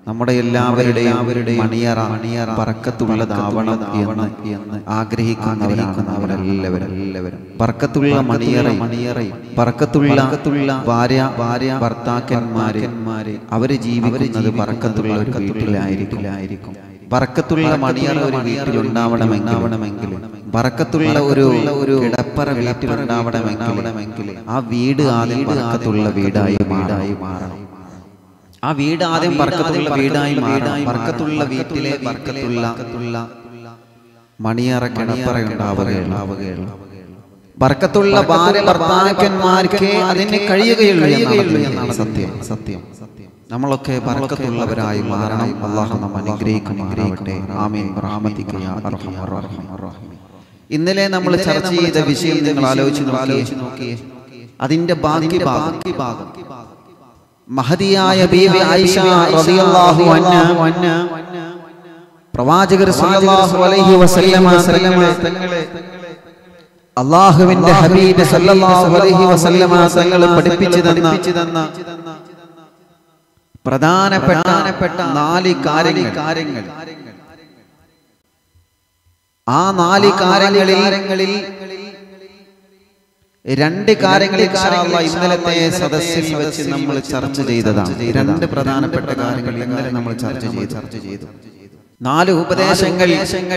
നമ്മുടെ എല്ലാവരുടെയും മണിയറ മണിയറ പറക്കത്തുള്ളതാവണം എന്ന് എന്ന് ആഗ്രഹിക്കുന്നവരാണ് അവരെല്ലാവരും എല്ലാവരും പറക്കത്തുള്ള മണിയറ മണിയറ പറക്കത്തുള്ള ഭാര്യ ഭാര്യ ഭർത്താക്കന്മാരെ അവര് ജീവിക്കുന്നത് പറക്കത്തുള്ള ഒരു വീട്ടിലായിരിക്കും പറക്കത്തുള്ള മണിയറ ഒരു വീട്ടിലുണ്ടാവണമെങ്കിൽ പറക്കത്തുള്ള ഒരു ഒരു കിടപ്പറ വീട്ടിലുണ്ടാവണമെങ്കിൽ ആ വീട് ആദ്യം പറക്കത്തുള്ള വീടായി വീടായി മാറണം ആ വീട് ആദ്യം പറക്കത്തുള്ള വീടായി മാറണം പറക്കത്തുള്ള വീട്ടിലെ പറക്കത്തുള്ള മണിയറ കിടപ്പറ ഉണ്ടാവുകയുള്ളാവുകയുള്ളൂ ബർക്കത്തുള്ള ഭാര്യ ഭർത്താക്കന്മാർക്ക് അതിന് കഴിയുകയുള്ളൂ എന്നാണ് സത്യം സത്യം നമ്മളൊക്കെ ബർക്കത്തുള്ളവരായി മാറണം അള്ളാഹു നമ്മ അനുഗ്രഹിക്കുമാറാവട്ടെ ആമീൻ റഹ്മതിക യാ അർഹമർ റഹീം. ഇന്നലെ നമ്മൾ ചർച്ച ചെയ്ത വിഷയം നിങ്ങൾ ആലോചിച്ച് ആലോചിച്ച് നോക്കിയേ അതിന്റെ ബാക്കി ബാക്കി ഭാഗം മഹതിയായ ബീവി ആയിഷ റളിയല്ലാഹു അൻഹ പ്രവാചകർ സല്ലല്ലാഹു അലൈഹി വസല്ലമ തങ്ങളെ അള്ളാഹുവിന്റെ ഹബീബ് സല്ലല്ലാഹു അലൈഹി വസല്ലമ തങ്ങൾ പഠിപ്പിച്ചു തന്ന പ്രധാനപ്പെട്ട നാല് കാര്യങ്ങൾ കാര്യങ്ങൾ ആ നാല് കാര്യങ്ങളിൽ രണ്ട് കാര്യങ്ങൾ ഇൻഷാ അല്ലാഹ് ഇന്നലത്തെ സദസ്സിൽ വെച്ച് നമ്മൾ ചർച്ച ചെയ്തതാണ് രണ്ട് പ്രധാനപ്പെട്ട കാര്യങ്ങൾ ഇന്നലെ നമ്മൾ ചർച്ച ചെയ്തു ചർച്ച ചെയ്തു നാല് ഉപദേശങ്ങൾ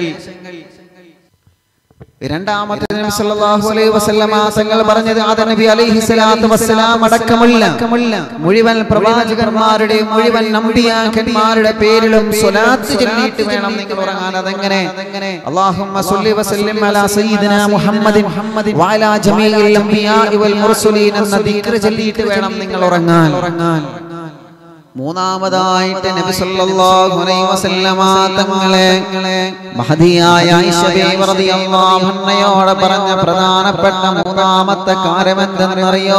രണ്ടാമത്തെ നബി സല്ലല്ലാഹു അലൈഹി വസല്ലമ തങ്ങൾ പറഞ്ഞത് ആദം നബി അലൈഹി സ്വലാത്തു വസ്സലാം അടക്കമുള്ള മുഴുവൻ പ്രവാചകന്മാരുടെ മുഴുവൻ നമ്പിയാക്കന്മാരുടെ പേരിലും സ്വലാത്ത് ചൊല്ലിയിട്ട് വേണം നിങ്ങൾ ഉറങ്ങാൻ അതെങ്ങനെ അല്ലാഹുമ്മ സ്വല്ലി വസല്ലിം അലാ സയ്യിദിന മുഹമ്മദിൻ വഅലാ ജമീഇൽ അംബിയാഇ വൽ മുർസലീൻ എന്ന ദിക്ർ ചൊല്ലിയിട്ട് വേണം നിങ്ങൾ ഉറങ്ങാൻ ഉറങ്ങാൻ മൂന്നാമതായിട്ട് നബി സല്ലല്ലാഹു അലൈഹി വസല്ലമ തങ്ങളെ മഹദിയായ ആയിഷ ബീവി റളിയല്ലാഹു അൻഹയോട് പറഞ്ഞ പ്രധാനപ്പെട്ട മൂന്നാമത്തെ കാര്യം എന്തെന്നറിയോ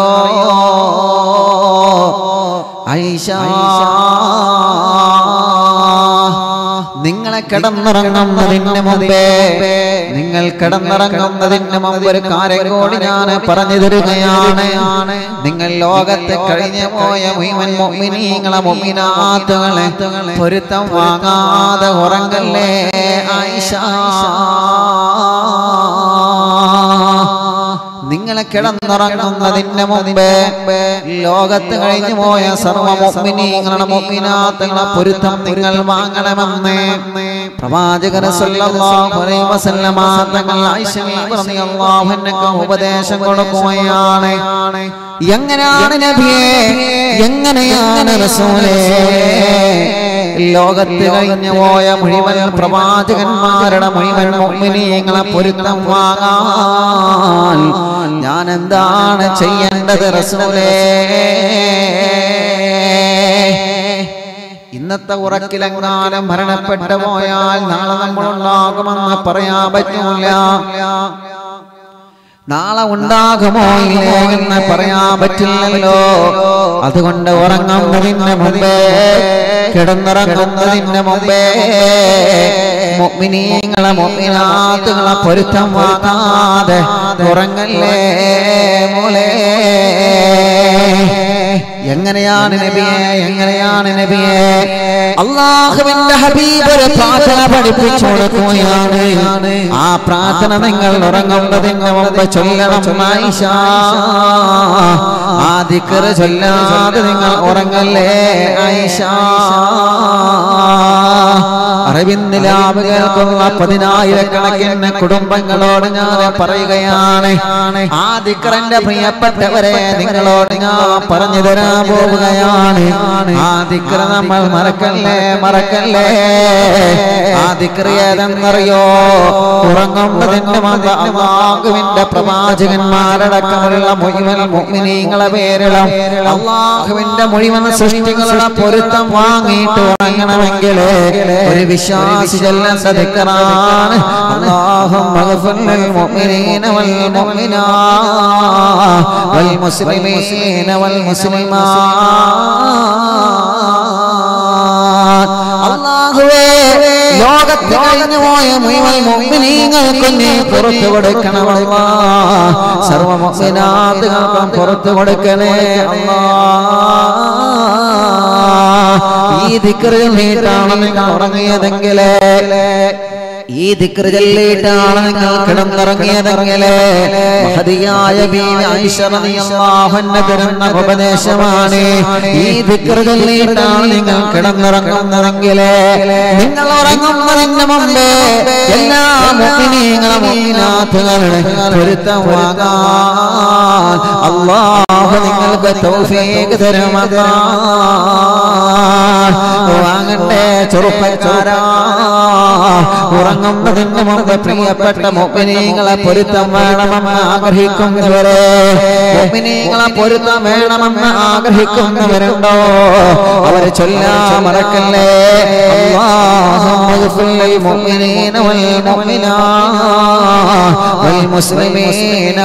ആയിഷ നിങ്ങളെ കിടന്നിറങ്ങുന്നതിന് മുമ്പേ നിങ്ങൾ കിടന്നിറങ്ങുന്നതിന് മുമ്പ് ഒരു കാര്യം കൂടി ഞാൻ പറഞ്ഞു തരികയാണ് നിങ്ങൾ ലോകത്ത് കഴിഞ്ഞു പോയ മുഴുവൻ മൊമിനീങ്ങളെ മൊമിനാത്തുകളെ പൊരുത്തം വാങ്ങാതെ ഉറങ്ങല്ലേ ആയിഷ നിങ്ങളെ കിടന്നുറങ്ങുന്നതിന് മുമ്പേ ലോകത്ത് കഴിഞ്ഞു പോയ സർവ മൊമിനീങ്ങളുടെ മൊമിനാത്തുകളെ പൊരുത്തം നിങ്ങൾ വാങ്ങണമെന്ന് പ്രവാചകർ സല്ലല്ലാഹു അലൈഹി വസല്ലമ തങ്ങൾ ആയിഷ റളിയല്ലാഹു അൻഹയ്ക്ക് ഉപദേശം കൊടുക്കുകയാണ് എങ്ങനെയാണ് നബിയെ എങ്ങനെയാണ് റസൂലേ ലോകത്ത് കഴിഞ്ഞു പോയ മുഴുവൻ പ്രവാചകന്മാരുടെ മുഴുവൻ മുഅ്മിനീങ്ങളെ പൊരുത്തം വാങ്ങാൻ ഞാൻ എന്താണ് ചെയ്യേണ്ടത് റസൂലേ ഇന്നത്തെ ഉറക്കിലെങ്ങാനും മരണപ്പെട്ടു പോയാൽ നാളെ നമ്മൾ ഉണ്ടാകുമെന്ന് പറയാൻ പറ്റൂല നാളെ ഉണ്ടാകുമോ ഇല്ലേ എന്ന് പറയാൻ പറ്റില്ലല്ലോ അതുകൊണ്ട് ഉറങ്ങുന്നതിന് മുമ്പേ കിടന്നിറങ്ങുന്നതിന് മുമ്പേ മുഅ്മിനീങ്ങളെ മുഅ്മിനാത്തുകളെ പൊരുത്തം വാങ്ങാതെ ഉറങ്ങല്ലേ മോളെ എങ്ങനെയാണ് നബിയെ എങ്ങനെയാണ് നബിയെ അള്ളാഹുവിന്റെ ഹബീബ് ഒരു പ്രാർത്ഥന പഠിപ്പിച്ചു കൊടുക്കുകയാണ് ആ പ്രാർത്ഥന നിങ്ങൾ ഉറങ്ങുന്നതിന് മുമ്പ് ചൊല്ലണം ആയിഷ ആ ദിക്കറ് ചൊല്ലാതെ നിങ്ങൾ ഉറങ്ങല്ലേ ആയിഷ അറിവിന്ന് ലാഭ കേൾക്കുന്ന പതിനായിരക്കണക്കിന് കുടുംബങ്ങളോട് ഞാൻ പറയുകയാണ് ആ ദിക്കറിന്റെ പ്രിയപ്പെട്ടവരെ നിങ്ങളോട് ഞാൻ പറഞ്ഞു തരാൻ പോവുകയാണ് ആ ദിക്കറ നമ്മൾ മറക്കല്ലേ മറക്കല്ലേ ആ ദിക്കറ് ഏതെന്നറിയോ ഉറങ്ങുന്നതിന്റെ മുമ്പ് അള്ളാഹുവിന്റെ പ്രവാചകന്മാരടക്കമുള്ള മുഴുവൻ മുഅ്മിനീങ്ങളെ പേരിലും അള്ളാഹുവിന്റെ മുഴുവൻ സൃഷ്ടികളുടെ പൊരുത്തം വാങ്ങിയിട്ട് ഉറങ്ങണമെങ്കിൽ ഒരു വിശ്വാസി ചെല്ലേണ്ട ദിക്കറാണ് അല്ലാഹുമ്മ اغفر للمؤمنين والمؤمنات والمسلمين والمسلمات അല്ലാഹുവേ ലോകത്ത് കഴിഞ്ഞു പോയ മുഴുവൻ മുഅ്മിനീങ്ങൾക്ക് നീ പുറത്തു കൊടുക്കണമല്ലാ സർവ മുഅ്മിനാത്തുകൾക്കും പുറത്തു കൊടുക്കണേ അല്ലാ ഈ ഈ ദിക്റ് ചൊല്ലിയിട്ടാണ് നിങ്ങൾ ഉറങ്ങിയതെങ്കിൽ ഈ ദിക്റ് ചൊല്ലിയിട്ടാണ് നിങ്ങൾ കിടന്നിറങ്ങിയതെങ്കിൽ മഹതിയായ ബീവി ആയിഷ റളിയല്ലാഹു അൻഹ തരുന്ന ഉപദേശമാണ് ഈ ദിക്റ് ചൊല്ലിയിട്ടാണ് നിങ്ങൾ കിടന്നിറങ്ങുന്നതെങ്കിൽ നിങ്ങൾ ഉറങ്ങുന്നതിന് മുമ്പേ എല്ലാ മുഅ്മിനീങ്ങളും മുഅ്മിനാത്തുകളുടെ പൊരുത്തം വാങ്ങാൻ അല്ലാഹു നിങ്ങൾക്ക് തൗഫീഖ് തരുമതാ വാങ്ങണ്ടേ ചെറുപ്പക്കാരാ ഉറങ്ങുന്നതിന് മുമ്പ് പ്രിയപ്പെട്ട മുഅ്മിനീങ്ങളെ പൊരുത്തം വേണമെന്ന് ആഗ്രഹിക്കുന്നവരെ മുഅ്മിനീങ്ങളെ പൊരുത്തം വേണമെന്ന് ആഗ്രഹിക്കുന്നവരുണ്ടോ അവർ ചൊല്ലാൻ മറക്കല്ലേ اللهم اغفر للمؤمنين والمؤمنات والمسلمين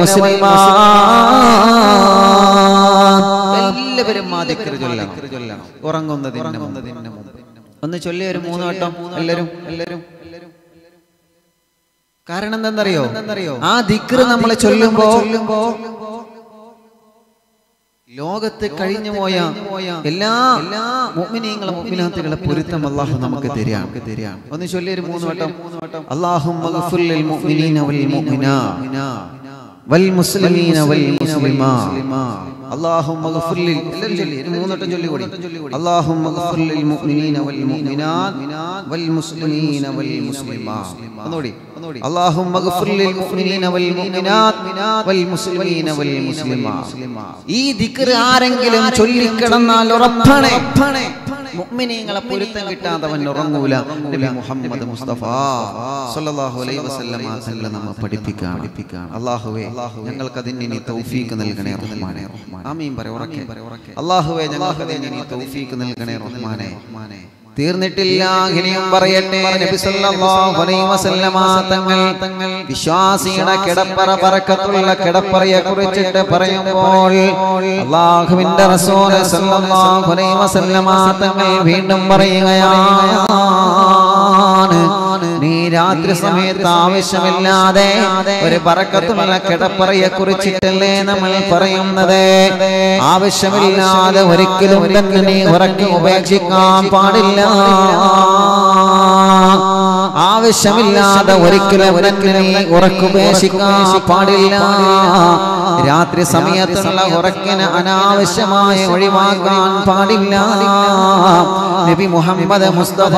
والمسلمات എല്ലാവരും ആ ദിക്ർ ചൊല്ലണം ഉറങ്ങുന്നതിന് മുമ്പ് ഒന്ന് ചൊല്ലി ഒരു മൂന്ന് വട്ടം എല്ലാവരും എല്ലാവരും കാരണം എന്തെന്നറിയോ ആ ദിക്ർ നമ്മൾ ചൊല്ലുമ്പോ ലോകത്ത് കഴിഞ്ഞു പോയ എല്ലാ എല്ലാ മുഅ്മിനീങ്ങളും മുഅ്മിനാത്തുകളെ പൊരുത്തം അല്ലാഹു നമുക്ക് തരികയാണ് തരികയാണ് ഒന്ന് ചൊല്ലി ഒരു മൂന്ന് വട്ടം അല്ലാഹുമ്മ ഗഫിർ ലിൽ മുഅ്മിനീന വൽ മുഅ്മിനാ വൽ മുസ്ലിമീന വൽ മുസ്ലിമാ اللهم اغفر لل എല്ലാവരും ചൊല്ലി ഒരു മൂന്നോട്ടം ചൊല്ലി കൂടി اللهم اغفر للمؤمنين والمؤمنات والمسلمين والمسلمات ഒന്നുകൂടി اللهم اغفر للمؤمنين والمؤمنات والمسلمين والمسلمات ഈ ദിക്ർ ആരെങ്കിലും ചൊല്ലിക്കിടന്നാൽ ഉറപ്പാണ് മുഅ്മിനീങ്ങളെ പൊരുത്തം കിട്ടാത്തവൻ ഉറങ്ങൂല നബി മുഹമ്മദ് മുസ്തഫ സല്ലല്ലാഹു അലൈഹി വസല്ലമ തങ്ങളെ നമ്മെ പഠിപ്പിക്കാണ് അല്ലാഹുവേ ഞങ്ങൾക്ക് അതിന് ഇനി തൗഫീക്ക് നൽകണേ റഹ്മാനെ ആമീൻ പറ ഉറക്കെ അല്ലാഹുവേ ഞങ്ങൾക്ക് അതിന് ഇനി തൗഫീക്ക് നൽകണേ റഹ്മാനെ തീർന്നിട്ടില്ല ഇനിയും പറയട്ടെ നബി സല്ലല്ലാഹു അലൈഹി വസല്ലമ തങ്ങൾ തങ്ങൾ വിശ്വാസിയുടെ കിടപ്പറ പറക്കത്തുള്ള കിടപ്പറയെ കുറിച്ചിട്ട് പറയുമ്പോൾ അള്ളാഹുവിന്റെ റസൂൽ സല്ലല്ലാഹു അലൈഹി വസല്ലമ തങ്ങൾ വീണ്ടും പറയുകയാണ് നീ രാത്രി സമയത്ത് ആവശ്യമില്ലാതെ ഒരു പറക്കത്തുള്ള കിടപ്പറയെ കുറിച്ചിട്ടല്ലേ നമ്മൾ പറയുന്നത് ആവശ്യമില്ലാതെ ഒരിക്കലും തന്നെ നീ ഉറക്കി ഉപേക്ഷിക്കാൻ പാടില്ല ആവശ്യമില്ലാതെ ഒരിക്കലും തന്നെ നീ ഉറക്കുപേക്ഷിക്കാൻ പാടില്ല രാത്രി സമയത്തുള്ള ഉറക്കിന് അനാവശ്യമായ ഒഴിവാക്കാൻ പാടില്ല നബി മുഹമ്മദ് മുസ്തഫ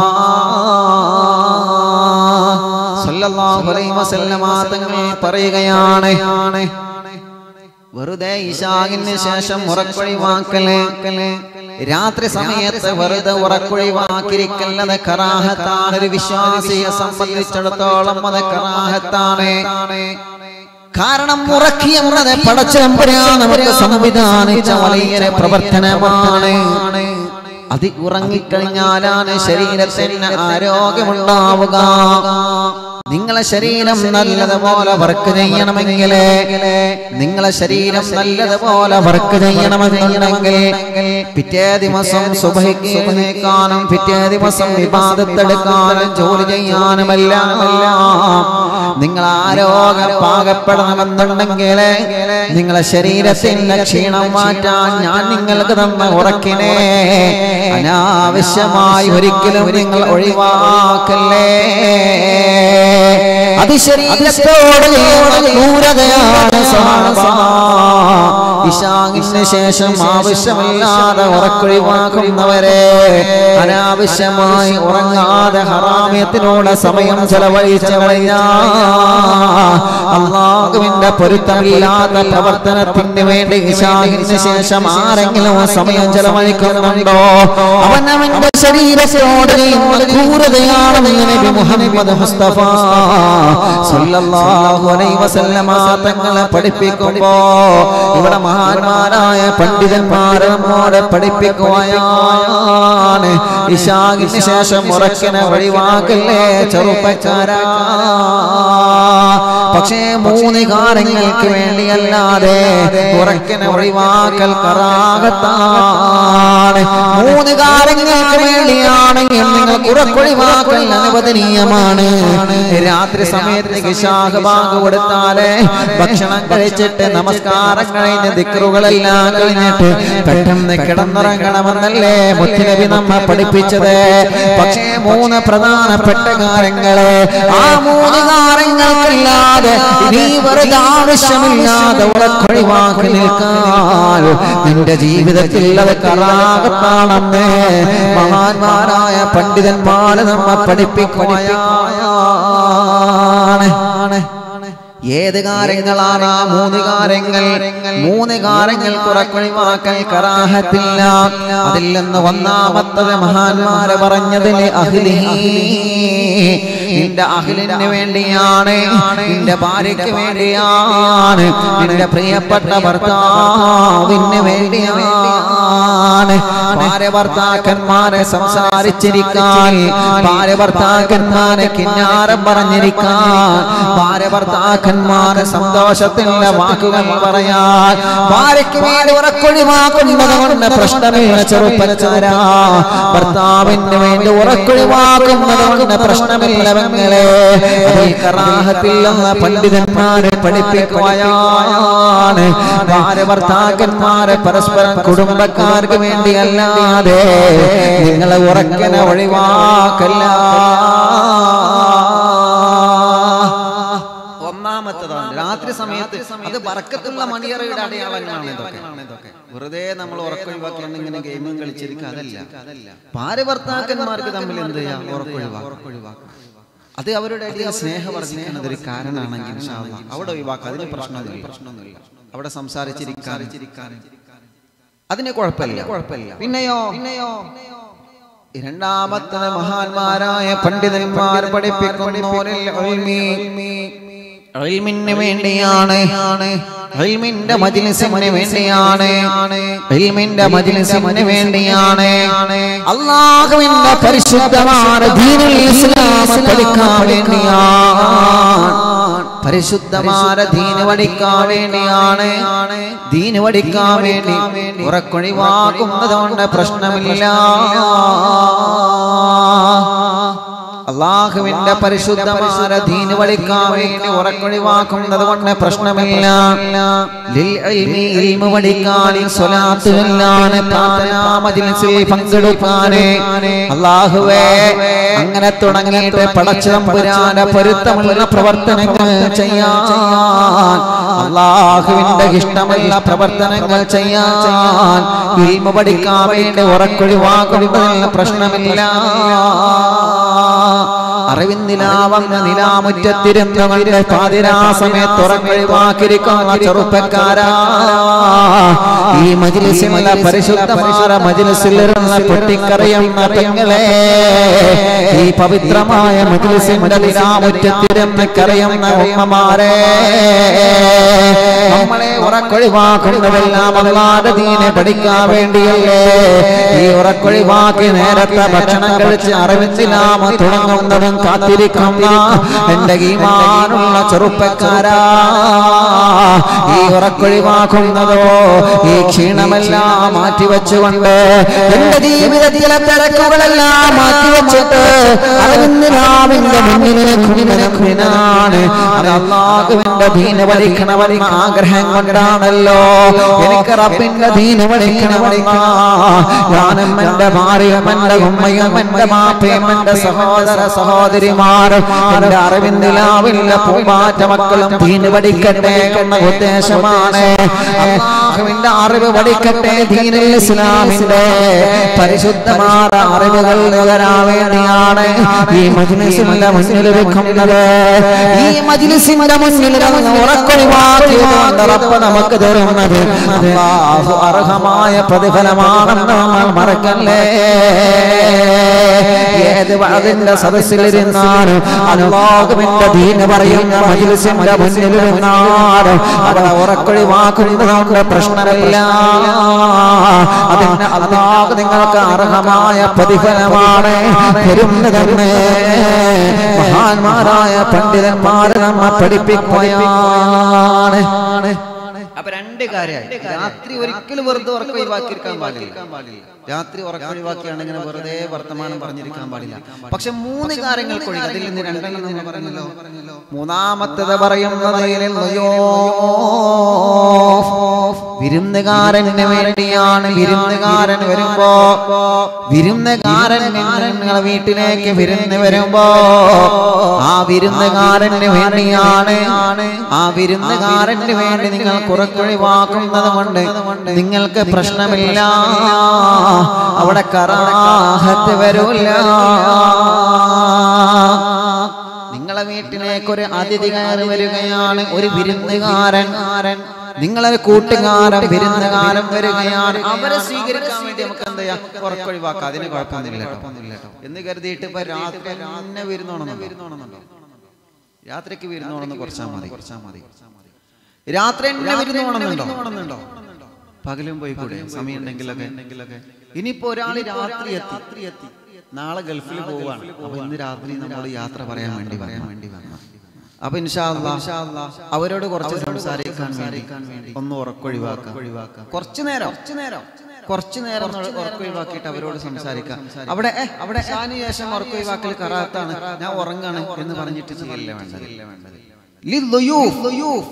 സല്ലല്ലാഹു അലൈഹി വസല്ലമ തങ്ങൾ പറയുകയാണ് വെറുതെ ഇശാകിന് ശേഷം ഉറക്കൊഴിവാക്കല് രാത്രി സമയത്ത് വെറുതെ ഉറക്കൊഴിവാക്കിരിക്കുന്നത് കറാഹത്താണ് ഒരു വിശ്വാസിയെ സംബന്ധിച്ചിടത്തോളം അത് കറാഹത്താണ് കാരണം ഉറക്കിയെന്നത് പടച്ചമ്പരാ നമുക്ക് സംവിധാനിച്ച വലിയ പ്രവർത്തനമാണ് അത് ഉറങ്ങിക്കഴിഞ്ഞാലാണ് ശരീരത്തിന് ആരോഗ്യമുണ്ടാവുക നിങ്ങളെ ശരീരം നല്ലതുപോലെ വർക്ക് ചെയ്യണമെങ്കിൽ നിങ്ങളെ ശരീരം നല്ലതുപോലെ വർക്ക് ചെയ്യണമെന്നുണ്ടെങ്കിൽ പിറ്റേ ദിവസം സുബഹിക്കാനും പിറ്റേ ദിവസം വിവാദത്തെടുക്കാനും ജോലി ചെയ്യാനുമെല്ലാം നിങ്ങൾ ആരോഗ്യം പാകപ്പെടണമെന്നുണ്ടെങ്കിൽ നിങ്ങളെ ശരീരത്തിന്റെ ക്ഷീണം മാറ്റാൻ ഞാൻ നിങ്ങൾക്ക് തന്ന ഉറക്കിനെ അനാവശ്യമായി ഒരിക്കലും നിങ്ങൾ ഒഴിവാക്കല്ലേ അത് ശരീരത്തോട് ക്രൂരതയാണ് ഇഷാങ്ങിന് ശേഷം ആവശ്യമില്ലാതെ ഉറക്കൊഴിവാക്കുന്നവരെ അനാവശ്യമായി ഉറങ്ങാതെ ഹറാമ്യത്തിനോട് സമയം ചെലവഴിച്ചു അള്ളാഹുവിന്റെ പൊരുത്തമില്ലാത്ത പ്രവർത്തനത്തിന് വേണ്ടി ഇഷാഹിന് ശേഷം ആരെങ്കിലും സമയം ചെലവഴിക്കുന്നുണ്ടോ അവൻ അവന്റെ ശരീരത്തോട് ചെയ്യുന്ന ക്രൂരതയാണെന്ന് നബി മുഹമ്മദ് മുസ്തഫ സല്ലല്ലാഹു അലൈഹി വസല്ലമ തങ്ങളെ പഠിപ്പിക്കുമ്പോ ഇവിടെ മഹാന്മാരായ പണ്ഡിതന്മാരെ നമ്മോട് പഠിപ്പിക്കുകയാണ് ഇഷാഖിന് ശേഷം ഉറക്കിനെ ഒഴിവാക്കല്ലേ ചെറുപ്പക്കാരാ പക്ഷേ മൂന്ന് കാര്യങ്ങൾക്ക് വേണ്ടിയല്ലാതെ ഉറക്കനെ ഒഴിവാക്കൽ കറാകത്താണ് മൂന്ന് കാര്യങ്ങൾക്ക് വേണ്ടിയാണെങ്കിൽ നിങ്ങൾക്ക് ഉറക്കൊഴിവാക്കൽ അനുവദനീയമാണ് രാത്രി സമയത്ത് കിശാഹബാഗ് കൊടുത്താല് ഭക്ഷണം കഴിച്ചിട്ട് നമസ്കാരം കഴിഞ്ഞ് ദിക്റുകളെല്ലാം കഴിഞ്ഞിട്ട് പെട്ടെന്ന് കിടന്നിറങ്ങണമെന്നല്ലേ മുത്തുനബി നമ്മെ പഠിപ്പിച്ചത് പക്ഷേ മൂന്ന് പ്രധാനപ്പെട്ട കാര്യങ്ങള് ആ മൂന്ന് കാര്യങ്ങൾക്കല്ലാതെ നീ വെറുതെ ആവശ്യമില്ലാതെ ഉറക്കൊഴിവാക്കി നിൽക്കാൻ നിന്റെ ജീവിതത്തിൽ അത് കറാകത്താണെന്ന് മഹാന്മാരായ പണ്ഡിതന്മാര് നമ്മെ പഠിപ്പിക്കുകയാണ് ഏത് കാര്യങ്ങളാണ് ആ മൂന്ന് കാര്യങ്ങൾ മൂന്ന് കാര്യങ്ങൾ കുറക്കൊഴിവാക്കൽ കറാഹത്തില്ല അതിൽ നിന്ന് ഒന്നാമത്തത് മഹാന്മാരെ പറഞ്ഞതിന് അഖിലിഹി നിന്റെ അഖിലിന് വേണ്ടിയാണ് നിന്റെ ഭാര്യയ്ക്ക് വേണ്ടിയാണ് നിന്റെ പ്രിയപ്പെട്ട ഭർത്താവിന് വേണ്ടിയാണ് ഭാര്യ ഭർത്താക്കന്മാരെ സംസാരിച്ചിരിക്കാൻ ഭാര്യ ഭർത്താക്കന്മാരെ കിന്നാരം പറഞ്ഞിരിക്കാൻ ഭാര്യ ഭർത്താക്കന്മാരെ സന്തോഷത്തിന്റെ വാക്കുകൾ പറയാൻ ഭാര്യയ്ക്ക് വേണ്ടി ഉറക്കൊഴിവാക്കുന്നത് കൊണ്ട് പ്രശ്നമില്ല ചെറുപ്പക്കാരാ ഭർത്താവിന് വേണ്ടി ഉറക്കൊഴിവാക്കുന്നത് കൊണ്ട് പ്രശ്നമില്ല പെങ്ങളെ അതിൽ കറാഹത്തില്ലെന്ന് പണ്ഡിതന്മാരെ പഠിപ്പിക്കുകയാണ് ഭാര്യ ഭർത്താക്കന്മാരെ പരസ്പരം കുടുംബക്കാർക്ക് വേണ്ടിയല്ലാതെ നിങ്ങളെ ഉറക്കനെ ഒഴിവാക്കല്ല ഒന്നാമത്തതാണ് രാത്രി സമയത്ത് അത് ബറക്കത്തുള്ള മണിയറയുടെ അടയാളങ്ങളാണ് ഇതൊക്കെ വെറുതെ നമ്മൾ ഉറക്കൊഴിവാക്കിയാണ് ഇങ്ങനെ ഗെയിമും കളിച്ചിരിക്കുക അതല്ല ഭാര്യ ഭർത്താക്കന്മാർക്ക് തമ്മിൽ എന്ത് ചെയ്യാം ഉറക്കൊഴിവാക്കാം അത് അവരുടെ ഇടയിൽ സ്നേഹം വർദ്ധിക്കുന്നത് ഒരു കാരണമാണെങ്കിൽ ഇൻഷാ അല്ലാ അവിടെ ഒഴിവാക്കാം അതിന് പ്രശ്നമൊന്നുമില്ല പ്രശ്നമൊന്നുമില്ല അവിടെ സംസാരിച്ചിരിക്കാൻ അതിന് കുഴപ്പമില്ല കുഴപ്പമില്ല പിന്നെയോ പിന്നെയോ രണ്ടാമത്തെ മഹാന്മാരായ പണ്ഡിതന്മാർ പഠിപ്പിക്കുന്നോരിൽ ഇൽമിന് വേണ്ടിയാണ് ഇൽമിന്റെ മജ്ലിസിന് വേണ്ടിയാണ് ഇൽമിന്റെ മജ്ലിസിന് വേണ്ടിയാണ് അള്ളാഹുവിന്റെ പരിശുദ്ധമായ ദീനുൽ ഇസ്ലാം പഠിക്കാൻ വേണ്ടിയാണ് പരിശുദ്ധമായ ദീന് പഠിക്കാൻ വേണ്ടിയാണ് ദീന് പഠിക്കാൻ വേണ്ടി ഉറക്കൊഴിവാക്കുന്നത് കൊണ്ട് പ്രശ്നമില്ല അള്ളാഹുവിന്റെ പരിശുദ്ധമായ ദീന് പഠിക്കാൻ വേണ്ടി ഉറക്കൊഴിവാക്കുന്നത് കൊണ്ട് പ്രശ്നമില്ല ലിൽ ഇൽമി ഇൽമു പഠിക്കാൻ സ്വലാത്ത് ചൊല്ലാൻ പ്രാർത്ഥനാ മജ്ലിസിൽ പങ്കെടുക്കാൻ അള്ളാഹുവേ അങ്ങനെ തുടങ്ങിയിട്ട് പടച്ചതമ്പുരാന്റെ പൊരുത്തമുള്ള പ്രവർത്തനങ്ങൾ ചെയ്യാൻ അള്ളാഹുവിന്റെ ഇഷ്ടമുള്ള പ്രവർത്തനങ്ങൾ ചെയ്യാൻ ഇൽമു പഠിക്കാൻ വേണ്ടി ഉറക്കൊഴിവാക്കുന്നതിൽ പ്രശ്നമില്ല അറിവിന്ദിലാവന്ന നിലാമുറ്റത്തിരുന്ന് കൊണ്ട് പാതിരാ സമയത്ത് ഉറക്കൊഴിവാക്കിയിരിക്കുന്ന ചെറുപ്പക്കാരാ ഈ മജിലിസിലുള്ള പരിശുദ്ധമായ മജിലിസിൽ ഇരുന്ന പൊട്ടിക്കറിയുന്ന പെങ്ങളെ ഈ പവിത്രമായ മജിലിസിന്റെ നിലാമുറ്റത്തിരുന്ന് കറിയുന്ന ഉമ്മമാരെ നമ്മളെ ഉറക്കൊഴിവാക്കുന്നതെല്ലാം അല്ലാതെ ദീനെ പഠിക്കാൻ വേണ്ടിയല്ലേ ഈ ഉറക്കൊഴിവാക്കി നേരത്തെ ഭക്ഷണം കഴിച്ച് അറിവിന്ദിലാമ തുടങ്ങുന്നതും കാത്തിരിക്കുന്ന എന്റെ ഈമാനുള്ള ചെറുപ്പക്കാരാ ഈ ഉറക്കൊഴിവാക്കുന്നതോ ഈ ക്ഷീണമെല്ലാം മാറ്റിവെച്ചുകൊണ്ട് എന്റെ ജീവിതത്തിലെ തിരക്കുകളെല്ലാം മാറ്റിവെച്ചിട്ട് അറിവിന്ദിലാവിന്റെ മുന്നിലാണ് അത് അള്ളാഹുവിന്റെ ദീന പഠിക്കണമെന്ന ആഗ്രഹം കൊണ്ടാണല്ലോ എനിക്ക് റബ്ബിന്റെ ദീന പഠിക്കണമെന്ന ഞാനും എന്റെ ഭാര്യയും എന്റെ ഉമ്മയും എന്റെ മാപ്പയും എന്റെ സഹോദര സഹോദരിമാരും എന്റെ അറിവിന്ദിലാവില്ല പൂമ്പാറ്റ മക്കളും ദീന് പഠിക്കട്ടെ എന്ന ഉദ്ദേശമാണ് അള്ളാഹുവിന്റെ അറിവ് പഠിക്കട്ടെ ദീനുൽ ഇസ്ലാമിന്റെ പരിശുദ്ധമായ അറിവുകൾ നുകരാൻ വേണ്ടിയാണ് ഈ മജ്ലിസിന്റെ മുന്നിൽ വെക്കുന്നത് ഈ മജ്ലിസിന്റെ മുന്നിൽ ഉറക്കൊഴിവാക്കിയത് ചെയ്തുകൊണ്ട് റബ്ബ് നമുക്ക് തരുന്നത് അല്ലാഹു അർഹമായ പ്രതിഫലമാണെന്ന് നമ്മൾ മറക്കല്ലേ ഏത് അതിന്റെ സദസ്സിലിരുന്നാലും അല്ലാഹുവിന്റെ ദീന് പറയുന്ന മജിലിസിന്റെ മുന്നിലിരുന്നാലും അവിടെ ഉറക്കൊഴിവാക്കുന്നതുകൊണ്ട് പ്രശ്നമില്ല അതിന് അല്ലാഹു നിങ്ങൾക്ക് അർഹമായ പ്രതിഫലമാണ് തരുന്നതെന്ന് മഹാന്മാരായ പണ്ഡിതന്മാർ നമ്മെ പഠിപ്പിക്കുകയാണ് അപ്പൊ രണ്ട് കാര്യമായി രാത്രി ഒരിക്കലും വെറുതെ ഉറക്കം ഒഴിവാക്കിയിരിക്കാൻ പാടില്ല രാത്രി ഉറക്കം ഒഴിവാക്കിയാണ് ഇങ്ങനെ വെറുതെ വർത്തമാനം പറഞ്ഞിരിക്കാൻ പാടില്ല പക്ഷെ മൂന്ന് കാര്യങ്ങൾക്ക് ഒഴികെ അതിൽ നിന്ന് രണ്ടെണ്ണം നമ്മൾ പറഞ്ഞല്ലോ മൂന്നാമത്തത് പറയുന്നത് വിരുന്നുകാരന് വേണ്ടിയാണ് വിരുന്നുകാരൻ വരുമ്പോ വിരുന്നുകാരൻ നിങ്ങളെ വീട്ടിലേക്ക് വിരുന്ന് വരുമ്പോ ആ വിരുന്നുകാരന് വേണ്ടിയാണ് ആ വിരുന്നുകാരന് വേണ്ടി നിങ്ങൾ കുറക്കൊഴിവാക്കുന്നത് കൊണ്ട് നിങ്ങൾക്ക് പ്രശ്നമില്ല അവിടെ കറാഹത്ത് വരൂല്ല നിങ്ങളെ വീട്ടിലേക്ക് ഒരു അതിഥി കയറി വരികയാണ് ഒരു വിരുന്നുകാരൻ നിങ്ങളെ കൂട്ടുകാരൻ വിരുന്നുകാരൻ വരികയാണ് അവരെ സ്വീകരിക്കാൻ വേണ്ടി നമുക്ക് എന്താ ചെയ്യാം ഉറക്കൊഴിവാക്കാം അതിന് കുഴപ്പമൊന്നുമില്ല കേട്ടോ എന്ന് കരുതിയിട്ട് ഇപ്പൊ രാത്രി തന്നെ വരുന്നോണെന്നുണ്ടോ രാത്രിക്ക് വരുന്നോണെന്ന് കുറച്ചാൽ മതി കുറച്ചാൽ മതി രാത്രി തന്നെ വരുന്നോണെന്നുണ്ടോ പകലും പോയി കൂടെ സമയം ഉണ്ടെങ്കിലൊക്കെ ഇനിയിപ്പോ ഒരാൾ രാത്രി എത്തി എത്തി നാളെ ഗൾഫിൽ പോവാണ് അപ്പൊ ഇന്ന് രാത്രി നമ്മൾ യാത്ര പറയാൻ വേണ്ടി പറയാൻ വേണ്ടി വന്നു അപ്പൊ ഇൻഷാ അല്ലാ, അവരോട് കുറച്ച് സംസാരിക്കാൻ വേണ്ടി ഒന്ന് ഉറക്കൊഴിവാക്കാം ഒഴിവാക്കാം കുറച്ചു നേരം കുറച്ചു നേരം കുറച്ചു നേരം ഒന്ന് ഉറക്കൊഴിവാക്കിയിട്ട് അവരോട് സംസാരിക്കാം അവിടെ ഏ, അവിടെ ശേഷം ഉറക്കൊഴിവാക്കൽ കറാത്താണ് ഞാൻ ഉറങ്ങാണ് എന്ന് പറഞ്ഞിട്ട് ചെയ്യല്ലേ വേണ്ടത് ലിദ്ദുയൂഫ്.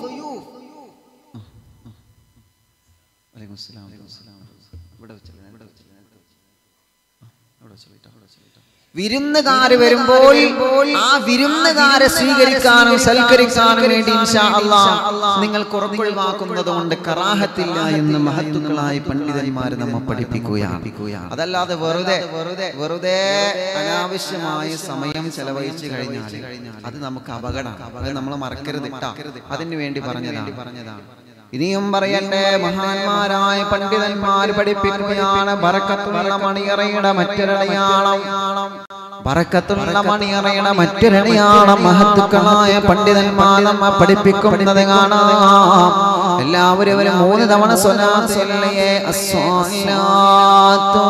വലൈക്കും അസ്സലാം, വലൈക്കും അസ്സലാം. ഇവിടെ വെച്ചല്ലേ, ഇവിടെ വെച്ചല്ലേ, ഇവിടെ വെച്ചല്ലേ. ആ, അവിടെ വെച്ചോളൂ ട്ടോ, അവിടെ വെച്ചോളൂ ട്ടോ. വിരുന്നുകാര് വരുമ്പോൾ ആ വിരുന്നുകാരെ സ്വീകരിക്കാനും സൽക്കരിക്കാനും വേണ്ടി ഇൻഷാ അല്ലാ നിങ്ങൾ കുറക്കൊഴിവാക്കുന്നത് കൊണ്ട് കറാഹത്തില്ല എന്ന് മഹത്തുക്കളായി പണ്ഡിതന്മാർ നമ്മെ പഠിപ്പിക്കുകയാണ് അതല്ലാതെ വെറുതെ വെറുതെ വെറുതെ അനാവശ്യമായ സമയം ചെലവഴിച്ചു കഴിഞ്ഞാൽ അത് നമുക്ക് അപകടമാണ് അത് നമ്മൾ മറക്കരുത് ട്ടാ. അതിന് വേണ്ടി പറഞ്ഞതാണ് പറഞ്ഞതാണ് ഇനിയും പറയട്ടെ മഹാന്മാരായ പണ്ഡിതന്മാർ പഠിപ്പിക്കുകയാണ് ബറക്കത്തുള്ള മണിയറയുടെ മറ്റൊരടയാളം ബറക്കത്തുള്ള മണിയറയുടെ മറ്റൊരടയാളം മഹത്തുക്കളായ പണ്ഡിതന്മാർ നമ്മെ പഠിപ്പിക്കുന്നത് കാണാം എല്ലാവരും ഒരു മൂന്ന് തവണ സ്വലാത്തില്ലേ അസ്സലാത്തു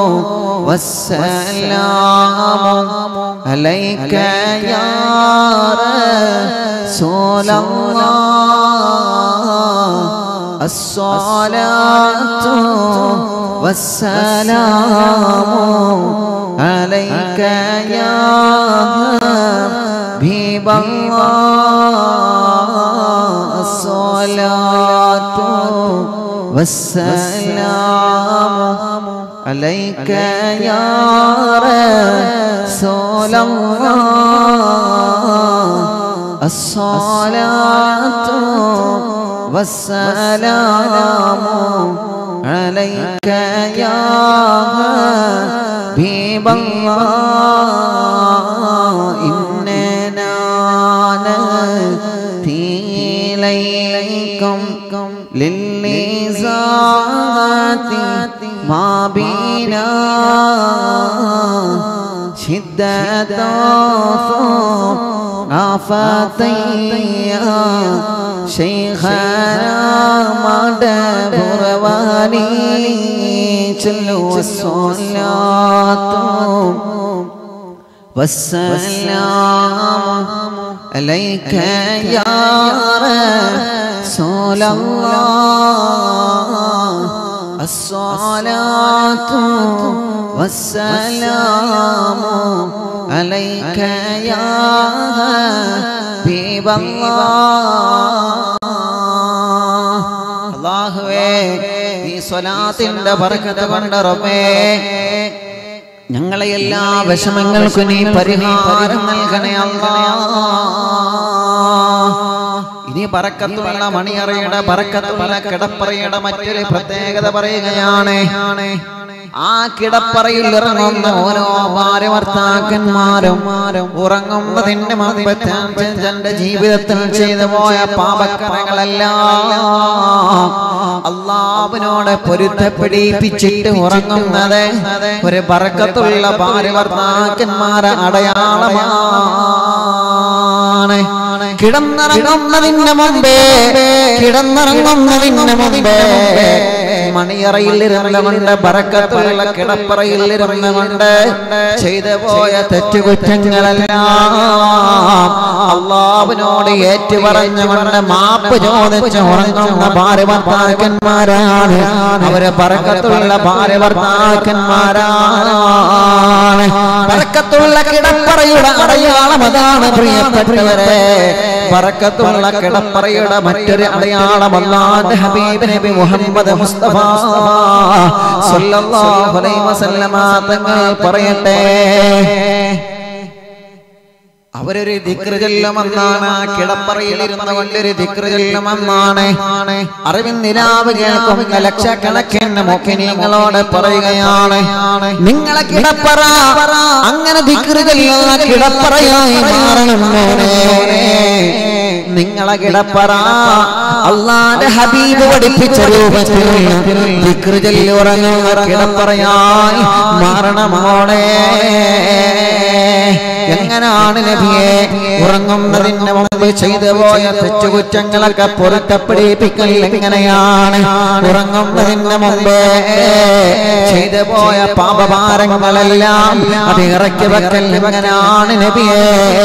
വസ്സലാമു അലൈക യാ റസൂലല്ലാഹ് الصلاة والسلام عليك يا حبيب الله الصلاة والسلام عليك يا رسول الله الصلاة والسلام عليك يا حبيب الله إننا نأتي إليكم للنزاعات ما بينا شدة ആഫത്തയ്യ ശൈഖന മടപുറവാനി ചൊല്ലു സ്വലാത്തു والسلام عليك يا رسول الله الصلاة والسلام عليك يا حبيب الله അള്ളാഹുവേ ഈ സ്വലാത്തിന്റെ ബർക്കത്ത് കൊണ്ട് റബ്ബേ ഞങ്ങളെ എല്ലാ വിഷമങ്ങൾക്കും നീ പരിഹാരം നൽകണേ അല്ലാ ഇനി പറക്കത്തുള്ള മണിയറയുടെ പറക്കത്തുള്ള കിടപ്പറയുടെ മറ്റൊരു പ്രത്യേകത പറയുകയാണ് ആ കിടപ്പറയിൽ ഇറങ്ങുന്ന ഓരോ ഭാര്യ ഭർത്താക്കന്മാരും ഉറങ്ങുന്നതിന്റെ മുമ്പ് തന്റെ ജീവിതത്തിൽ ചെയ്തു പോയ പാപക്കറകളെല്ലാം അള്ളാവിനോട് പൊരുത്തപ്പെടിപ്പിച്ചിട്ട് ഉറങ്ങുന്നത് ഒരു ബറക്കത്തുള്ള ഭാര്യ ഭർത്താക്കന്മാരെ അടയാളമാണ് കിടന്നിറങ്ങുന്നതിന് മുമ്പേ കിടന്നിറങ്ങുന്നതിന് മുമ്പേ മണിയറയിൽ ഇരുന്നുകൊണ്ട് ബറക്കത്തുള്ള കിടപ്പറയിൽ ഇരുന്നുകൊണ്ട് ചെയ്തു പോയ തെറ്റുകുറ്റങ്ങളെല്ലാം അള്ളാവിനോട് ഏറ്റുപറഞ്ഞുകൊണ്ട് മാപ്പ് ചോദിച്ച് ഉറങ്ങുന്ന ഭാര്യ ഭർത്താക്കന്മാരാണ് അവര് ബറക്കത്തുള്ള ഭാര്യ ഭർത്താക്കന്മാരാണ് ബറക്കത്തുള്ള കിടപ്പറയുടെ അടയാളം അതാണ് പ്രിയപ്പെട്ടവരെ ബറക്കത്തുള്ള കിടപ്പറയുടെ മറ്റൊരു അടയാളം അല്ലാന്റെ ഹബീബ് നബി മുഹമ്മദ് മുസ്തഫ സല്ലല്ലാഹു അലൈഹി വസല്ലമ തങ്ങൾ പറയട്ടെ അവരൊരു ദിക്റ് ചൊല്ലുമെന്നാണ് ആ കിടപ്പറയിൽ ഇരുന്നു കൊണ്ടൊരു ദിക്റ് ചൊല്ലുമെന്നാണ് അറിവിൻ നിലാവ് കേൾക്കുന്ന ലക്ഷക്കണക്കിന് മുഖിനീങ്ങളോട് പറയുകയാണ് നിങ്ങളെ കിടപ്പറ അങ്ങനെ ദിക്റ് ചൊല്ലുന്ന കിടപ്പറയായി മാറണം മോനെ നിങ്ങളെ കിടപ്പറ അള്ളാന്റെ ഹബീബ് പഠിപ്പിച്ച രൂപത്തിൽ ദിക്റ് ചൊല്ലി ഉറങ്ങുന്ന കിടപ്പറയായി മാറണം മോളെ എങ്ങനെയാണ് നബിയെ ഉറങ്ങുന്നതിന് മുമ്പ് ചെയ്തു പോയ തെറ്റുകുറ്റങ്ങളൊക്കെ പൊരുത്തപ്പെടിപ്പിക്കൽ എങ്ങനെയാണ് ഉറങ്ങുന്നതിന് മുമ്പ് ചെയ്തു പോയ പാപഭാരങ്ങളെല്ലാം അത് ഇറക്കി വെക്കൽ എങ്ങനെയാണ് നബിയെ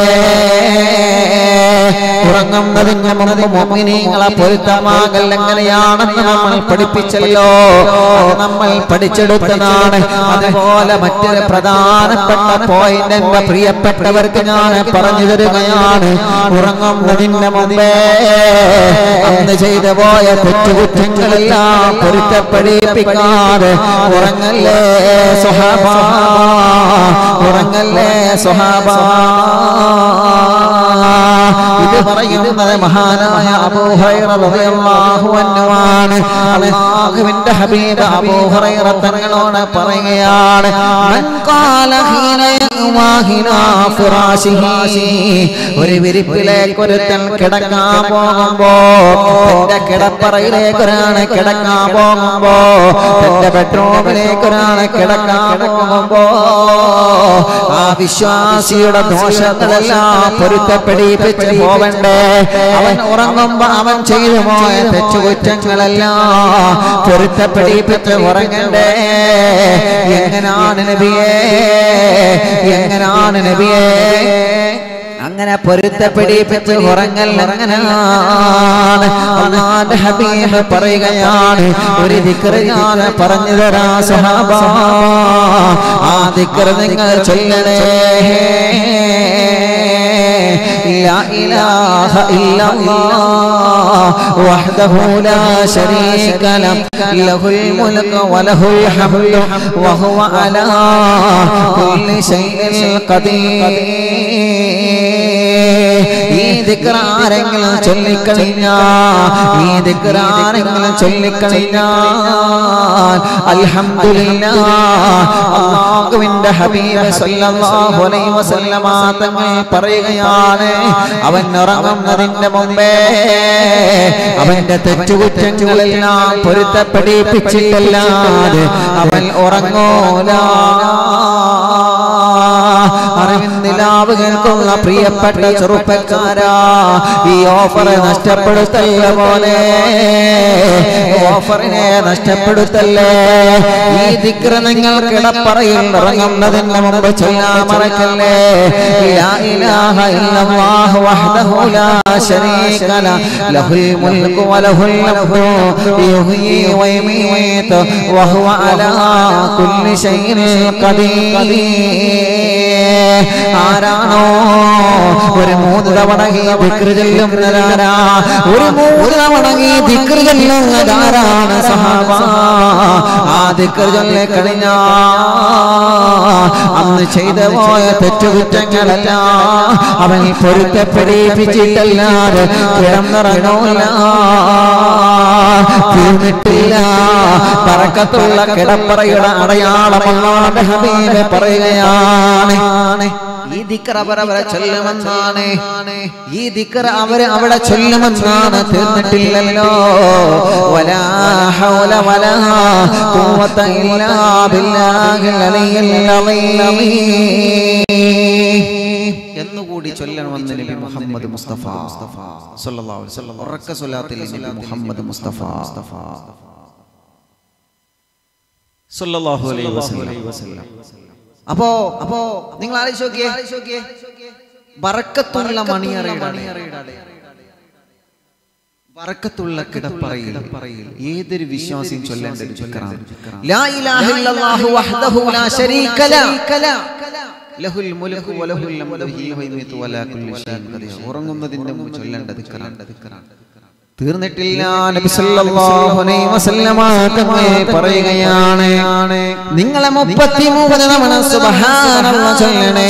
ഉറങ്ങുന്നതിന് മുമ്പ് മോമിനിങ്ങളെ പൊരുത്തമാകൽ എങ്ങനെയാണെന്ന് നമ്മൾ പഠിപ്പിച്ചല്ലോ അത് നമ്മൾ പഠിച്ചെടുത്തതാണ് അതുപോലെ മറ്റൊരു പ്രധാനപ്പെട്ട പോയിന്റ് എന്റെ പ്രിയപ്പെട്ടവർക്ക് ഞാൻ പറഞ്ഞു തരുകയാണ് ഉറങ്ങുന്നതിന് മുമ്പേ അന്ന് ചെയ്തു പോയ തെറ്റുകുറ്റങ്ങളെല്ലാം പൊരുത്തപ്പെടിപ്പിക്കാതെ ഉറങ്ങല്ലേ സ്വഹാബ ഉറങ്ങല്ലേ സ്വഹാബ ഇത് പറയുന്നത് മഹാനായ അബൂ ഹുറൈറ റളിയല്ലാഹു അൻഹുവാണ് അല്ലാഹുവിന്റെ ഹബീബ് അബൂ ഹുറൈറ തങ്ങളോട് പറയുകയാണ് മൻ ഖാല ഹീന യവാഹിനാ ഫിറാശിഹി ഒരു വിരിപ്പിലേക്ക് ഒരുത്തൻ കിടക്കാൻ പോകുമ്പോ തന്റെ കിടപ്പറയിലേക്ക് ഒരാണ് കിടക്കാൻ പോകുമ്പോ തന്റെ ബെഡ്റൂമിലേക്ക് ഒരാണ് കിടക്കാൻ പോകുമ്പോ ആ വിശ്വാസിയുടെ ദോഷങ്ങളെല്ലാം പൊരുത്തപ്പെടിപ്പിച്ച് പോവണ്ടേ അവൻ ഉറങ്ങുമ്പോ അവൻ ചെയ്തു പോയ തെറ്റുകുറ്റങ്ങളെല്ലാം പൊരുത്തപ്പെടിപ്പിച്ച് ഉറങ്ങണ്ടേ എങ്ങനാണ് നബിയേ എങ്ങനാണ് നബിയേ അങ്ങനെ പൊരുത്തപ്പെടിപ്പിച്ച് ഉറങ്ങൽ അങ്ങനെയാണ് അള്ളാന്റെ ഹബീബ് പറയുകയാണ് ഒരു ദിക്റ് ഞാൻ പറഞ്ഞു തരാ സഹാബ ആ ദിക്റ് നിങ്ങൾ ചൊല്ലണേ لا إله إلا الله وحده لا شريك له له الملك وله الحمد وهو على كل شيء قدير ഈ ദിക്ർ ആരെങ്കിലും ചൊല്ലിക്കഴിഞ്ഞാ ഈ ദിക്ർ ആരെങ്കിലും ചൊല്ലിക്കഴിഞ്ഞാൽ അൽഹംദുലില്ലാ അല്ലാഹുവിന്റെ ഹബീബ് സല്ലല്ലാഹു അലൈഹി വസല്ലമ തങ്ങൾ പറയുകയാണ് അവൻ ഉറങ്ങുന്നതിന്റെ മുമ്പേ അവന്റെ തെറ്റുകുറ്റങ്ങളെല്ലാം പൊരുത്തപ്പെടിപ്പിച്ചിട്ടല്ലാതെ അവൻ ഉറങ്ങൂല അറിവിന്ദിലാവ് കേൾക്കുന്ന പ്രിയപ്പെട്ട ചെറുപ്പക്കാരാ ഈ ഓഫർ നഷ്ടപ്പെടുത്തല്ല പോലെ ഓഫറിനെ നഷ്ടപ്പെടുത്തല്ലേ ഈ ദിക്ര നിങ്ങൾ കിടപ്പറയിൽ ഇറങ്ങുന്നതിന് മുമ്പ് ചൊല്ലാൻ മറക്കല്ലേ ലാ ഇലാഹ ഇല്ലല്ലാഹു വഹ്ദഹു ലാ ശരീക ല ലഹുൽ മുൽക്കു വലഹുൽ ഹംദു യുഹ്യി വയുമീതു വഹുവ അലാ കുല്ലി ഷൈഇൻ ഖദീർ ആരാണോ ഒരു മൂന്ന് തവണ ഈ ദിക്ർ ചൊല്ലുന്നതാരാ ഒരു മൂന്ന് തവണ ഈ ദിക്ർ ചൊല്ലുന്നതാരാണ് സഹാബ ആ ദിക്ർ ചൊല്ലി കഴിഞ്ഞ അന്ന് ചെയ്തു പോയ തെറ്റുകുറ്റങ്ങളല്ല അവൻ പൊരുത്തപ്പെടിപ്പിച്ചിട്ടല്ലാതെ കിടന്നിറങ്ങൂല തീർന്നിട്ടില്ല പറക്കത്തുള്ള കിടപ്പറയുടെ അടയാളമല്ലാതെ ഹബീബ് പറയുകയാണ് ഈ ദിക്കർ അവരവരെ ചൊല്ലുമെന്നാണ് ഈ ദിക്കർ അവര് അവിടെ ചൊല്ലുമെന്നാണ് തീർന്നിട്ടില്ലല്ലോ വലാ ഹൗല വലാ ഖുവത ഇല്ലാ ബില്ലാഹിൽ അലിയിൽ അളീം എന്നുകൂടി ചൊല്ലണമെന്ന് നബി മുഹമ്മദ് മുസ്തഫ സല്ലല്ലാഹു അലൈഹി വസല്ലം ഉറക്ക സ്വലാത്തിൽ നബി മുഹമ്മദ് മുസ്തഫ സല്ലല്ലാഹു അലൈഹി വസല്ലം അപ്പോ അപ്പോ നിങ്ങൾ ആലോചിച്ച് നോക്കിയേ ബറക്കത്തുള്ള മണിയറയുടെ ബറക്കത്തുള്ള കിടപ്പറയിൽ ഏതൊരു വിശ്വാസിയും ചൊല്ലേണ്ട ഒരു ദിക്റാണ്. ലാ ഇലാഹ ഇല്ലല്ലാഹു വഹ്ദഹു ലാ ശരീക ല. ലഹുൽ മുൽക്കു വലഹുൽ ഹംദു ഹീ വയുമീതു വലാ കുല്ലി ഷൈഇൻ ഖദീർ. ഉറങ്ങുന്നതിന്റെ മുമ്പ് ചൊല്ലേണ്ട ദിക്റാണ്. തീർന്നിട്ടില്ല നബി സല്ലല്ലാഹു അലൈഹി വസല്ലമ തങ്ങൾ പറയുകയാണ് നിങ്ങളെ 33 തവണ സുബ്ഹാനല്ലാഹ് ചൊല്ലണേ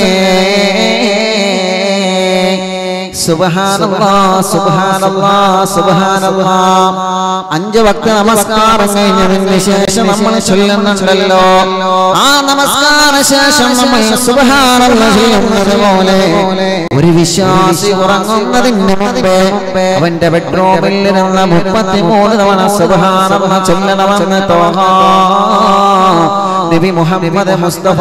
സുബ്ഹാനല്ലാഹ് സുബ്ഹാനല്ലാഹ് സുബ്ഹാനല്ലാഹ് അഞ്ച് വക്ത നമസ്കാരം കഴിഞ്ഞതിന് ശേഷം നമ്മൾ ചൊല്ലുന്നുണ്ടല്ലോ ആ നമസ്കാര ശേഷം നമ്മൾ സുബ്ഹാനല്ലാഹ് ചൊല്ലുന്നത് പോലെ ഒരു വിശ്വാസി ഉറങ്ങുന്നതിന് മുമ്പേ അവന്റെ ബെഡ്റൂമിൽ നിന്ന് മുപ്പത്തിമൂന്ന് തവണ സുബ്ഹാനല്ലാഹ് ചൊല്ലണമെന്ന് തോഹ നബി മുഹമ്മദ് മുസ്തഫ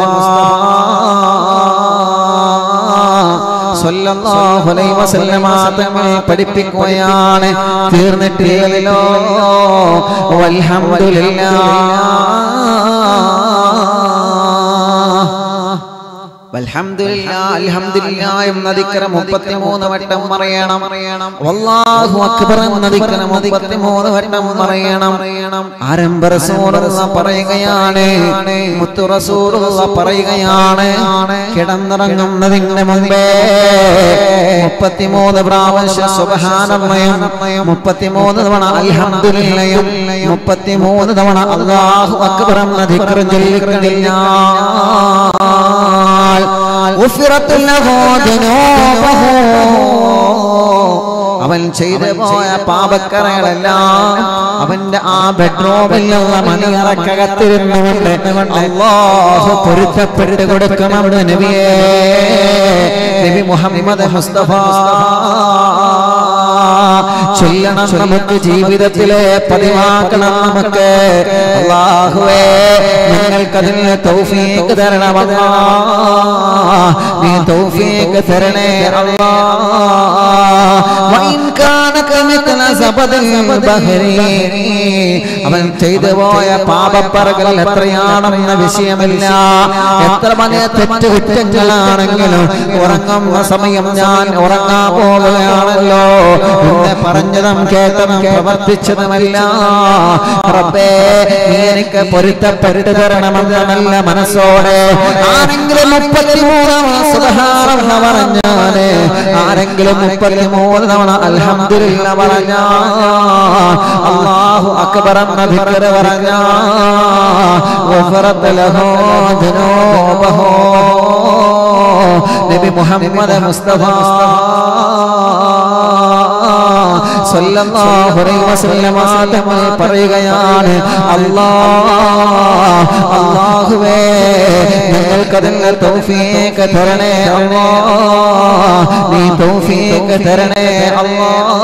സ്വല്ലല്ലാഹു അലൈഹി വസല്ലമ തങ്ങൾ പഠിപ്പിക്കുകയാണ് തീർന്നിട്ടില്ലല്ലോ വൽഹംദുലില്ലാ വൽഹംദുലില്ലാ അൽഹംദുലില്ലാ എന്ന ദിക്ര 33 വട്ടം പറയണം വല്ലാഹു അക്ബർ എന്ന ദിക്ര 33 വട്ടം പറയണം ആരംഭ റസൂലുള്ള പറയുകയാണ് മുത്തു റസൂലുള്ള പറയുകയാണ് കിടന്നിറങ്ങുന്നതിന് മുമ്പേ 33 പ്രാവശ്യം സുബ്ഹാനല്ലയും 33 തവണ അൽഹംദുലില്ലയും 33 തവണ അല്ലാഹു അക്ബർ എന്ന ദിക്ര ചൊല്ലിക്കഴിഞ്ഞാൽ غفرت له ذنوبه അവൻ ചെയ്തു പോയ പാപക്കറകളെല്ലാം അവന്റെ ആ ബെഡ്റൂമിലുള്ള മണിയറക്കകത്തിരുന്നുകൊണ്ട് അള്ളാഹു പൊരുത്തപ്പെട്ട് കൊടുക്കുമെന്ന് നബിയേ നബി മുഹമ്മദ് മുസ്തഫ ചൊല്ലണം നമുക്ക് ജീവിതത്തിലെ പതിവാക്കണം നമുക്ക് അള്ളാഹുവേ നിങ്ങൾക്കതിന് തൗഫീഖ് തരണമല്ലാ നീ തൗഫീഖ് തരണേ അല്ലാ വൈൻ കാനക മിത്ല സബദിൽ ബഹരി അവൻ ചെയ്തു പോയ പാപപ്പറകൾ എത്രയാണെന്ന വിഷയമില്ല എത്ര വലിയ തെറ്റ് കുറ്റങ്ങളാണെങ്കിലും ഉറങ്ങുന്ന സമയം ഞാൻ ഉറങ്ങാൻ പോവുകയാണല്ലോ എന്ന് പറഞ്ഞതും കേട്ടതും പ്രവർത്തിച്ചതുമല്ല റബ്ബേ നീ എനിക്ക് പൊരുത്തപ്പെട്ടു തരണമെന്ന നല്ല മനസ്സോടെ ആരെങ്കിലും മുപ്പത്തിമൂന്നാം സുധാറെന്ന് പറഞ്ഞാല് ആരെങ്കിലും മുപ്പത്തിമൂന്ന് തവണ അൽഹംദുലില്ല പറഞ്ഞ അള്ളാഹു അക്ബർ എന്ന ധിക്കർ പറഞ്ഞ ഗഫറത്ത് ലഹു ദുനൂബഹു നബി മുഹമ്മദ് മുസ്തഫ സല്ലല്ലാഹു അലൈഹി വസല്ലമ തങ്ങൾ പറയുകയാണ് അല്ലാഹ് അല്ലാഹുവേ ഞങ്ങൾക്കതിന് തൗഫീഖ് തരണേ അല്ലാഹ് നീ തൗഫീഖ് തരണേ അല്ലാഹ്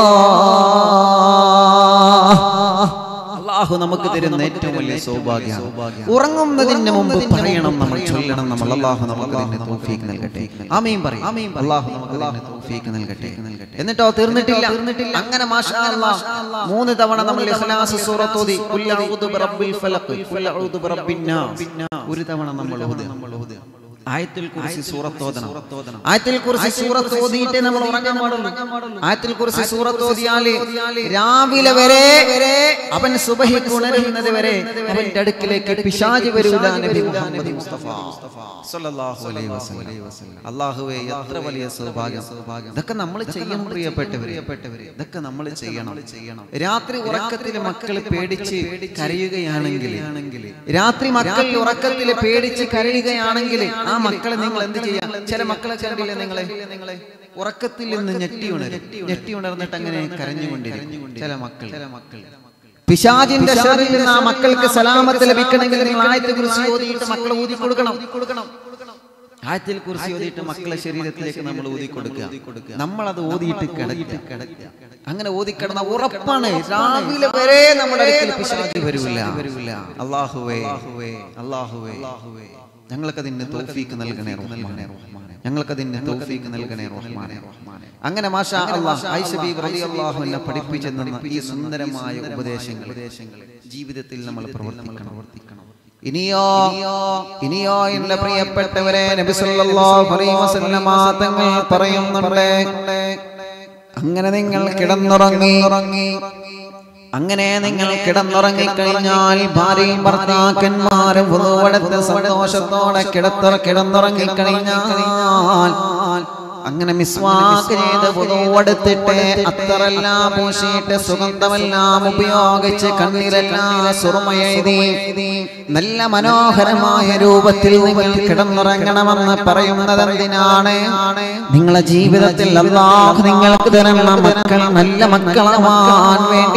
അള്ളാഹു നമുക്ക് തരുന്ന ഏറ്റവും വലിയ സൗഭാഗ്യം ഉറങ്ങുന്നതിന് മുമ്പ് പറയണം നമ്മൾ ചൊല്ലണം നമ്മൾ അള്ളാഹു നമുക്ക് അതിന്റെ തൗഫീഖ് നൽകട്ടെ ആമീൻ പറയും ആമീൻ അള്ളാഹു നമുക്ക് അതിന്റെ തൗഫീഖ് നൽകട്ടെ എന്നിട്ടോ തീർന്നിട്ടില്ല അങ്ങനെ മാഷാ അല്ലാഹ് മൂന്ന് തവണ നമ്മൾ ഇഖ്ലാസ് സൂറത്ത് ഓതി ഖുൽ അഊദു ബിറബ്ബിൽ ഫലഖ് ഖുൽ അഊദു ബിറബ്ബിൻ നാസ് ഒരു തവണ നമ്മൾ ഓതി ആയത്തിൽ കുറിച്ച് സൂറത്തോദനം ആയത്തിൽ കുറിച്ച് സൂറത്ത് ഓതിയിട്ടേ നമ്മൾ ഉറങ്ങാൻ പാടുള്ളൂ ആയത്തിൽ കുറിച്ച് സൂറത്ത് ഓതിയാല് രാവിലെ വരെ അവൻ സുബഹിക്ക് ഉണരുന്നത് വരെ അവന്റെ അടുക്കിലേക്ക് പിശാജ് വരൂല നബി മുഹമ്മദ് മുസ്തഫ സല്ലല്ലാഹു അലൈഹി വസല്ലം അല്ലാഹുവേ എത്ര വലിയ സൗഭാഗ്യം ഇതൊക്കെ നമ്മൾ ചെയ്യണം പ്രിയപ്പെട്ടവരെ ഇതൊക്കെ നമ്മൾ ചെയ്യണം രാത്രി ഉറക്കത്തിൽ മക്കൾ പേടിച്ച് കരയുകയാണെങ്കിൽ രാത്രി മക്കൾ ഉറക്കത്തിൽ പേടിച്ച് കരയുകയാണെങ്കിൽ ആ മക്കളെ നിങ്ങൾ എന്ത് ചെയ്യാം ചില മക്കളെ കണ്ടില്ലേ നിങ്ങളെ നിങ്ങളെ ഉറക്കത്തിൽ നിന്ന് ഞെട്ടി ഉണരും ഞെട്ടി ഉണർന്നിട്ട് അങ്ങനെ കരഞ്ഞുകൊണ്ടിരിക്കും ചില മക്കൾ ചില മക്കൾ പിശാജിന്റെ ഷറിൽ നിന്ന് ആ മക്കൾക്ക് സലാമത്ത് ലഭിക്കണമെങ്കിൽ നിങ്ങൾ ആയത്തെ കുറിച്ച് ഓതിയിട്ട് മക്കളെ ഊതി കൊടുക്കണം കൊടുക്കണം ആയത്തിൽ കുറിച്ച് ഓതിയിട്ട് മക്കളെ ശരീരത്തിലേക്ക് നമ്മൾ ഊതി കൊടുക്കുക നമ്മൾ അത് ഓതിയിട്ട് കിടക്കുക കിടക്കുക അങ്ങനെ ഓതിക്കിടന്ന ഉറപ്പാണ് രാവിലെ വരെ നമ്മുടെ അടുക്കൽ പിശാച് വരൂല വരൂല അള്ളാഹുവേ അള്ളാഹുവേ ഞങ്ങൾക്ക് അതിന് തോഫീക്ക് നൽകണേ റഹ്മാനെ ഞങ്ങൾക്ക് അതിന് തോഫീക്ക് നൽകണേ റഹ്മാനെ അങ്ങനെ മാഷാ അല്ലാഹ് ആയിഷ ബീബി റളിയല്ലാഹു അൻഹ പഠിപ്പിച്ചു തന്ന ഈ സുന്ദരമായ ഉപദേശങ്ങൾ ജീവിതത്തിൽ നമ്മൾ പ്രവർത്തിക്കണം പ്രവർത്തിക്കണം ഇനിയോ ഇനിയോ എന്റെ പ്രിയപ്പെട്ടവരെ നബി സല്ലല്ലാഹു അലൈഹി വസല്ലമ തങ്ങൾ പറയുന്നുണ്ട് അങ്ങനെ നിങ്ങൾ കിടന്നുറങ്ങി അങ്ങനെ നിങ്ങൾ കിടന്നുറങ്ങി കഴിഞ്ഞാൽ ഭാര്യയും ഭർത്താക്കന്മാരും പുതുവടത്ത് സന്തോഷത്തോടെ കിടത്തുറ കിടന്നുറങ്ങി കഴിഞ്ഞാൽ അങ്ങനെ മിസ്വാക്ക് ചെയ്ത് പുതുവെടുത്തിട്ട് അത്തറെല്ലാം പൂശിയിട്ട് സുഗന്ധമെല്ലാം ഉപയോഗിച്ച് കണ്ണിലെല്ലാം സുറുമയെഴുതി നല്ല മനോഹരമായ രൂപത്തിൽ നിങ്ങൾ കിടന്നുറങ്ങണമെന്ന് പറയുന്നത് എന്തിനാണ് നിങ്ങളെ ജീവിതത്തിൽ അള്ളാഹ് നിങ്ങൾക്ക് തരുന്ന മക്കൾ നല്ല മക്കളാവാൻ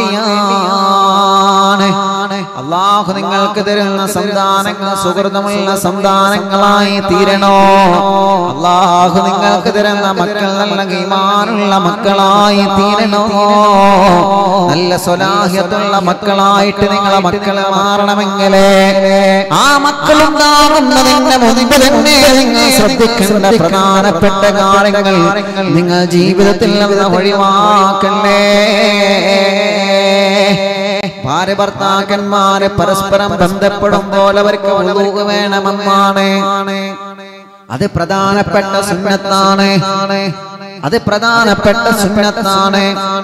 വേണ്ടിയാണ് അള്ളാഹു നിങ്ങൾക്ക് തരുന്ന സന്താനങ്ങൾ സുഹൃതമുള്ള സന്താനങ്ങളായി തീരണോ അള്ളാഹു നിങ്ങൾക്ക് തരുന്ന മക്കൾ നല്ല ഈമാനുള്ള മക്കളായി തീരണോ നല്ല സ്വലാഹ്യത്തുള്ള മക്കളായിട്ട് നിങ്ങളെ മക്കളെ മാറണമെങ്കിൽ ആ മക്കളുണ്ടാകുന്നതിന്റെ മുൻപ് തന്നെ നിങ്ങൾ ശ്രദ്ധിക്കേണ്ട പ്രധാനപ്പെട്ട കാര്യങ്ങൾ നിങ്ങൾ ജീവിതത്തിൽ നിന്ന് ഒഴിവാക്കല്ലേ ഭാര്യ ഭർത്താക്കന്മാരെ പരസ്പരം ബന്ധപ്പെടുമ്പോൾ അവർക്ക് ഉളവ് വേണമെന്നാണ് അത് പ്രധാനപ്പെട്ട സുന്നത്താണ് അത് പ്രധാനപ്പെട്ട സുന്നത്താണ്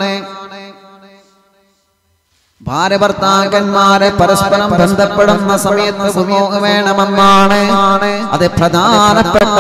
ഭാര്യ ഭർത്താക്കന്മാരെ പരസ്പരം ബന്ധപ്പെടുന്ന സമയത്ത് ഉപയോഗ വേണമെന്നാണ് അത് പ്രധാനപ്പെട്ട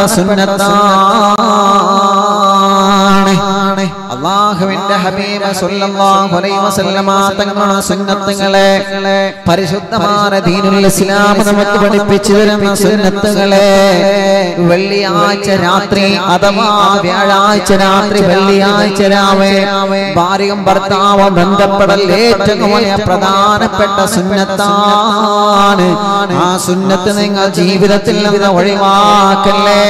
സുന്നത്താണ് അള്ളാഹുവിന്റെ ഹബീബ് സല്ലല്ലാഹു അലൈഹി വസല്ലമ തങ്ങളുടെ സുന്നത്തുകളെ പരിശുദ്ധമായ ദീനുൽ ഇസ്ലാം നമുക്ക് പഠിപ്പിച്ചു തരുന്ന സുന്നത്തുകളെ വെള്ളിയാഴ്ച രാത്രി അഥവാ വ്യാഴാഴ്ച രാത്രി വെള്ളിയാഴ്ച രാവേ ഭാര്യയും ഭർത്താവും ബന്ധപ്പെടൽ ഏറ്റവും വലിയ പ്രധാനപ്പെട്ട സുന്നത്താണ് ആ സുന്നത്ത് നിങ്ങൾ ജീവിതത്തിൽ നിന്ന് ഒഴിവാക്കല്ലേ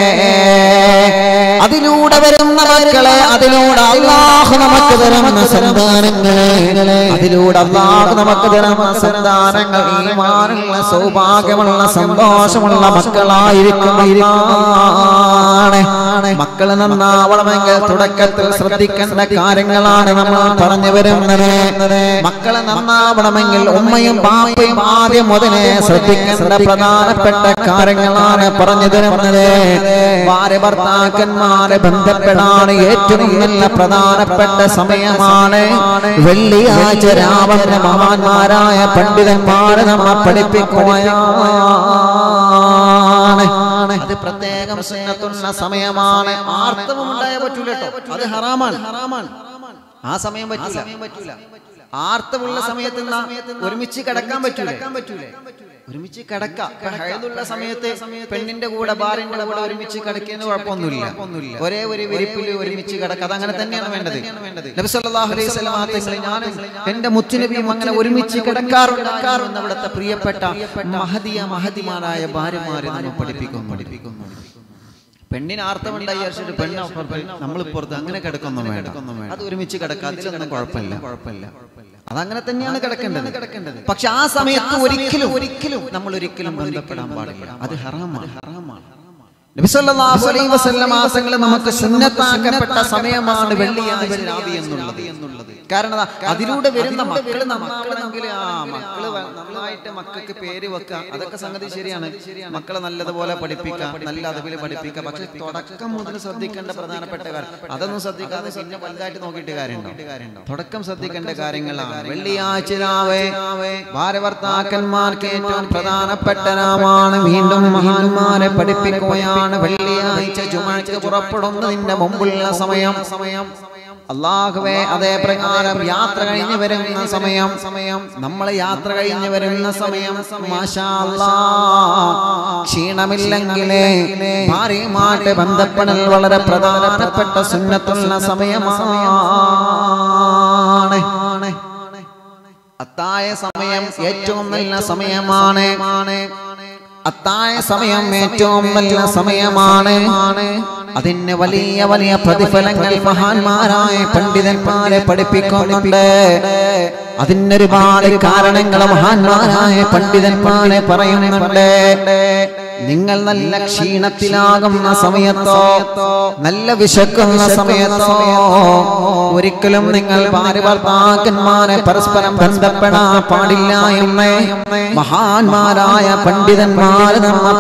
അതിലൂടെ വരുന്ന മക്കളെ അതിലൂടെ അള്ളാഹു നമുക്ക് തരുന്ന സന്താനങ്ങളെ അതിലൂടെ അള്ളാഹു നമുക്ക് തരുന്ന സന്താനങ്ങൾ ഈമാനുള്ള സൗഭാഗ്യമുള്ള സന്തോഷമുള്ള മക്കളായിരിക്കും മക്കള് നന്നാവണമെങ്കിൽ തുടക്കത്തിൽ ശ്രദ്ധിക്കേണ്ട കാര്യങ്ങളാണ് നമ്മൾ പറഞ്ഞു വരുന്നത് മക്കളെ നന്നാവണമെങ്കിൽ ഉമ്മയും ബാപ്പയും ആദ്യം മുതലേ ശ്രദ്ധിക്കേണ്ട പ്രധാനപ്പെട്ട കാര്യങ്ങളാണ് പറഞ്ഞു തരുന്നത് ഭാര്യ ഭർത്താക്കന്മാരെ ബന്ധപ്പെടാൻ ഏറ്റവും നല്ല പ്രധാനപ്പെട്ട സമയമാണ് വെള്ളിയാഴ്ച രാവണ മഹാന്മാരായ പണ്ഡിതന്മാരെ നമ്മെ പഠിപ്പിക്കുകയാണ് അത് പ്രത്യേകം സുന്നത്തുള്ള സമയമാണ് ആർത്തവം ഉണ്ടായ പറ്റൂല കേട്ടോ അത് ഹറാമാണ് ഹറാമാണ് ആ സമയം പറ്റൂല ആർത്തമുള്ള സമയത്ത് എന്നാ ഒരുമിച്ച് കിടക്കാൻ പറ്റൂലേ ഒരുമിച്ച് കിടക്കാം ഹൈദുള്ള സമയത്ത് പെണ്ണിന്റെ കൂടെ ഭാര്യന്റെ കൂടെ ഒരുമിച്ച് കിടക്കുന്ന കുഴപ്പമൊന്നുമില്ല ഒരേ ഒരു വിരിപ്പിൽ ഒരുമിച്ച് കിടക്കാം അതങ്ങനെ തന്നെയാണ് വേണ്ടത് നബി സല്ലല്ലാഹു അലൈഹി വസല്ലം തങ്ങൾ ഞാൻ എന്റെ മുത്തുനബിയും അങ്ങനെ ഒരുമിച്ച് കിടക്കാറുണ്ടാകാറുണ്ട് അവിടുത്തെ പ്രിയപ്പെട്ട മഹദിയ മഹദിമാരായ ഭാര്യമാരെ നമ്മൾ പഠിപ്പിക്കും പഠിപ്പിക്കുന്നു പെണ്ണിന് ആർത്തമുണ്ടായി വിചാരിച്ചിട്ട് പെണ്ണ് നമ്മൾ പുറത്ത് അങ്ങനെ കിടക്കൊന്നും വേണ്ട അത് ഒരുമിച്ച് കിടക്കാം അതിലൊന്നും കുഴപ്പമില്ല കുഴപ്പമില്ല അതങ്ങനെ തന്നെയാണ് കിടക്കേണ്ടത് കിടക്കേണ്ടത് പക്ഷെ ആ സമയത്ത് ഒരിക്കലും ഒരിക്കലും നമ്മൾ ഒരിക്കലും ബന്ധപ്പെടാൻ പാടില്ല അത് ഹറാമാണ് ഹറാമാണ് നബിസല്ലല്ലാഹു അലൈഹി വസല്ലം ആസങ്ങൾ നമുക്ക് സുന്നത്താക്കപ്പെട്ട സമയമാണ് വെള്ളിയാഴ്ച രാവി എന്നുള്ളത് എന്നുള്ളത് കാരണം അതാ, അതിലൂടെ വരുന്ന മക്കള് നന്നാവണമെങ്കിൽ ആ മക്കള് വ- നന്നായിട്ട് മക്കൾക്ക് പേര് വെക്കുക അതൊക്കെ സംഗതി ശരിയാണ് മക്കളെ നല്ലതുപോലെ പഠിപ്പിക്കാം നല്ല അതിൽ പഠിപ്പിക്കാം പക്ഷെ തുടക്കം മുതൽ ശ്രദ്ധിക്കേണ്ട പ്രധാനപ്പെട്ട കാര്യം അതൊന്നും ശ്രദ്ധിക്കാതെ പിന്നെ വലുതായിട്ട് നോക്കിയിട്ട് കാര്യമുണ്ടോ തുടക്കം ശ്രദ്ധിക്കേണ്ട കാര്യങ്ങളാണ് വെള്ളിയാഴ്ച രാവേ ഭാരഭർത്താക്കന്മാർക്ക് ഏറ്റവും പ്രധാനപ്പെട്ട നാമാണ് വീണ്ടും മഹാന്മാരെ പഠിപ്പിക്കുകയാണ് വെള്ളിയാഴ്ച ജുമാക്ക് പുറപ്പെടുന്നതിന്റെ മുമ്പുള്ള സമയം സമയം അള്ളാഹുവേ അതേ പ്രകാരം യാത്ര കഴിഞ്ഞ് വരുന്ന സമയം സമയം നമ്മൾ യാത്ര കഴിഞ്ഞ് വരുന്ന സമയം മാഷാ അല്ലാ. ക്ഷീണമില്ലെങ്കിലേ ഭാര്യയുമായിട്ട് ബന്ധപ്പെടൽ വളരെ പ്രധാനപ്പെട്ട സുന്നത്തുള്ള സമയമാണ് അത്തായ സമയം ഏറ്റവും നല്ല സമയമാണ് അത്തായ സമയം ഏറ്റവും നല്ല സമയമാണ് അതിന് വലിയ വലിയ പ്രതിഫലങ്ങൾ മഹാന്മാരായ പണ്ഡിതന്മാരെ പഠിപ്പിക്കുന്നുണ്ട് അതിനൊരുപാട് കാരണങ്ങൾ മഹാന്മാരായ പണ്ഡിതന്മാരെ പറയുന്നുണ്ട് നിങ്ങൾ നല്ല ക്ഷീണത്തിലാകുന്ന സമയത്തോ നല്ല വിശക്കുന്ന സമയത്തോ ഒരിക്കലും നിങ്ങൾ ഭാര്യ ഭർത്താക്കന്മാരെ പരസ്പരം ബന്ധപ്പെടാൻ പാടില്ല എന്ന് മഹാന്മാരായ പണ്ഡിതന്മാർ നമ്മെ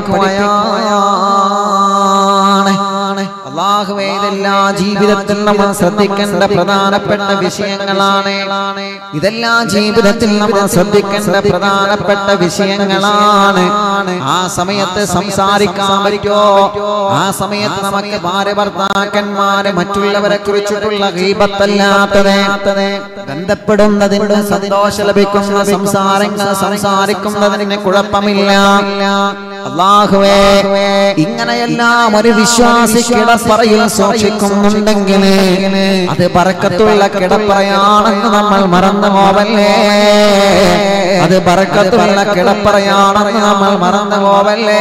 പഠിപ്പിക്കുകയാണ് അള്ളാഹുവേ ഇതെല്ലാം ജീവിതത്തിൽ നമ്മൾ ശ്രദ്ധിക്കേണ്ട പ്രധാനപ്പെട്ട വിഷയങ്ങളാണ് ഇതെല്ലാം ജീവിതത്തിൽ നമ്മൾ ശ്രദ്ധിക്കേണ്ട പ്രധാനപ്പെട്ട വിഷയങ്ങളാണ് ആ സമയത്ത് സംസാരിക്കാൻ പറ്റോ ആ സമയത്ത് നമുക്ക് ഭാര്യ ഭർത്താക്കന്മാരെ മറ്റുള്ളവരെ കുറിച്ചിട്ടുള്ള ഗീപത്തല്ലാത്തത് ബന്ധപ്പെടുന്നതിന് സന്തോഷം ലഭിക്കുന്ന സംസാരങ്ങൾ സംസാരിക്കുന്നതിന് കുഴപ്പമില്ല അള്ളാഹുവേ ഇങ്ങനെയെല്ലാം ഒരു വിശ്വാസി കിടപ്പറയിൽ സൂക്ഷിക്കുന്നുണ്ടെങ്കിൽ അത് പറക്കത്തുള്ള കിടപ്പറയാണെന്ന് നമ്മൾ മറന്നു പോവല്ലേ അത് പറക്കത്തുള്ള കിടപ്പറയാണെന്ന് നമ്മൾ മറന്നു പോവല്ലേ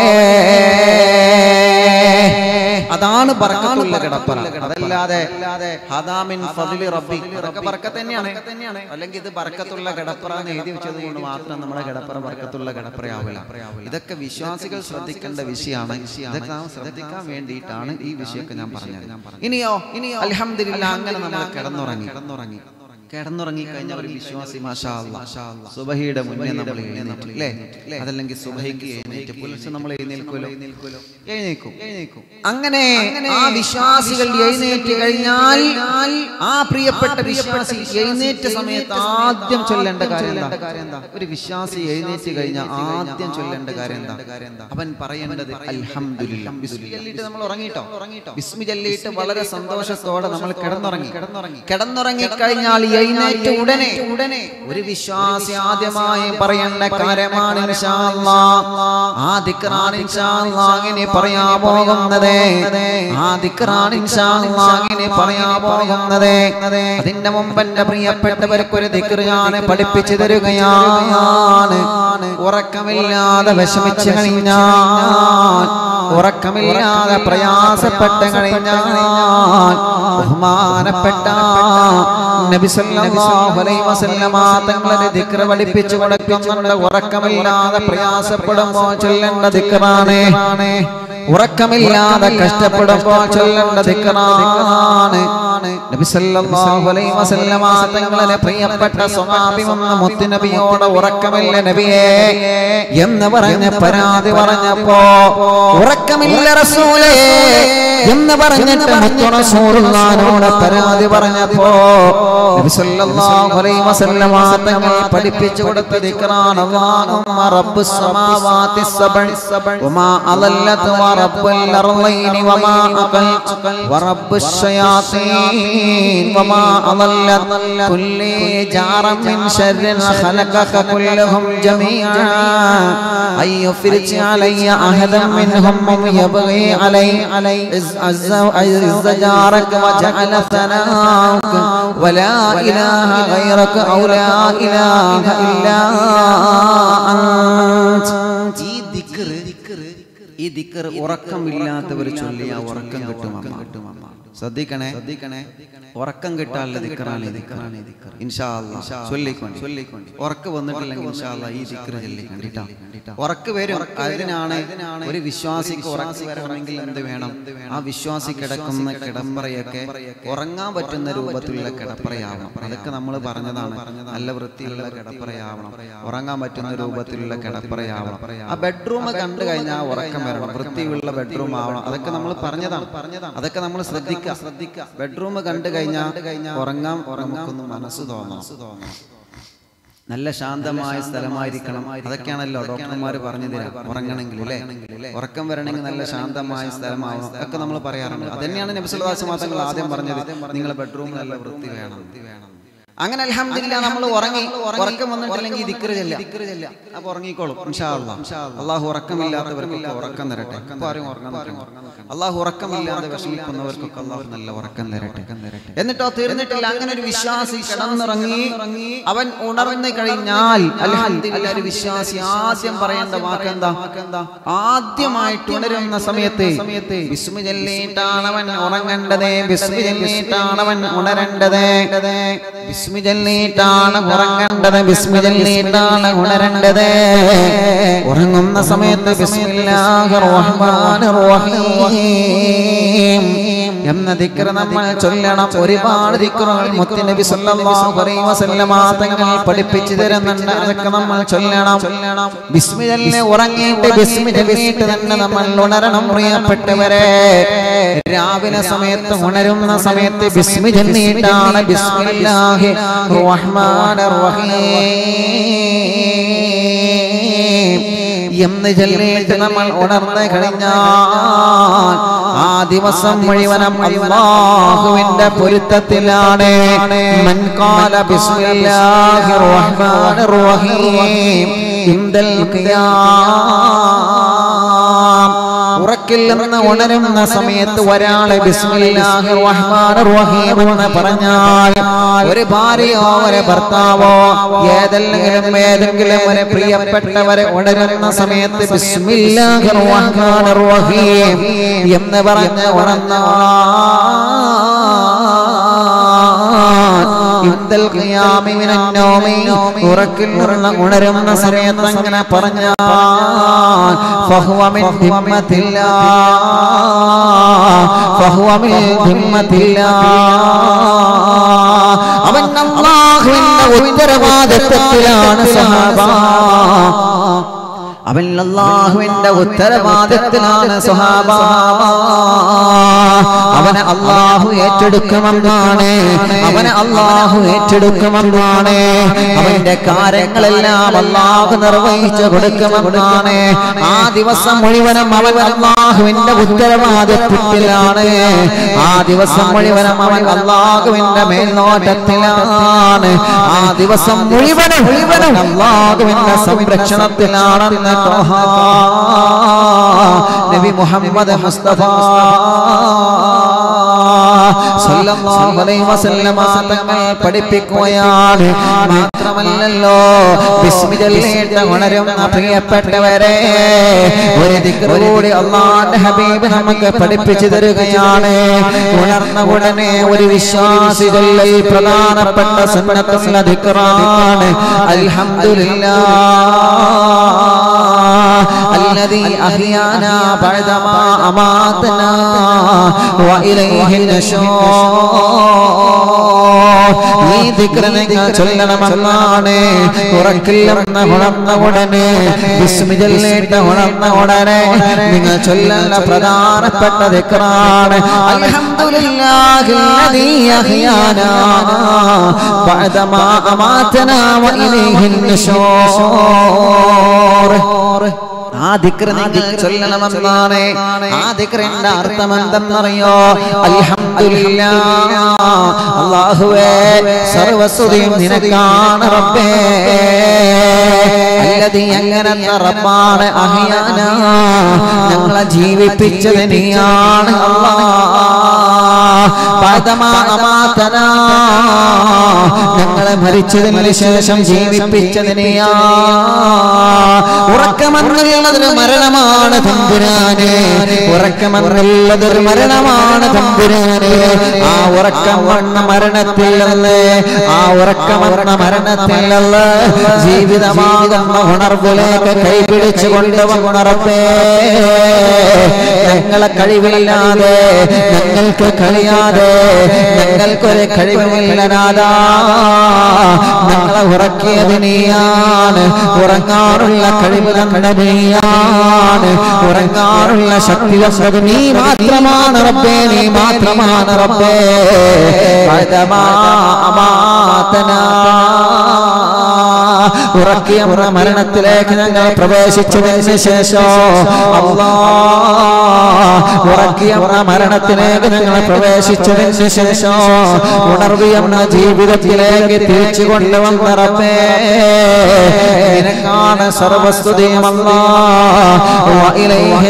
അതാണ് ബർക്കത്തുള്ള കിടപ്പറ അതല്ലാതെ ഹദാമിൻ ഫദ്ലി റബ്ബി അതൊക്കെ ബർക്കത്ത് തന്നെയാണ് അല്ലെങ്കിൽ ഇത് ബർക്കത്തുള്ള കിടപ്പറ എന്ന് എഴുതി വെച്ചത് കൊണ്ട് മാത്രം നമ്മുടെ കിടപ്പറ ബർക്കത്തുള്ള കിടപ്പറയാവില്ല ഇതൊക്കെ വിശ്വാസികൾ ശ്രദ്ധിക്കേണ്ട വിഷയമാണ് ഇതൊക്കെ നാം ശ്രദ്ധിക്കാൻ വേണ്ടിയിട്ടാണ് ഈ വിഷയമൊക്കെ ഞാൻ പറഞ്ഞത് ഇനിയോ ഇനിയോ അൽഹംദുലില്ല അങ്ങനെ നമ്മൾ കിടന്നുറങ്ങി കിടന്നുറങ്ങി കിടന്നുറങ്ങി കഴിഞ്ഞ ഒരു വിശ്വാസി മാഷാ അല്ലാ. സുബഹിയുടെ മുന്നേ നമ്മൾ എഴുന്നേറ്റ് അല്ലേ അതല്ലെങ്കിൽ സുബഹിക്ക് എഴുന്നേറ്റ് പുലർച്ചെ നമ്മൾ എഴുന്നേൽക്കുമല്ലോ എഴുന്നേക്കും എഴുന്നേക്കും അങ്ങനെ ആ വിശ്വാസികൾ എഴുന്നേറ്റ് കഴിഞ്ഞാൽ ആ പ്രിയപ്പെട്ട വിശ്വാസി എഴുന്നേറ്റ സമയത്ത് ആദ്യം ചൊല്ലേണ്ട കാര്യം എന്താ ഒരു വിശ്വാസി എഴുന്നേറ്റ് കഴിഞ്ഞാൽ ആദ്യം ചൊല്ലേണ്ട കാര്യം എന്താ അവൻ പറയേണ്ടത് അൽഹംദുലില്ലാ ബിസ്മി ചൊല്ലിയിട്ട് നമ്മൾ ഉറങ്ങിട്ടോ ബിസ്മി ചൊല്ലിയിട്ട് വളരെ സന്തോഷത്തോടെ നമ്മൾ കിടന്നുറങ്ങി കിടന്നുറങ്ങി കിടന്നുറങ്ങി കഴിഞ്ഞാൽ എഴുന്നേറ്റ് ഉടനെ ഉടനെ ഒരു വിശ്വാസി ആദ്യമായി പറയേണ്ട കാര്യമാണ് ഇൻഷാ അല്ലാ. ആ ദിക്റാണ് ഇൻഷാ അല്ലാ ഇങ്ങനെ പറയാൻ പോകുന്നത് ആ ദിക്റാണ് ഇൻഷാ അല്ലാ ഇങ്ങനെ പറയാൻ പോകുന്നത് അതിന്റെ മുമ്പ് എന്റെ പ്രിയപ്പെട്ടവർക്ക് ഒരു ദിക്ർ ഞാൻ പഠിപ്പിച്ചു തരുകയാണ് ഉറക്കമില്ലാതെ വിഷമിച്ചു കഴിഞ്ഞാൽ ഉറക്കമില്ലാതെ പ്രയാസപ്പെട്ട് കഴിഞ്ഞാൽ ബഹുമാനപ്പെട്ട നബി സല്ലല്ലാഹു അലൈഹി വസല്ലമ തങ്ങളെ ദിക്ർ പഠിപ്പിച്ചു കൊടുക്കുന്നുണ്ട് ഉറക്കമില്ലാതെ പ്രയാസപ്പെടുമ്പോൾ ചൊല്ലേണ്ട ദിക്റാണ് ഉറക്കമില്ലാതെ കഷ്ടപ്പെടുമ്പോൾ ചൊല്ലേണ്ട ദിക്റാണ് നബി സല്ലല്ലാഹു അലൈഹി വസല്ലമ തങ്ങളെ പ്രിയപ്പെട്ട സ്വഹാബി വന്ന മുത്തുനബിയോട് ഉറക്കമില്ല നബിയേ എന്ന് പറഞ്ഞ് പരാതി പറഞ്ഞപ്പോ ഉറക്കമില്ല റസൂലേ എന്ന് പറഞ്ഞിട്ട് മുത്തു റസൂലുള്ളാഹിനോട് പരാതി പറഞ്ഞപ്പോ നബി സല്ലല്ലാഹു അലൈഹി വസല്ലമ തങ്ങൾ പഠിപ്പിച്ചു കൊടുത്ത ദിക്റാണ് അല്ലാഹുമ്മ റബ്ബുസ് സമാവാതി സബ് വമാ അളല്ലത് വറബ്ബുൽ അർളൈനി വമാ അഖൽത് വറബ്ബുസ് ശയാത്തീൻ വമാ അളല്ലത് കുല്ലി ജാറം മിൻ ശർരിൻ ഖലഖക കുല്ലഹും ജമീഅ أن يفرج علي أحدا منهم من يبغي علي عز عز عز جارك وجعل ثناؤك ولا إله غيرك أو لا إله إلا أنت ഈ ദിക്റ് ഈ ദിക്കർ ഉറക്കമില്ലാത്തവർ ചൊല്ലിയ ഉറക്കം കിട്ടും അമ്മ ശ്രദ്ധിക്കണേ ശ്രദ്ധിക്കണേ ഉറക്കം കിട്ടാനുള്ള ദിക്കറാണ് ഈ ദിക്കറാണ് ഇൻഷാ അല്ലാ ചൊല്ലിക്കൊണ്ട് ചൊല്ലിക്കൊണ്ട് ഉറക്ക് വന്നിട്ടില്ലെങ്കിൽ ഇൻഷാ അല്ലാ ഈ ദിക്കർ ചൊല്ലിക്കണ്ടിട്ടാ ഉറക്ക് വരും അതിനാണ് ഒരു വിശ്വാസിക്ക് ഉറക്ക് വരണമെങ്കിൽ എന്ത് വേണം ആ വിശ്വാസി കിടക്കുന്ന കിടപ്പറയൊക്കെ ഉറങ്ങാൻ പറ്റുന്ന രൂപത്തിലുള്ള കിടപ്പറയാവണം അതൊക്കെ നമ്മൾ പറഞ്ഞതാണ് നല്ല വൃത്തിയുള്ള കിടപ്പറയാവണം ഉറങ്ങാൻ പറ്റുന്ന രൂപത്തിലുള്ള കിടപ്പറയാവണം ആ ബെഡ്റൂം കണ്ടു കഴിഞ്ഞാൽ ഉറക്കം വരണം വൃത്തിയുള്ള ബെഡ്റൂം ആവണം അതൊക്കെ നമ്മൾ പറഞ്ഞതാണ് പറഞ്ഞതാണ് അതൊക്കെ നമ്മൾ ശ്രദ്ധിക്കുക ശ്രദ്ധിക്കുക ബെഡ്റൂം കണ്ടു കഴിഞ്ഞാൽ ഉറങ്ങാൻ നമുക്കൊന്ന് മനസ്സ് തോന്നണം നല്ല ശാന്തമായ സ്ഥലമായിരിക്കണം അതൊക്കെയാണല്ലോ ഡോക്ടർമാർ പറഞ്ഞു തരാം ഉറങ്ങണമെങ്കിൽ അല്ലേ ഉറക്കം വരണമെങ്കിൽ നല്ല ശാന്തമായ സ്ഥലമാവണം അതൊക്കെ നമ്മൾ പറയാറുണ്ട് അതന്നെയാണ് നബിസുല്ലാസ് മാസങ്ങൾ ആദ്യം പറഞ്ഞത് നിങ്ങളുടെ ബെഡ്റൂം നല്ല വൃത്തി വേണം അങ്ങനെ അലഹമില്ല നമ്മൾ ഉറങ്ങി ഉറക്കം വന്നിട്ടില്ലെങ്കിൽ ദിക്കറ് ചെല്ല അപ്പൊ ഉറങ്ങിക്കോളും ഇൻഷാ അല്ലാ. അള്ളാഹു ഉറക്കമില്ലാത്തവർക്കൊക്കെ ഉറക്കം തരട്ടെ ഇപ്പൊ ആരും ഉറങ്ങാൻ നിൽക്കണ്ട. അള്ളാഹു ഉറക്കമില്ലാതെ വിഷമിക്കുന്നവർക്കൊക്കെ അള്ളാഹു നല്ല ഉറക്കം തരട്ടെ എന്നിട്ടോ തീർന്നിട്ടില്ല അങ്ങനെ ഒരു വിശ്വാസി കിടന്നിറങ്ങി അവൻ ഉണർന്നു കഴിഞ്ഞാൽ അൽഹംദുലില്ലാ ഒരു വിശ്വാസി ആദ്യം പറയേണ്ട വാക്കെന്താ ആദ്യമായിട്ട് ഉണരുന്ന സമയത്ത് സമയത്ത് വിസ്മി ചൊല്ലിയിട്ടാണ് അവൻ ഉറങ്ങേണ്ടത് വിസ്മി ചൊല്ലിയിട്ടാണ് അവൻ ഉണരേണ്ടത് വിസ്മി ചൊല്ലിയിട്ടാണ് ഉറങ്ങേണ്ടത് വിസ്മി ചൊല്ലിയിട്ടാണ് ഉണരേണ്ടത് ഉറങ്ങുന്ന സമയത്ത് ബിസ്മില്ലാഹിർ റഹ്മാനിർ റഹീം എന്ന ദിക്ർ നമ്മൾ ചൊല്ലണം ഒരുപാട് ദിക്റുകൾ മുത്തുനബി സല്ലല്ലാഹു അലൈഹി വസല്ലമ തങ്ങൾ പഠിപ്പിച്ചു തരുന്നുണ്ട് അതൊക്കെ നമ്മൾ ചൊല്ലണം ചൊല്ലണം ബിസ്മില്ല ഉറങ്ങിയിട്ട് ബിസ്മി ചൊല്ലിയിട്ട് തന്നെ നമ്മൾ ഉണരണം പ്രിയപ്പെട്ടവരെ രാവിലെ സമയത്ത് ഉണരുന്ന സമയത്ത് ബിസ്മി ചൊല്ലിയിട്ടാണ് ബിസ്മില്ലാഹി റഹ്മാനിർ റഹീം എന്ന് ചൊല്ലിയിട്ട് നമ്മൾ ഉണർന്നു കഴിഞ്ഞാൽ ആ ദിവസം മുഴുവനും അല്ലാഹുവിന്റെ പൊരുത്തത്തിലാണ് മൻ ഖാല ബിസ്മില്ലാഹിർ റഹ്മാനിർ റഹീം ഇൻദൽ ഖിയാം ഉറക്കിൽ നിന്ന് ഉണരുന്ന സമയത്ത് ഒരാളെ ബിസ്മില്ലാഹിർ റഹ്മാനിർ റഹീം എന്ന് പറഞ്ഞാൽ ഒരു ഭാര്യയോ ഒരു ഭർത്താവോ ഏതെങ്കിലും ഏതെങ്കിലും ഒരു പ്രിയപ്പെട്ടവരെ ഉണരുന്ന സമയത്ത് ബിസ്മില്ലാഹിർ റഹ്മാനിർ റഹീം എന്ന് പറഞ്ഞ് ഉണർന്ന ഇന്തൽ ഖിയാമി മിനൻ നൗമി ഉറക്കിൽ നിന്ന് ഉണരുന്ന സമയത്ത് അങ്ങനെ പറഞ്ഞാൽ ഫഹുവ മിൻ ധിമ്മത്തില്ലാ ഫഹുവ മിൻ ധിമ്മത്തില്ലാ അവൻ അല്ലാഹുവിന്റെ ഉത്തരവാദിത്വത്തിലാണ് സഹാബ അവൻ അള്ളാഹുവിന്റെ ഉത്തരവാദിത്തത്തിലാണ് സ്വഹാബ അവനെ അള്ളാഹു ഏറ്റെടുക്കുമെന്നാണ് അവനെ അള്ളാഹു ഏറ്റെടുക്കുമെന്നാണ് അവന്റെ കാര്യങ്ങളെല്ലാം അള്ളാഹു നിർവഹിച്ചു കൊടുക്കുമെന്നാണ് ആ ദിവസം മുഴുവനും അവൻ അള്ളാഹുവിന്റെ ഉത്തരവാദിത്വത്തിലാണ് ആ ദിവസം മുഴുവനും അവൻ അള്ളാഹുവിന്റെ മേൽനോട്ടത്തിലാണ് ആ ദിവസം മുഴുവനും മുഴുവനും അള്ളാഹുവിന്റെ സംരക്ഷണത്തിലാണെന്ന് ത്വഹ. നബി മുഹമ്മദ് മുസ്തഫ സല്ലല്ലാഹു അലൈഹി വസല്ലമ തങ്ങൾ പഠിപ്പിക്കുകയാണ് മാത്രമല്ലല്ലോ ബിസ്മി ചൊല്ലിയിട്ട് ഉണരുന്ന പ്രിയപ്പെട്ടവരെ ഒരു ദിക്ർ കൂടി അള്ളാന്റെ ഹബീബ് നമുക്ക് പഠിപ്പിച്ചു തരുകയാണ് ഉണർന്ന ഉടനെ ഒരു വിശ്വാസി ചൊല്ലൽ പ്രധാനപ്പെട്ട സുന്നത്തുള്ള ദിക്റാണ് അൽഹംദുലില്ലാഹ് الذي أحيانا بعدما أماتنا وإليه النشور ഈ ദിക്ര നിങ്ങൾ ചൊല്ലണമെന്നാണ് ഉറക്കില്ലെന്ന് ഉണർന്ന ഉടനെ വിസ്മിജല്ലേട്ട ഉണർന്ന ഉടനെ നിങ്ങൾ ചൊല്ലേണ്ട പ്രധാനപ്പെട്ട ദിക്റാണ് അൽഹംദുലില്ലാഹില്ലദീ അഹ്യാനാ ബഅദമാ അമാതനാ വഇലൈഹിൻ നുശൂർ ആ ദിക്ര നിങ്ങൾ ചൊല്ലണമെന്നാണ് ആ ദിക്റിന്റെ അർത്ഥം എന്തെന്നറിയോ അൽഹംദുലില്ലാ അല്ലാഹുവേ സർവസ്തുതിയും നിനക്കാണ് റബ്ബേ അല്ലതി അങ്ങനത്തെ റബ്ബാണ് അഹിയാന ഞങ്ങളെ ജീവിപ്പിച്ചത് നീയാണ് അല്ലാ പദമാ അമാതനാ ഞങ്ങളെ മരിച്ചതിന് ശേഷം ജീവിപ്പിച്ചതിനെയാ ഉറക്കമെന്നുള്ളതൊരു മരണമാണ് തമ്പുരാനെ ഉറക്കമെന്നുള്ളതൊരു മരണമാണ് തമ്പുരാനെ ആ ഉറക്കം വന്ന മരണത്തിൽ നിന്ന് ആ ഉറക്കമെന്ന മരണത്തിൽ നിന്ന് ജീവിതമാകുന്ന ഉണർവിലേക്ക് കൈപിടിച്ചു കൊണ്ടുവന്നുറപ്പേ ഞങ്ങളെ കഴിവില്ലാതെ ഞങ്ങൾക്ക് കഴിയാതെ ഞങ്ങൾക്കൊരു കഴിവുമില്ലനാഥാ ഞങ്ങളെ ഉറക്കിയത് നീയാണ് ഉറങ്ങാനുള്ള കഴിവ് നമ്മുടെ നീയാണ് ഉറങ്ങാനുള്ള ശക്തി തന്നത് നീ മാത്രമാണ് റബ്ബേ നീ മാത്രമാണ് റബ്ബേ പഴതമാ അമാതനാ ഉറക്കിയ മുറ മരണത്തിലേക്ക് ഞങ്ങൾ പ്രവേശിച്ചതിന് ശേഷം അല്ലാ ഉറക്കിയ മുറ മരണത്തിലേക്ക് ഞങ്ങൾ പ്രവേശിച്ചതിന് ശേഷം ഉണർവിയെന്ന ജീവിതത്തിലേക്ക് തിരിച്ചു കൊണ്ടുവന്ന റബ്ബേ നിനക്കാണ് സർവസ്തുതിയും അല്ലാ വഇലൈഹി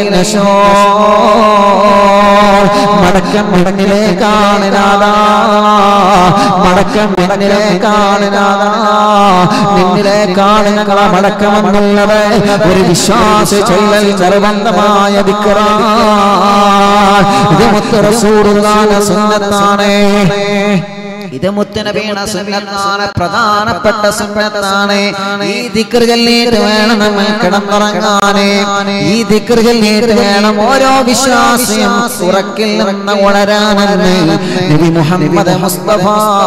നശൂർ മടക്കം മടങ്ങിലേക്കാണ് നാദാ മടക്കം മടങ്ങിലേക്കാണ് നാദാ നിന്നിലേക്കാണ് ഞങ്ങളെ മടക്കമെന്നുള്ളത് ഒരു വിശ്വാസ ചൊല്ലൽ നിർബന്ധമായ ദിക്റാ ഇത് മുത്ത് റസൂലുള്ളാഹിന്റെ സുന്നത്താണ് ഇത് മുത്തനബീണ സുന്നത്താണ് പ്രധാനപ്പെട്ട സുന്നത്താണ് ഈ ദിക്ർ ചൊല്ലിയിട്ട് വേണം നമ്മൾ കിടന്നുറങ്ങാന് ഈ ദിക്ർ ചൊല്ലിയിട്ട് വേണം ഓരോ വിശ്വാസിയും ഉറക്കിൽ നിന്ന് ഉണരാനെന്ന് നബി മുഹമ്മദ് മുസ്തഫ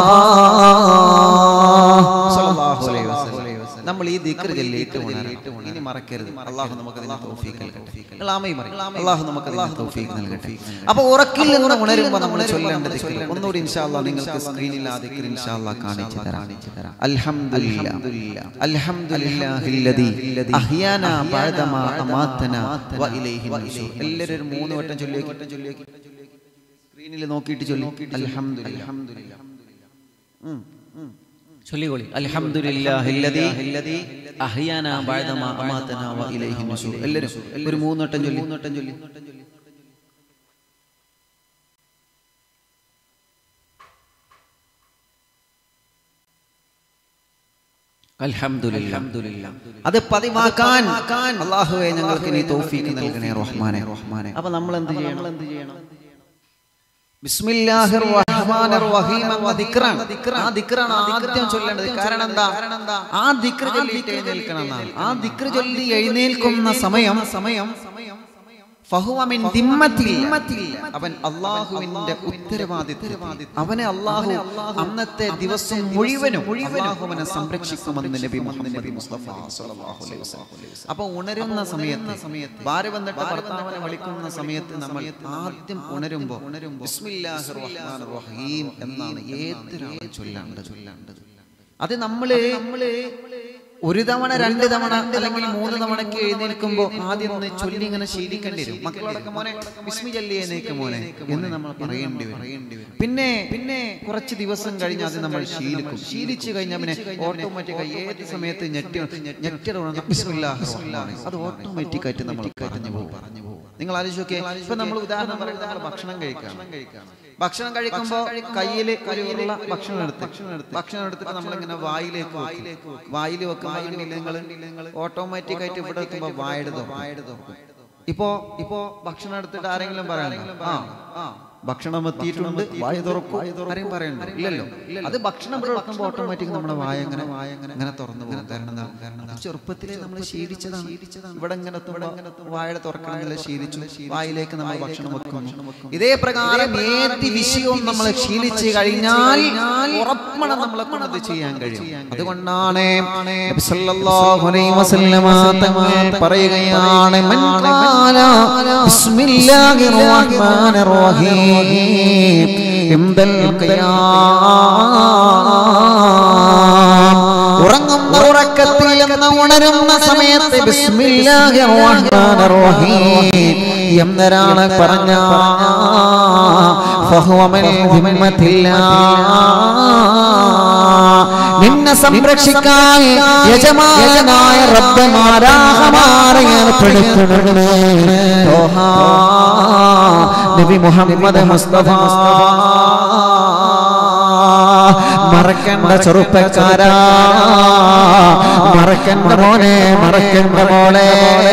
സല്ലല്ലാഹു അലൈഹി വസല്ലം. നമ്മൾ ഈ ദിക്ർ ചൊല്ലിയിട്ട് ഉണരണം. ഇനി മറക്കരുത് അള്ളാഹു നമുക്ക് അതിന് തൗഫീഖ് നൽകട്ടെ നിങ്ങൾ ആമയും പറയും. അള്ളാഹു നമുക്ക് അതിന് തൗഫീഖ് നൽകട്ടെ അപ്പൊ ഉറക്കിൽ നിന്ന് ഉണരുമ്പോൾ നമ്മൾ ചൊല്ലേണ്ട ദിക്ർ ഒന്നുകൂടി ഇൻഷാല്ലാ നിങ്ങൾക്ക് സ്ക്രീനിൽ ആ ദിക്ർ ഇൻഷാല്ലാ കാണിച്ചു തരാം അൽഹംദുലില്ലാ അൽഹംദുലില്ലാഹില്ലദി അഹ്യാനാ ബഅദമാ അമാതനാ വ ഇലൈഹി നുശൂർ എല്ലാവരും ഒരു മൂന്ന് വട്ടം ചൊല്ലിയേക്ക് സ്ക്രീനിൽ നോക്കിയിട്ട് ചൊല്ലി അൽഹംദുലില്ലാ ഉം, ഉം. ചൊല്ലിക്കോളി അൽഹംദുലില്ലാഹില്ലദി അഹ്യാനാ ബഅദമാ അമാതനാ വ ഇലൈഹി നുശൂർ എല്ലാവരും ഒരു മൂന്ന് വട്ടം ചൊല്ലി മൂന്ന് വട്ടം ചൊല്ലി അൽഹംദുലില്ലാ അത് പതിവാക്കാൻ അള്ളാഹുവെ ഞങ്ങൾക്ക് നീ തൗഫീഖ് നൽകണേ റഹ്മാനെ റഹ്മാനെ അപ്പൊ നമ്മൾ എന്ത് ചെയ്യണം എന്ത് ചെയ്യണം ബിസ്മില്ലാഹിർ റഹ്മാനിർ റഹീം എന്ന ദിക്റാണ് ആ ദിക്റാണ് ആദ്യം ചൊല്ലേണ്ടത് കാരണം എന്താ ആ ദിക്ർ ചൊല്ലിയിട്ട് എഴുന്നേൽക്കണം എന്നാണ് ആ ദിക്ർ ചൊല്ലി എഴുന്നേൽക്കുന്ന സമയം സമയം ഫഹുവ മിൻ ദിമ്മത്തില്ല. അവൻ അള്ളാഹുവിന്റെ ഉത്തരവാദിത്വം അവനെ അള്ളാഹു അന്നത്തെ ദിവസം മുഴുവനും അള്ളാഹു അവനെ സംരക്ഷിക്കുമെന്ന് നബി മുഹമ്മദ് മുസ്തഫ സ്വല്ലല്ലാഹു അലൈഹി വസല്ലം. അപ്പൊ ഉണരുന്ന സമയത്ത് ഭാര്യ വന്നിട്ട് ഭർത്താവിനെ വിളിക്കുന്ന സമയത്ത് നമ്മൾ ആദ്യം ഉണരുമ്പോ ബിസ്മില്ലാഹിർ റഹ്മാനിർ റഹീം എന്നാണ് ഏതൊരാളും ചൊല്ലേണ്ടത് ചൊല്ലേണ്ടത് അത് നമ്മള് നമ്മള് ഒരു തവണ രണ്ട് തവണ അല്ലെങ്കിൽ മൂന്ന് തവണക്ക് എഴുന്നേൽക്കുമ്പോൾ ആദ്യം ഒന്ന് ചൊല്ലി ഇങ്ങനെ ശീലിക്കേണ്ടി വരും മക്കളോടൊക്കെ മോനെ വിസ്മി ചൊല്ലി എഴുന്നേക്ക് മോനെ എന്ന് നമ്മൾ പറയേണ്ടി വരും പിന്നെ പിന്നെ കുറച്ച് ദിവസം കഴിഞ്ഞ് അത് നമ്മൾ ശീലിക്കും ശീലിച്ചു കഴിഞ്ഞാൽ പിന്നെ ഓട്ടോമാറ്റിക് ഏത് സമയത്ത് ഞെട്ടി ഞെട്ടിട ബിസ്മില്ലാഹിർ റഹ്മാൻ അത് ഓട്ടോമാറ്റിക് ആയിട്ട് നമ്മൾ പറഞ്ഞു പോകും പറഞ്ഞു പോകും നിങ്ങൾ ആലോചിച്ച് നോക്കിയേ ഇപ്പൊ നമ്മൾ ഉദാഹരണം പറയുന്നത് നമ്മൾ ഭക്ഷണം കഴിക്കാം ഭക്ഷണം കഴിക്കുമ്പോൾ കയ്യിൽ ഒരു ഉരുള ഭക്ഷണം എടുത്ത് ഭക്ഷണം എടുത്തിട്ട് നമ്മളിങ്ങനെ വായിലേക്ക് വായിലേക്ക് വായിൽ വെക്കുമ്പോൾ നിങ്ങൾ ഓട്ടോമാറ്റിക് ആയിട്ട് ഇവിടെ എത്തുമ്പോൾ വായുടെ വായുടെ ഇപ്പോ ഇപ്പോ ഭക്ഷണം എടുത്തിട്ട് ആരെങ്കിലും പറയണം ആ ആ ഭക്ഷണം എത്തിയിട്ടുണ്ട് വായ തുറക്കും ആരെയും പറയണ്ട ഇല്ലല്ലോ അത് ഭക്ഷണം ഇവിടെ വെക്കുമ്പോൾ ഓട്ടോമാറ്റിക് നമ്മുടെ വായ അങ്ങനെ വായ അങ്ങനെ അങ്ങനെ തുറന്നു പോകും കാരണം എന്താ? കാരണം എന്താ? ചെറുപ്പത്തിലെ നമ്മൾ ശീലിച്ചതാണ് ഇവിടെ ഇങ്ങനെ എത്തുമ്പോൾ വായ തുറക്കണമെങ്കിൽ ശീലിച്ചു വായിലേക്ക് നമ്മൾ ഭക്ഷണം വെക്കുന്നു ഇതേ പ്രകാരം ഏത് വിഷയവും നമ്മൾ ശീലിച്ചു കഴിഞ്ഞാൽ ഉറപ്പണം നമ്മളെ കൊണ്ട് അത് ചെയ്യാൻ കഴിയും അതുകൊണ്ടാണ് നബി സല്ലല്ലാഹു അലൈഹി വസല്ലമ തങ്ങൾ പറയുകയാണ് മൻ ഖാല ബിസ്മില്ലാഹിർ റഹ്മാനിർ റഹീം ഇംദൽ ഖിയാം ഉറങ്ങുന്ന ഉറക്കത്തിൽ നിന്ന് ഉണരുന്ന സമയത്ത് ബിസ്മില്ലാഹിർ റഹ്മാനിർ റഹീം എന്നരാണ് പറഞ്ഞ ഫഹുവ മിൻ ധിമ്മത്തില്ലാ നിന്നെ സംരക്ഷിക്കാൻ യജമാനായ റബ്ബ് മാരാഹമാരെ ഏർപ്പെടുത്തുന്നു തോഹാ നബി മുഹമ്മദ് മുസ്തഫ മറക്കണ്ട ചെറുപ്പക്കാരാ മറക്കണ്ട മോനെ മറക്കണ്ട മോളെ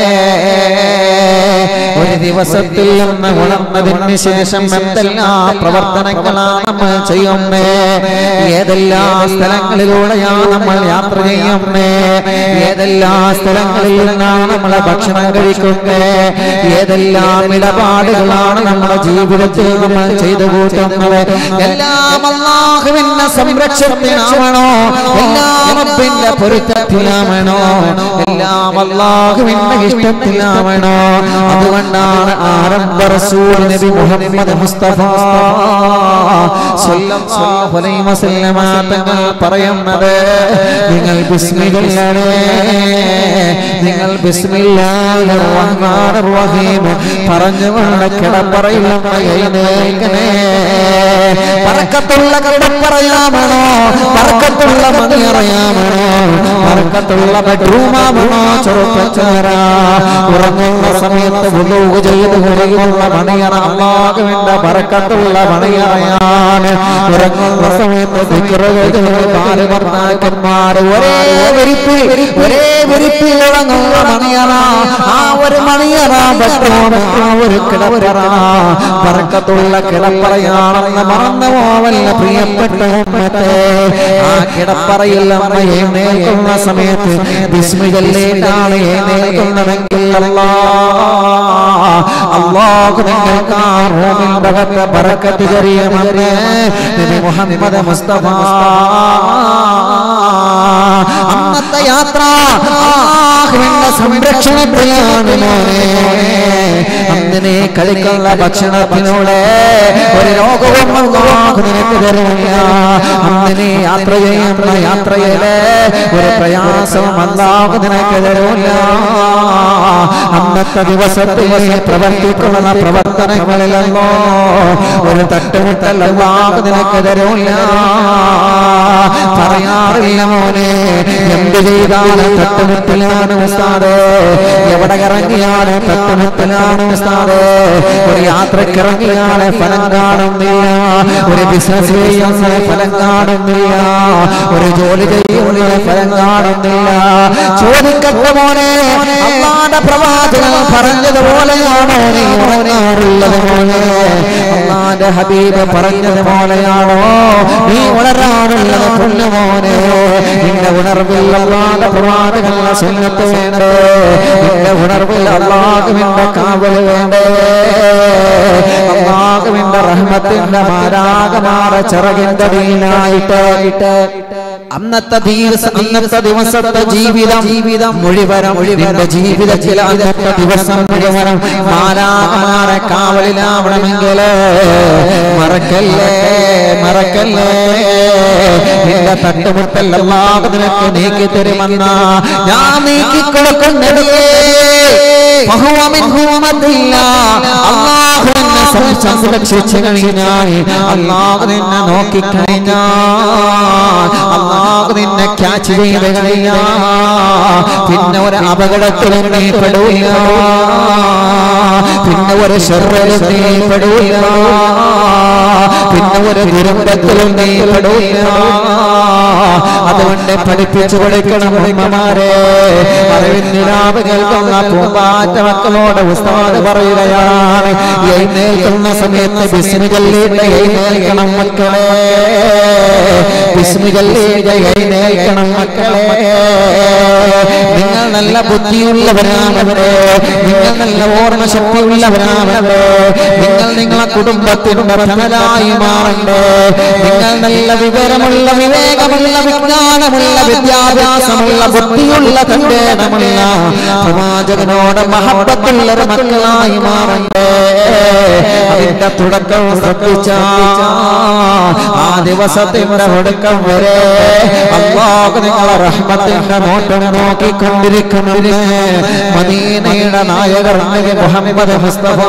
ഒരു ദിവസത്തിൽ നിന്ന് ഉണർന്നതിന് ശേഷം എന്തെല്ലാം പ്രവർത്തനങ്ങളാണ് നമ്മൾ ചെയ്യുന്നേ ഏതെല്ലാം സ്ഥലങ്ങളിലൂടെയാണ് നമ്മൾ യാത്ര ചെയ്യുന്നേ ഏതെല്ലാം സ്ഥലങ്ങളിൽ നിന്നാണ് നമ്മൾ ഭക്ഷണം കഴിക്കുന്നേ ഏതെല്ലാം ഇടപാടുകളാണ് നമ്മുടെ ജീവിതത്തിൽ നമ്മൾ ചെയ്തു കൂട്ടുന്നത് എല്ലാം അള്ളാഹുവിന്റെ സംരക്ഷണത്തിനാവണോ എല്ലാം റബ്ബിന്റെ പൊരുത്തത്തിലാവണോ എല്ലാം അള്ളാഹുവിന്റെ ഇഷ്ടത്തിലാവണോ അതുകൊണ്ടാണ് ആരംഭ റസൂൽ നബി മുഹമ്മദ് മുസ്തഫ സല്ലല്ലാഹു അലൈഹി വസല്ലമ തങ്ങൾ പറയുന്നത് നിങ്ങൾ ബിസ്മില്ലാഹേ നിങ്ങൾ ബിസ്മില്ലാഹിർ റഹ്മാനിർ റഹീം പറഞ്ഞുകൊണ്ട് കിടപ്പറയിൽ നിന്ന് എഴുന്നേൽക്കണേ പറക്കത്തുള്ള കിടപ്പറയാമണോ പറക്കത്തുള്ള മണിയറയാമണോ പറക്കത്തുള്ള ബെഡ്റൂമാമണോ ചെറുപ്പക്കാരാ ഉറങ്ങുന്ന സമയത്ത് വുളൂ ചെയ്ത് ഉറങ്ങുന്ന മണിയറ അള്ളാഹുവിന്റെ പറക്കത്തുള്ള മണിയറയാണ് ഉറങ്ങുന്ന സമയത്ത് ഭർത്താക്കന്മാർ ഒരേ വിരിപ്പിൽ ഒരേ വിരിപ്പിൽ ഉറങ്ങുന്ന മണിയറ ആ ഒരു മണിയറ ബെഡ്റൂം ആ ഒരു കിടപ്പറ പറക്കത്തുള്ള കിടപ്പറയാണെന്ന് മറന്നു പോവല്ല പ്രിയപ്പെട്ട ഉമ്മത്തെ ആ കിടപ്പറയിൽ അമ്മ എഴുന്നേൽക്കുന്ന സമയത്ത് വിസ്മിതല്ലേട്ടാണ് എഴുന്നേൽക്കുന്നതെങ്കിൽ അല്ലാ അള്ളാഹു നിങ്ങൾക്ക് ആ റൂമിന്റെ അകത്ത് ബറക്കത്ത് ചെറിയുമെന്ന് നബി മുഹമ്മദ് മുസ്തഫ അന്നത്തെ യാത്ര അള്ളാഹുവിന്റെ സംരക്ഷണത്തിലാണ് മോനെ അന്നിനെ കളിക്കുന്ന ഭക്ഷണത്തിലൂടെ ഒരു രോഗവും അള്ളാഹു നിനക്ക് തരില്ല അന്നിനെ യാത്ര ചെയ്യുന്ന യാത്രയില് ഒരു പ്രയാസവും അള്ളാഹു നിനക്ക് തരില്ല അന്നത്തെ ദിവസത്തിൽ പ്രവർത്തിക്കുന്ന പ്രവർത്തനങ്ങളിലല്ലോ ഒരു തട്ടുമുട്ടൽ അള്ളാഹു നിനക്ക് തരില്ല പറയാറില്ല മോനെ എന്ത് ചെയ്താലും തട്ടുമുട്ടലാണ് ഉസ്താദ് എവിടെ ഇറങ്ങിയാണ് തട്ടുമുട്ടലാണ് ഉസ്താദ് ഒരു യാത്രയ്ക്ക് ഇറങ്ങിയാണ് ഫലം കാണുന്നില്ല ഒരു ബിസിനസ് ചെയ്യുന്ന ഫലം കാണുന്നില്ല ഒരു ജോലി ചെയ്യുന്ന ഫലം കാണുന്നില്ല ചോദിക്കട്ടെ മോനെ അള്ളാന്റെ പ്രവാചകൻ പറഞ്ഞതുപോലെയാണോ നീ ഉറങ്ങാറുള്ളത് മോനെ അള്ളാന്റെ ഹബീബ് പറഞ്ഞതുപോലെയാണോ നീ ഉണരാറുള്ളത് പൊന്നു മോനെ നിന്റെ ഉണർവിൽ അള്ളാന്റെ പ്രവാചകന്റെ സുന്നത്ത് വേണ്ടേ നിന്റെ ഉണർവിൽ അള്ളാഹുവിന്റെ കാവൽ വേണ്ടേ അള്ളാഹുവിന്റെ റഹ്മത്തിന്റെ മാരാകമാറ ചിറകിന്റെ ദീനായിട്ട് അന്നത്തെ ദിവസം അന്നത്തെ ദിവസത്തെ ജീവിതം ജീവിതം മുഴുവനും നിന്റെ ജീവിതത്തിൽ അന്നത്തെ ദിവസം മുഴുവനും മാലാകമാറെ കാവലിലാവണമെങ്കിൽ മറക്കല്ലേ മറക്കല്ലേ നിന്റെ തട്ടുമുട്ടൽ അല്ലാതെ നിനക്ക് നീക്കി തരുമെന്ന ഞാൻ നീക്കി കൊടുക്കുന്നതേ അള്ളാഹു എന്നെ സംരക്ഷിച്ചു കഴിഞ്ഞാൽ അള്ളാഹു നിന്നെ നോക്കിക്കഴിഞ്ഞാൽ അള്ളാഹു നിന്നെ ക്യാച്ച് ചെയ്ത് കഴിഞ്ഞാൽ പിന്നെ ഒരു അപകടത്തിലും നീ പെടൂല പിന്നെ ഒരു ഷെറിലും നീ പെടൂല പിന്നെ ഒരു ദുരന്തത്തിലും നീ പെടൂല അതുകൊണ്ട് പഠിപ്പിച്ചു കൊടുക്കണം ഉമ്മമാരെ അറിവിന്ദിനാവ് കേൾക്കുന്ന പൂമ്പാറ്റ മക്കളോട് ഉസ്താദ് പറയുകയാണ് എഴുന്നേൽക്കുന്ന സമയത്ത് ബിസ്മികളിലേക്ക് എഴുന്നേൽക്കണം മക്കളെ ബിസ്മികളിലേക്ക് എഴുന്നേൽക്കണം മക്കളെ നിങ്ങൾ നല്ല ബുദ്ധിയുള്ളവരാണവരെ നിങ്ങൾ നല്ല ഓർമ്മശക്തിയുള്ളവരാണവരെ നിങ്ങൾ നിങ്ങളെ കുടുംബത്തിന്റെ തണലായി മാറണ്ടേ നിങ്ങൾ നല്ല വിവരമുള്ള വിവേകമുള്ള വിജ്ഞാനമുള്ള വിദ്യാഭ്യാസമുള്ള ബുദ്ധിയുള്ള തന്റേടമുള്ള പ്രവാചകനോട് മഹബത്തുള്ള ഒരു മക്കളായി മാറണ്ടേ അതിന്റെ തുടക്കം ശ്രദ്ധിച്ച ആ ദിവസത്തിന്റെ ഒടുക്കം വരെ അള്ളാഹ് നിങ്ങളെ റഹ്മത്തിന്റെ നോട്ടം നോക്കിക്കൊണ്ടിരിക്കുമെന്ന് മദീനയുടെ നായകർ നബി മുഹമ്മദ് മുസ്തഫ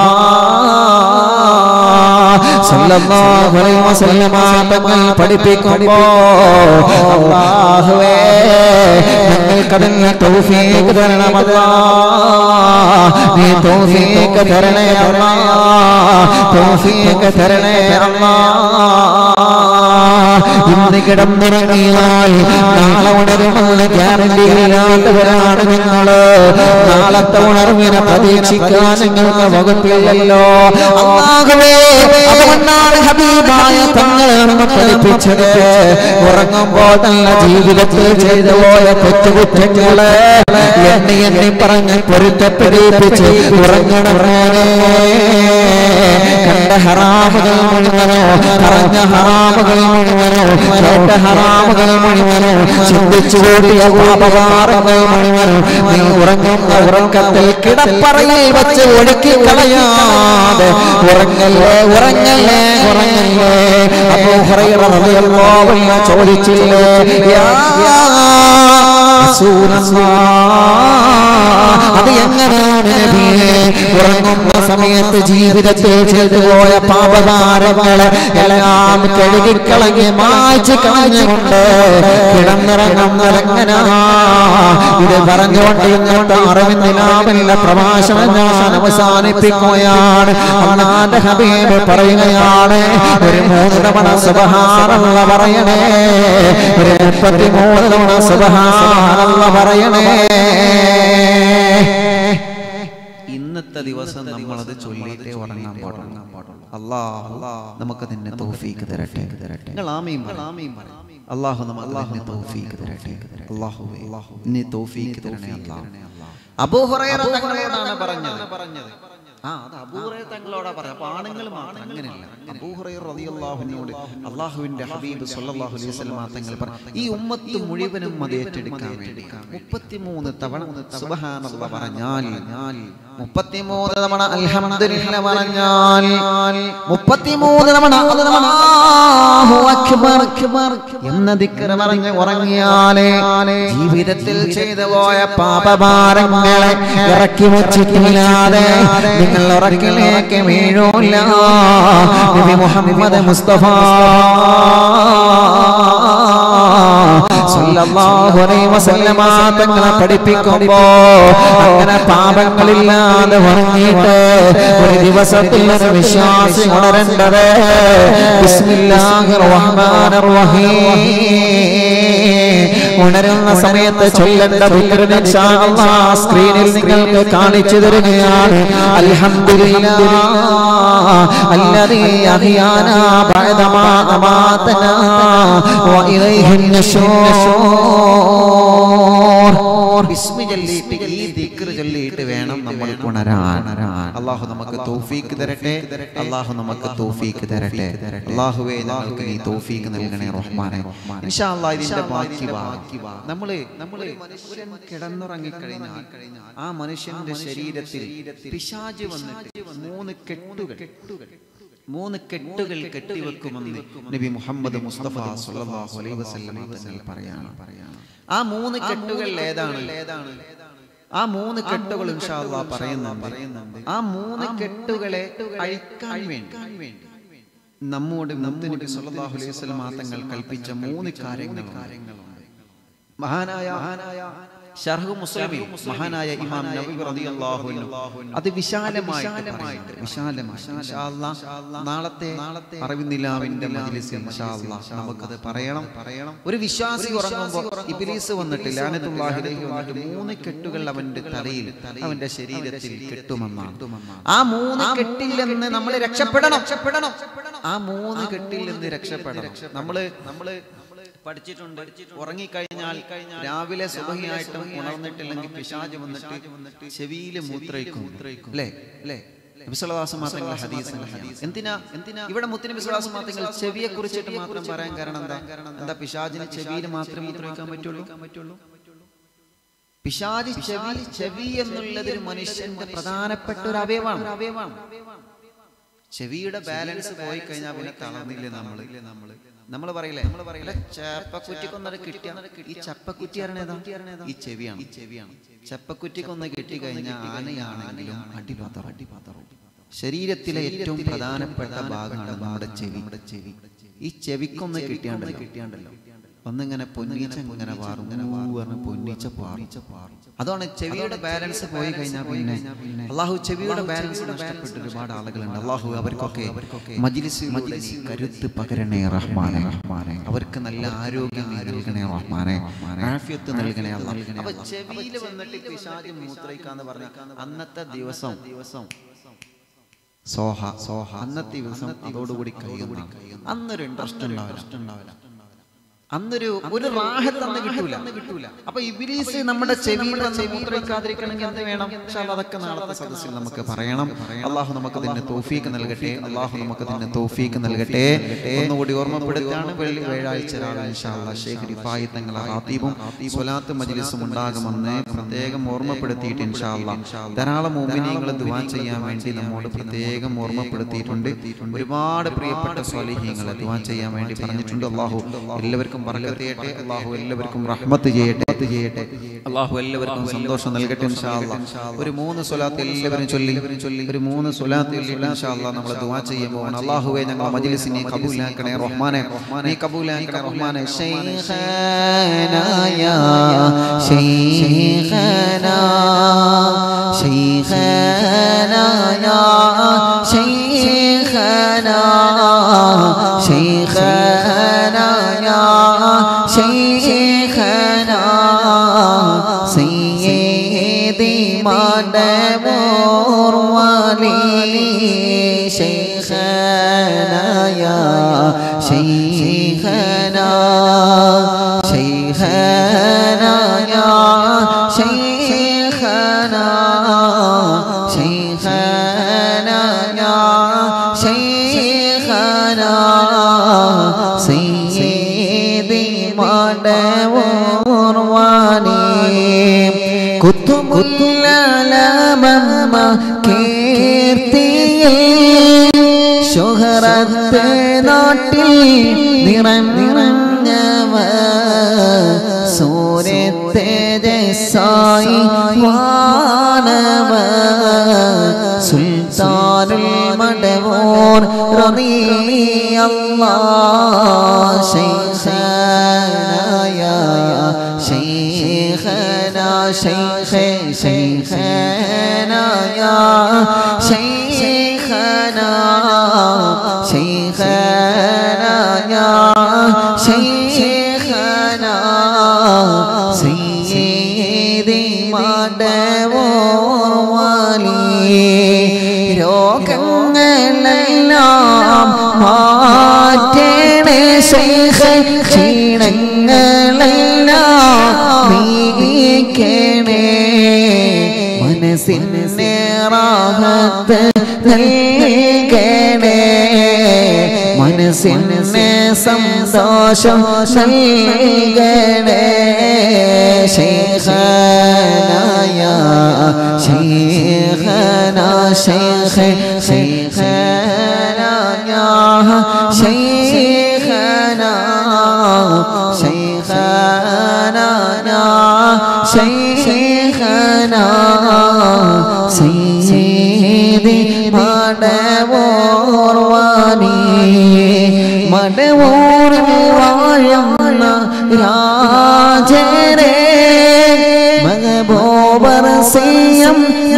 സല്ലല്ലാഹു അലൈഹി വസല്ലമ തങ്ങൾ പഠിപ്പിക്കുമ്പോ അല്ലാഹുവേ ഞങ്ങൾക്കതിന് തൗഫീഖ് തരണം അല്ലാ നീ തൗഫീഖ് തരണേ അല്ലാ തൗഫീഖ് തരണേ അല്ലാ ഇന്ന് കിടന്നുറങ്ങിയാൽ നാളെ ഉണരുമെന്ന് ഗ്യാരണ്ടി ഇല്ലാത്തവരാണ് നിങ്ങള് നാളത്തെ ഉണർവിനെ പ്രതീക്ഷിക്കാൻ നിങ്ങൾക്ക് വകുപ്പില്ലല്ലോ അള്ളാഹുവേ അതുകൊണ്ടാണ് ഹബീബായ തങ്ങളെ നമ്മൾ പഠിപ്പിച്ചത് ഉറങ്ങുമ്പോൾ നല്ല ജീവിതത്തിൽ ചെയ്തു പോയ കൊച്ചുകുറ്റങ്ങള് എണ്ണി എണ്ണി പറഞ്ഞ് പൊരുത്തപ്പെടിപ്പിച്ച് ഉറങ്ങണമേ കണ്ട ഹറാമുകൾ മുഴുവനോ പറഞ്ഞ ഹറാമുകൾ മുഴുവനോ കേട്ട ഹറാമുകൾ മുഴുവനോ ചിന്തിച്ചു കൂടിയ പാപകാരങ്ങൾ മുഴുവനോ നീ ഉറങ്ങുന്ന ഉറക്കത്തിൽ കിടപ്പറയിൽ വെച്ച് ഒഴുക്കി കളയാതെ ഉറങ്ങല്ലേ ഉറങ്ങല്ലേ ഉറങ്ങല്ലേ അപ്പോ ഹുറൈറ റളിയല്ലാഹു അൻഹു ചോദിച്ചില്ലേ യാ റസൂലല്ലാഹ് അത് എങ്ങനെയാണ് നബിയെ ഉറങ്ങുന്ന സമയത്ത് ജീവിതത്തിൽ ചെയ്തു പോയ പാപകാരങ്ങളെ എല്ലാം കഴുകിക്കളഞ്ഞ് മായ്ച്ചു കളഞ്ഞുകൊണ്ട് കിടന്നിറങ്ങുന്നതെങ്ങനാ ഇത് പറഞ്ഞുകൊണ്ട് ഇങ്ങോട്ട് അറിവിന്ദിനാമില്ല പ്രഭാഷണം ഞാൻ അവസാനിപ്പിക്കുകയാണ് അള്ളാന്റെ ഹബീബ് പറയുകയാണ് ഒരു മൂന്ന് തവണ സുബഹാറല്ല പറയണേ ഒരു മുപ്പത്തി മൂന്ന് തവണ സുബഹാറല്ല പറയണേ ഇന്നത്തെ ദിവസം നമ്മളത് ചൊല്ലിയിട്ടേ ഉറങ്ങാൻ പാടുള്ളൂ അള്ളാഹു നമുക്ക് നിന്നെ തൗഫീക്ക് തരട്ടെ തരട്ടെ നിങ്ങൾ ആമീൻ ആമീൻ അള്ളാഹു നമുക്ക് അള്ളാഹു തൗഫീക്ക് തരട്ടെ അള്ളാഹു നീ തൗഫീക്ക് തരണേ അള്ളാഹു അബൂ ഹുറൈറ തങ്ങളോടാണ് പറഞ്ഞത് പറഞ്ഞത് ആ അത് അബൂഹുറൈറ തങ്ങളോടാ പറഞ്ഞത് അപ്പൊ ആണുങ്ങൾ മാത്രം അങ്ങനെയല്ല അബൂ ഹുറൈറ റളിയല്ലാഹുവിനോട് അള്ളാഹുവിന്റെ ഹബീബ് സല്ലല്ലാഹു അലൈഹി വസല്ലം തങ്ങൾ പറഞ്ഞു ഈ ഉമ്മത്ത് മുഴുവനും അത് ഏറ്റെടുക്കാൻ വേണ്ടി മുപ്പത്തിമൂന്ന് തവണ സുബ്ഹാനല്ലാഹ് പറഞ്ഞാൽ മുപ്പത്തിമൂന്ന് തവണ അൽഹംദുലില്ല പറഞ്ഞാൽ മുപ്പത്തിമൂന്ന് തവണ അല്ലാഹു അക്ബർ എന്ന ദിക്ർ പറഞ്ഞ് ഉറങ്ങിയാലേ ജീവിതത്തിൽ ചെയ്തു പോയ പാപഭാരങ്ങളെ ഇറക്കി വച്ചിട്ടില്ലാതെ നിങ്ങൾ ഉറക്കിലേക്ക് വീഴൂല നബി മുഹമ്മദ് മുസ്തഫ സല്ലല്ലാഹു അലൈഹി വസല്ലമ തങ്ങളെ പഠിപ്പിക്കുമ്പോ അങ്ങനെ പാപങ്ങളില്ലാതെ ഉറങ്ങിയിട്ട് ഒരു ദിവസത്തിൽ ഒരു വിശ്വാസി ഉണരേണ്ടത് ബിസ്മില്ലാഹിർ റഹ്മാനിർ റഹീം ഉണരുന്ന സമയത്ത് ചൊല്ലേണ്ട ദിക്റിനെ ഇൻഷാ അല്ലാഹ് സ്ക്രീനിൽ നിങ്ങൾക്ക് കാണിച്ചു തരികയാണ് അൽഹംദുലില്ലാ അല്ലദീ അഹ്യാനാ ബഅദമാ അമാതനാ വഇലൈഹിൻ നശൂർ ബിസ്മി ചൊല്ലിയിട്ട് ഈ ദിക്ർ ചൊല്ലിയിട്ട് വേണം നമ്മൾ ഉണരാൻ അള്ളാഹു നമുക്ക് തൗഫീക്ക് തരട്ടെ അള്ളാഹു നമുക്ക് തൗഫീക്ക് തരട്ടെ അള്ളാഹുവേ ഞങ്ങൾക്ക് നീ തൗഫീക്ക് നൽകണേ റഹ്മാനെ ഇൻഷാ അല്ലാഹ് ഇതിന്റെ ബാക്കി വാ നമ്മള് നമ്മള് മനുഷ്യൻ കിടന്നുറങ്ങി കഴിഞ്ഞാൽ ആ മനുഷ്യന്റെ ശരീരത്തിൽ പിശാച് വന്നിട്ട് മൂന്ന് കെട്ടുകൾ മൂന്ന് കെട്ടുകൾ കെട്ടിവെക്കുമെന്ന് നബി മുഹമ്മദ് മുസ്തഫ സല്ലല്ലാഹു അലൈഹി വസല്ലം തങ്ങൾ പറയാണ് ആ മൂന്ന് കെട്ടുകൾ ഏതാണ് ഏതാണ് ആ മൂന്ന് കെട്ടുകൾ ഇൻഷാ അല്ലാഹ് പറയുന്നുണ്ട് ആ മൂന്ന് കെട്ടുകളെ അഴിക്കാൻ വേണ്ടി നമ്മോട് നബി സല്ലല്ലാഹു അലൈഹി വസല്ലം തങ്ങൾ കൽപ്പിച്ച മൂന്ന് കാര്യങ്ങൾ കാര്യങ്ങളുണ്ട് മഹാനായ മഹാനായ ഷർഹ് മുസ്ലിമിൽ മഹാനായ ഇമാം നബി റളിയല്ലാഹു അൻഹു അത് വിശാലമായിട്ട് വിശാലമായി ഇൻഷാ അല്ലാഹ് നാളത്തെ നാളത്തെ അറിവിനിലാവിന്റെ മജ്ലിസിൽ ഇൻഷാ അല്ലാഹ് നമുക്കത് പറയണം പറയണം ഒരു വിശ്വാസി ഉറങ്ങുമ്പോൾ ഇബ്ലീസ് വന്നിട്ട് ലാനത്തുല്ലാഹി അലൈഹി വന്നിട്ട് മൂന്ന് കെട്ടുകൾ അവന്റെ തലയിൽ അവന്റെ ശരീരത്തിൽ കെട്ടുമെന്നാണ് ആ മൂന്ന് കെട്ടിൽ നിന്ന് നമ്മൾ രക്ഷപ്പെടണം രക്ഷപ്പെടണം ആ മൂന്ന് കെട്ടിൽ നിന്ന് രക്ഷപ്പെടണം നമ്മള് നമ്മള് പഠിച്ചിട്ടുണ്ട് ഉറങ്ങിക്കഴിഞ്ഞാൽ രാവിലെ സുബഹിയായിട്ടും ഉണർന്നിട്ടില്ലെങ്കിൽ പിശാജ് വന്നിട്ട് ചെവിയില് മൂത്രയിക്കും അല്ലേ അല്ലേ വിശ്വദാസമാത്രങ്ങൾ ഹദീസ് എന്തിനാ എന്തിനാ ഇവിടെ മുത്തിന് വിശ്വദാസമാത്രങ്ങൾ ചെവിയെ കുറിച്ചിട്ട് മാത്രം പറയാൻ കാരണം എന്താ എന്താ പിശാജിന് ചെവിയിൽ മാത്രമേ മൂത്രയിക്കാൻ പറ്റുള്ളൂ പറ്റുള്ളൂ പിശാജ് ചെവി ചെവി എന്നുള്ളത് ഒരു മനുഷ്യന്റെ പ്രധാനപ്പെട്ട ഒരു അവയവമാണ് അവയവമാണ് ചെവിയുടെ ബാലൻസ് പോയി കഴിഞ്ഞാൽ പിന്നെ തളർന്നില്ലേ നമ്മള് നമ്മള് നമ്മൾ പറയില്ലേ നമ്മൾ പറയില്ലേ ചപ്പക്കുറ്റിക്കൊന്നത് കിട്ടിയ ഈ ചപ്പക്കുറ്റി അറിയണേതാ ഈ ചെവിയാണ് ഈ ചെവിയാണ് ചപ്പക്കുറ്റിക്കൊന്ന് കിട്ടി കഴിഞ്ഞാൽ ആനയാണെങ്കിലും അടിപാതർ അടിപാതറും ശരീരത്തിലെ ഏറ്റവും പ്രധാനപ്പെട്ട ഭാഗമാണ് നമ്മുടെ ചെവി നമ്മുടെ ചെവി ഈ ചെവിക്കൊന്ന് കിട്ടിയാണ്ടല്ലോ കിട്ടിയാണ്ടല്ലോ ഒന്നിങ്ങനെ പൊന്നീച്ച ഇങ്ങനെ പാറും പറഞ്ഞ് പൊന്നീച്ച പാറും അതാണ് ചെവിയുടെ ബാലൻസ് പോയി കഴിഞ്ഞാൽ പിന്നെ അള്ളാഹു ചെവിയുടെ ബാലൻസ് നഷ്ടപ്പെട്ട ഒരുപാട് ആളുകളുണ്ട് അള്ളാഹു അവർക്കൊക്കെ മജിലിസിലൂടെ നീ കരുത്ത് പകരണേ റഹ്മാനെ റഹ്മാനെ അവർക്ക് നല്ല ആരോഗ്യം നീ നൽകണേ റഹ്മാനെ ആഫിയത്ത് നൽകണേ അല്ലാഹ് അപ്പൊ ചെവിയിൽ വന്നിട്ട് പിശാച് മൂത്രയിക്കാന്ന് പറഞ്ഞ അന്നത്തെ ദിവസം ദിവസം സോഹ സോഹ അന്നത്തെ ദിവസം അതോടുകൂടി കഴിയുന്ന അന്നൊരു ഇൻട്രസ്റ്റ് ഉണ്ടാവില്ല അന്നൊരു ഒരു റാഹത്ത് അന്ന് കിട്ടൂല കിട്ടൂല അപ്പൊ ഇബിലീസ് നമ്മുടെ ചെവിയിൽ വന്ന് മൂത്രയിക്കാതിരിക്കണമെങ്കിൽ എന്ത് വേണം ഇൻഷാ അല്ലാ അതൊക്കെ നാളത്തെ സദസ്സിൽ നമുക്ക് പറയണം അള്ളാഹു നമുക്ക് ഇതിന്റെ തോഫീക്ക് നൽകട്ടെ അള്ളാഹു നമുക്ക് ഇതിന്റെ തോഫീക്ക് നൽകട്ടെ ഒന്നുകൂടി ഓർമ്മപ്പെടുത്താണ് വെള്ളി വ്യാഴാഴ്ച രാവിലെ ഇൻഷാ അല്ലാ ഷേഖ് റിഫായി തങ്ങൾ ഹാത്തീബും സ്വലാത്ത് മജ്ലിസും ഉണ്ടാകുമെന്ന് പ്രത്യേകം ഓർമ്മപ്പെടുത്തിയിട്ട് ഇൻഷാ അല്ലാ ധാരാളം മോമിനിയങ്ങൾ ദുവാ ചെയ്യാൻ വേണ്ടി നമ്മോട് പ്രത്യേകം ഓർമ്മപ്പെടുത്തിയിട്ടുണ്ട് ഒരുപാട് പ്രിയപ്പെട്ട സ്വാലിഹ്യങ്ങളെ ദുവാ ചെയ്യാൻ വേണ്ടി പറഞ്ഞിട്ടുണ്ട് അള്ളാഹു എല്ലാവർക്കും ബർക്കത്ത് ചെയ്യട്ടെ അള്ളാഹു എല്ലാവർക്കും റഹ്മത്ത് ചെയ്യട്ടെ ചെയ്യട്ടെ അള്ളാഹു എല്ലാവർക്കും സന്തോഷം നൽകട്ടെ ഇൻഷാ അല്ലാ ഒരു മൂന്ന് സ്വലാത്ത് എല്ലാവരും ചൊല്ലി ചൊല്ലി ഒരു മൂന്ന് സ്വലാത്ത് ചൊല്ലിയിട്ട് ഇൻഷാ അല്ലാ നമ്മൾ ദുആ ചെയ്യാൻ പോകണം അള്ളാഹുവെ ഞങ്ങൾ മജ്ലിസിനെ കബൂലാക്കണേ റഹ്മാനെ നീ കബൂലാക്കണേ റഹ്മാനെ ശൈഖനാ യാ ശൈഖനാ ശൈഖനാ യാ ശൈഖനാ ശൈഖനാ യാ ശൈഖനാ സയ്യിദി മടമൂർ വലി ശൈഖനാ യാ ശൈഖനാ ശൈഖനാ യാ ശൈഖനാ ശൈഖനാ യാ ശൈഖനാ സയ്യിദി മടവൂർ വാലി കുത്തുമുല്ലാലമമ്മ കീർത്തിയിൽ ശുഹറത്ത് നാട്ടിൽ നിറം നിറഞ്ഞവ സൂര്യത്തേജസായി വാനവ സുൽത്താനുൽ മടവൂർ റളിയല്ലാഹ് ശൈഖനായ ശൈഖനാ ശൈഖ ശൈഖനായ ശൈഖനാ ശൈഖനായ ശൈഖനാ സയ്യിദി മടവൂർ വാലി രോഗങ്ങളെല്ലാം മാറ്റണേ ശൈഖ ക്ഷീണങ്ങളെല്ലാം നീക്കണേ മനസ്സിന് റാഹത്ത് നൽകണേ മനസ്സിന് സന്തോഷം നൽകണേ ശൈഖനായ ശൈഖനാ ശൈഖ ശൈഖനായ ശൈഖനാ ശൈഖനായ ശൈഖനാ സയ്യിദി മടവൂർ വാണി മടവൂരിൽ വാഴുന്ന രാജരേ മഹബൂബർ സിയം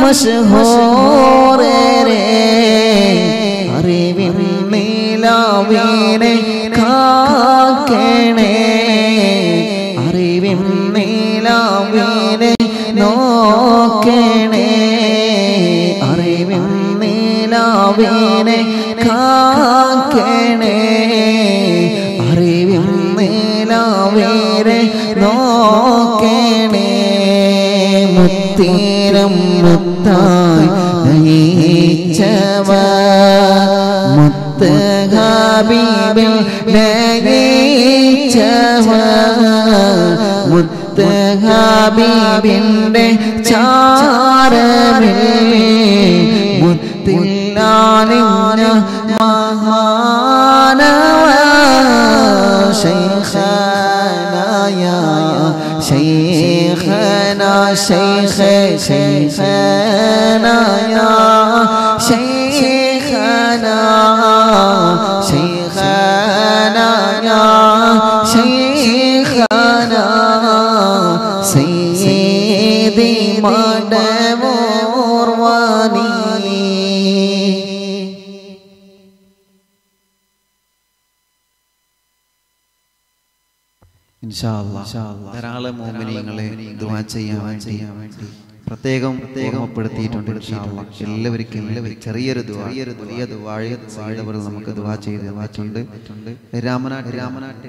മഷ്ഹൂരേ അറിവിൻ നീലാവീനെ കാക്കണേ അറിവിൻ നീലാവീനെ നോക്കണേ അറിവിൻ നീലാവീനെ കാക്കണേ അറിവിൻ നീലാവീനെ നോക്കണേ മുത്തീരം മുത്തായി നയിച്ചവ മുത്ത് ഹബീബിൽ നയിച്ചവ മുത്ത് ഹബീബിൻ്റെ ചാരമേ മുത്തിലാലിഞ്ഞ മഹാനവ ശൈഖനായ ശൈഖന ശൈഖ ശൈഖനായ ശൈഖന ശൈഖനായ ശൈഖനായ ഇൻഷാ അല്ലാഹ് ധാരാളം മോമിനിയങ്ങളെ ദുആ ചെയ്യാൻ വേണ്ടി പ്രത്യേകം ഓർമ്മപ്പെടുത്തിയിട്ടുണ്ട് ഇൻഷാ അല്ലാഹ്. എല്ലാവർക്കും എല്ലാവരും ചെറിയൊരു ദുആ വലിയ ദുആഴ് ചെയ്തവർ നമുക്ക് ദുആ ചെയ്ത് തന്നിട്ടുണ്ട് രാമനാട്ട് രാമനാട്ട്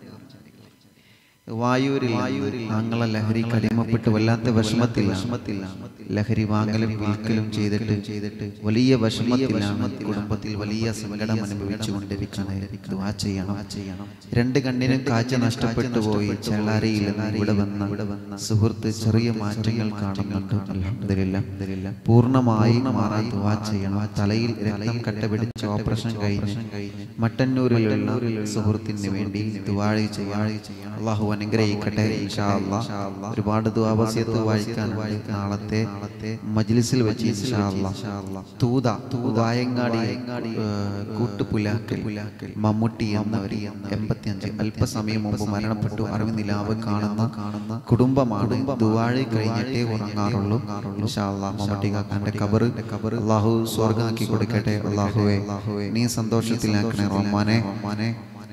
വായൂരിൽ വായൂരിൽ താങ്കളെ ലഹരിക്ക് അടിമപ്പെട്ട് വല്ലാത്ത വിഷമത്തിലാണ് ലഹരി വാങ്ങലും വിൽക്കലും ചെയ്തിട്ട് ചെയ്തിട്ട് വലിയ വിഷമത്തിലാണ് കുടുംബത്തിൽ വലിയ സങ്കടം അനുഭവിച്ചു കൊണ്ടിരിക്കുന്നത് ദുആ ചെയ്യണം ചെയ്യണം രണ്ട് കണ്ണിനും കാഴ്ച നഷ്ടപ്പെട്ടു പോയി ചേളാരിയിൽ നിന്ന് ഇവിടെ വന്ന ഇവിടെ വന്ന സുഹൃത്ത് ചെറിയ മാറ്റങ്ങൾ കാണുന്നുണ്ട് അൽഹംദുലില്ലാ പൂർണ്ണമായി മാറാൻ ദുആ ചെയ്യണം തലയിൽ രക്തം കട്ട പിടിച്ച് ഓപ്പറേഷൻ കഴിഞ്ഞ് മട്ടന്നൂരിലുള്ള സുഹൃത്തിന് വേണ്ടി ദുആ ചെയ്യാൻ അള്ളാഹു അനുഗ്രഹിക്കട്ടെ ഇൻഷാ അല്ലാഹ്. ഒരുപാട് ദുആവസ്യത്ത് വായിക്കാൻ നാളത്തെ മജ്ലിസിൽ വെച്ച് ഇൻഷാ അല്ലാഹ്. തൂത വായങ്ങാടി ഏഹ്, കൂട്ടുപുലാക്കൽ മമ്മൂട്ടി എന്നവർ എൺപത്തിയഞ്ച് അല്പസമയം മുമ്പ് മരണപ്പെട്ടു അറിവ് നിലാവ് കാണുന്ന കാണുന്ന കുടുംബമാണ് ദുവാഴി കഴിഞ്ഞിട്ടേ ഉറങ്ങാറുള്ളൂ ഇൻഷാ അല്ലാഹ്. മമ്മൂട്ടി കാക്കാന്റെ കബറ് കബറ് അള്ളാഹു സ്വർഗാക്കി കൊടുക്കട്ടെ അള്ളാഹുവേ നീ സന്തോഷത്തിലാക്കണേ റഹ്മാനെ റഹ്മാനെ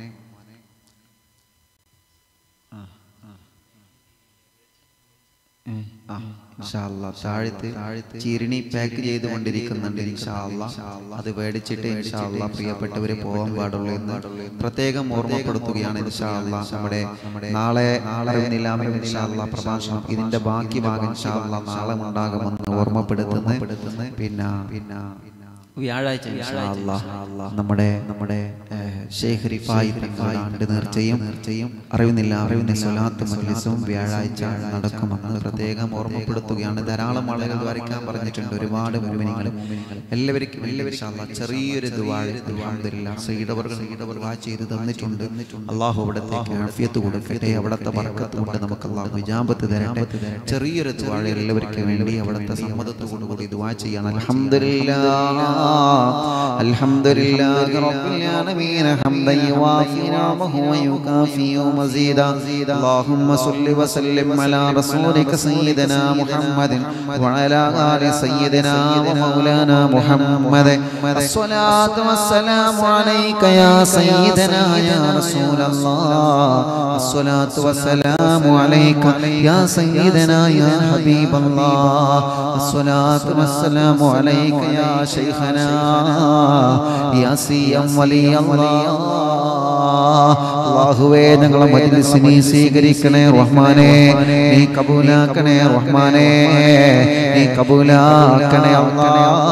ആ, ഇൻഷാ അല്ലാ. താഴത്ത് ചീരണി പാക്ക് ചെയ്തുകൊണ്ടിരിക്കുന്നുണ്ട് ഇൻഷാ അല്ലാ. അത് മേടിച്ചിട്ട് ഇൻഷാ അല്ലാ പ്രിയപ്പെട്ടവര് പോകാൻ പാടുള്ളൂ എന്ന് പ്രത്യേകം ഓർമ്മപ്പെടുത്തുകയാണ് ഇൻഷാ അല്ലാ. നമ്മുടെ നാളെ നാളെ നിലാമിൽ ഇൻഷാ അല്ലാ പ്രഭാഷണം ഇതിന്റെ ബാക്കി ഭാഗം ഇൻഷാ അല്ലാ നാളെ ഉണ്ടാകുമെന്ന് ഓർമ്മപ്പെടുത്തുന്നു പിന്നെ പിന്നെ വ്യാഴാഴ്ച ഇൻഷാ അല്ലാ നമ്മുടെ നമ്മുടെ ഏഹ്, ഷെയ്ഖ് റിഫായി തങ്ങളുടെ ആണ്ട് നേർച്ചയും നേർച്ചയും അറിയുന്നില്ല അറിയുന്ന സ്വലാത്ത് മജ്ലിസും വ്യാഴാഴ്ച നടക്കുമെന്ന് പ്രത്യേകം ഓർമ്മപ്പെടുത്തുകയാണ് ധാരാളം ആളുകൾ വരയ്ക്കാൻ പറഞ്ഞിട്ടുണ്ട് ഒരുപാട് മോമിനികൾ എല്ലാവർക്കും എല്ലാവരും ഇൻഷാ അല്ലാ ചെറിയൊരു ദുവാഴ് അൽഹംദുലില്ലാ സയ്യിദവർ ദുആ ചെയ്ത് തന്നിട്ടുണ്ട് അള്ളാഹു അവിടത്തേക്ക് ആഫിയത്ത് കൊടുക്കട്ടെ അവിടുത്തെ ബർക്കത്ത് കൊണ്ട് നമുക്ക് അള്ളാഹു വിജാപത്ത് തരട്ടെ ചെറിയൊരു ദുവാഴ് എല്ലാവർക്കും വേണ്ടി അവിടുത്തെ സമ്മതത്തോടു കൂടി ദുആ ചെയ്യണം അൽഹംദുലില്ലാ അൽഹംദുലില്ലാഹി റബ്ബിൽ ആലമീൻ ഹംദൻ യുവാഫി നിഅമഹു വയുകാഫി മസീദ اللهم صل وسلم على رسولك سيدنا محمد وعلى آل سيدنا ومولانا محمد الصلاة والسلام عليك يا سيدنا يا رسول الله الصلاة والسلام عليك يا سيدنا يا حبيب الله الصلاة والسلام عليك يا شيخنا يا سيم ولي الله അള്ളാഹുവേ ഞങ്ങളെ മജ്ലിസിനെ സ്വീകരിക്കണേ റഹ്മാനെ നീ കബൂലാക്കണേ റഹ്മാനെ നീ കബൂലാക്കണേ അല്ലാ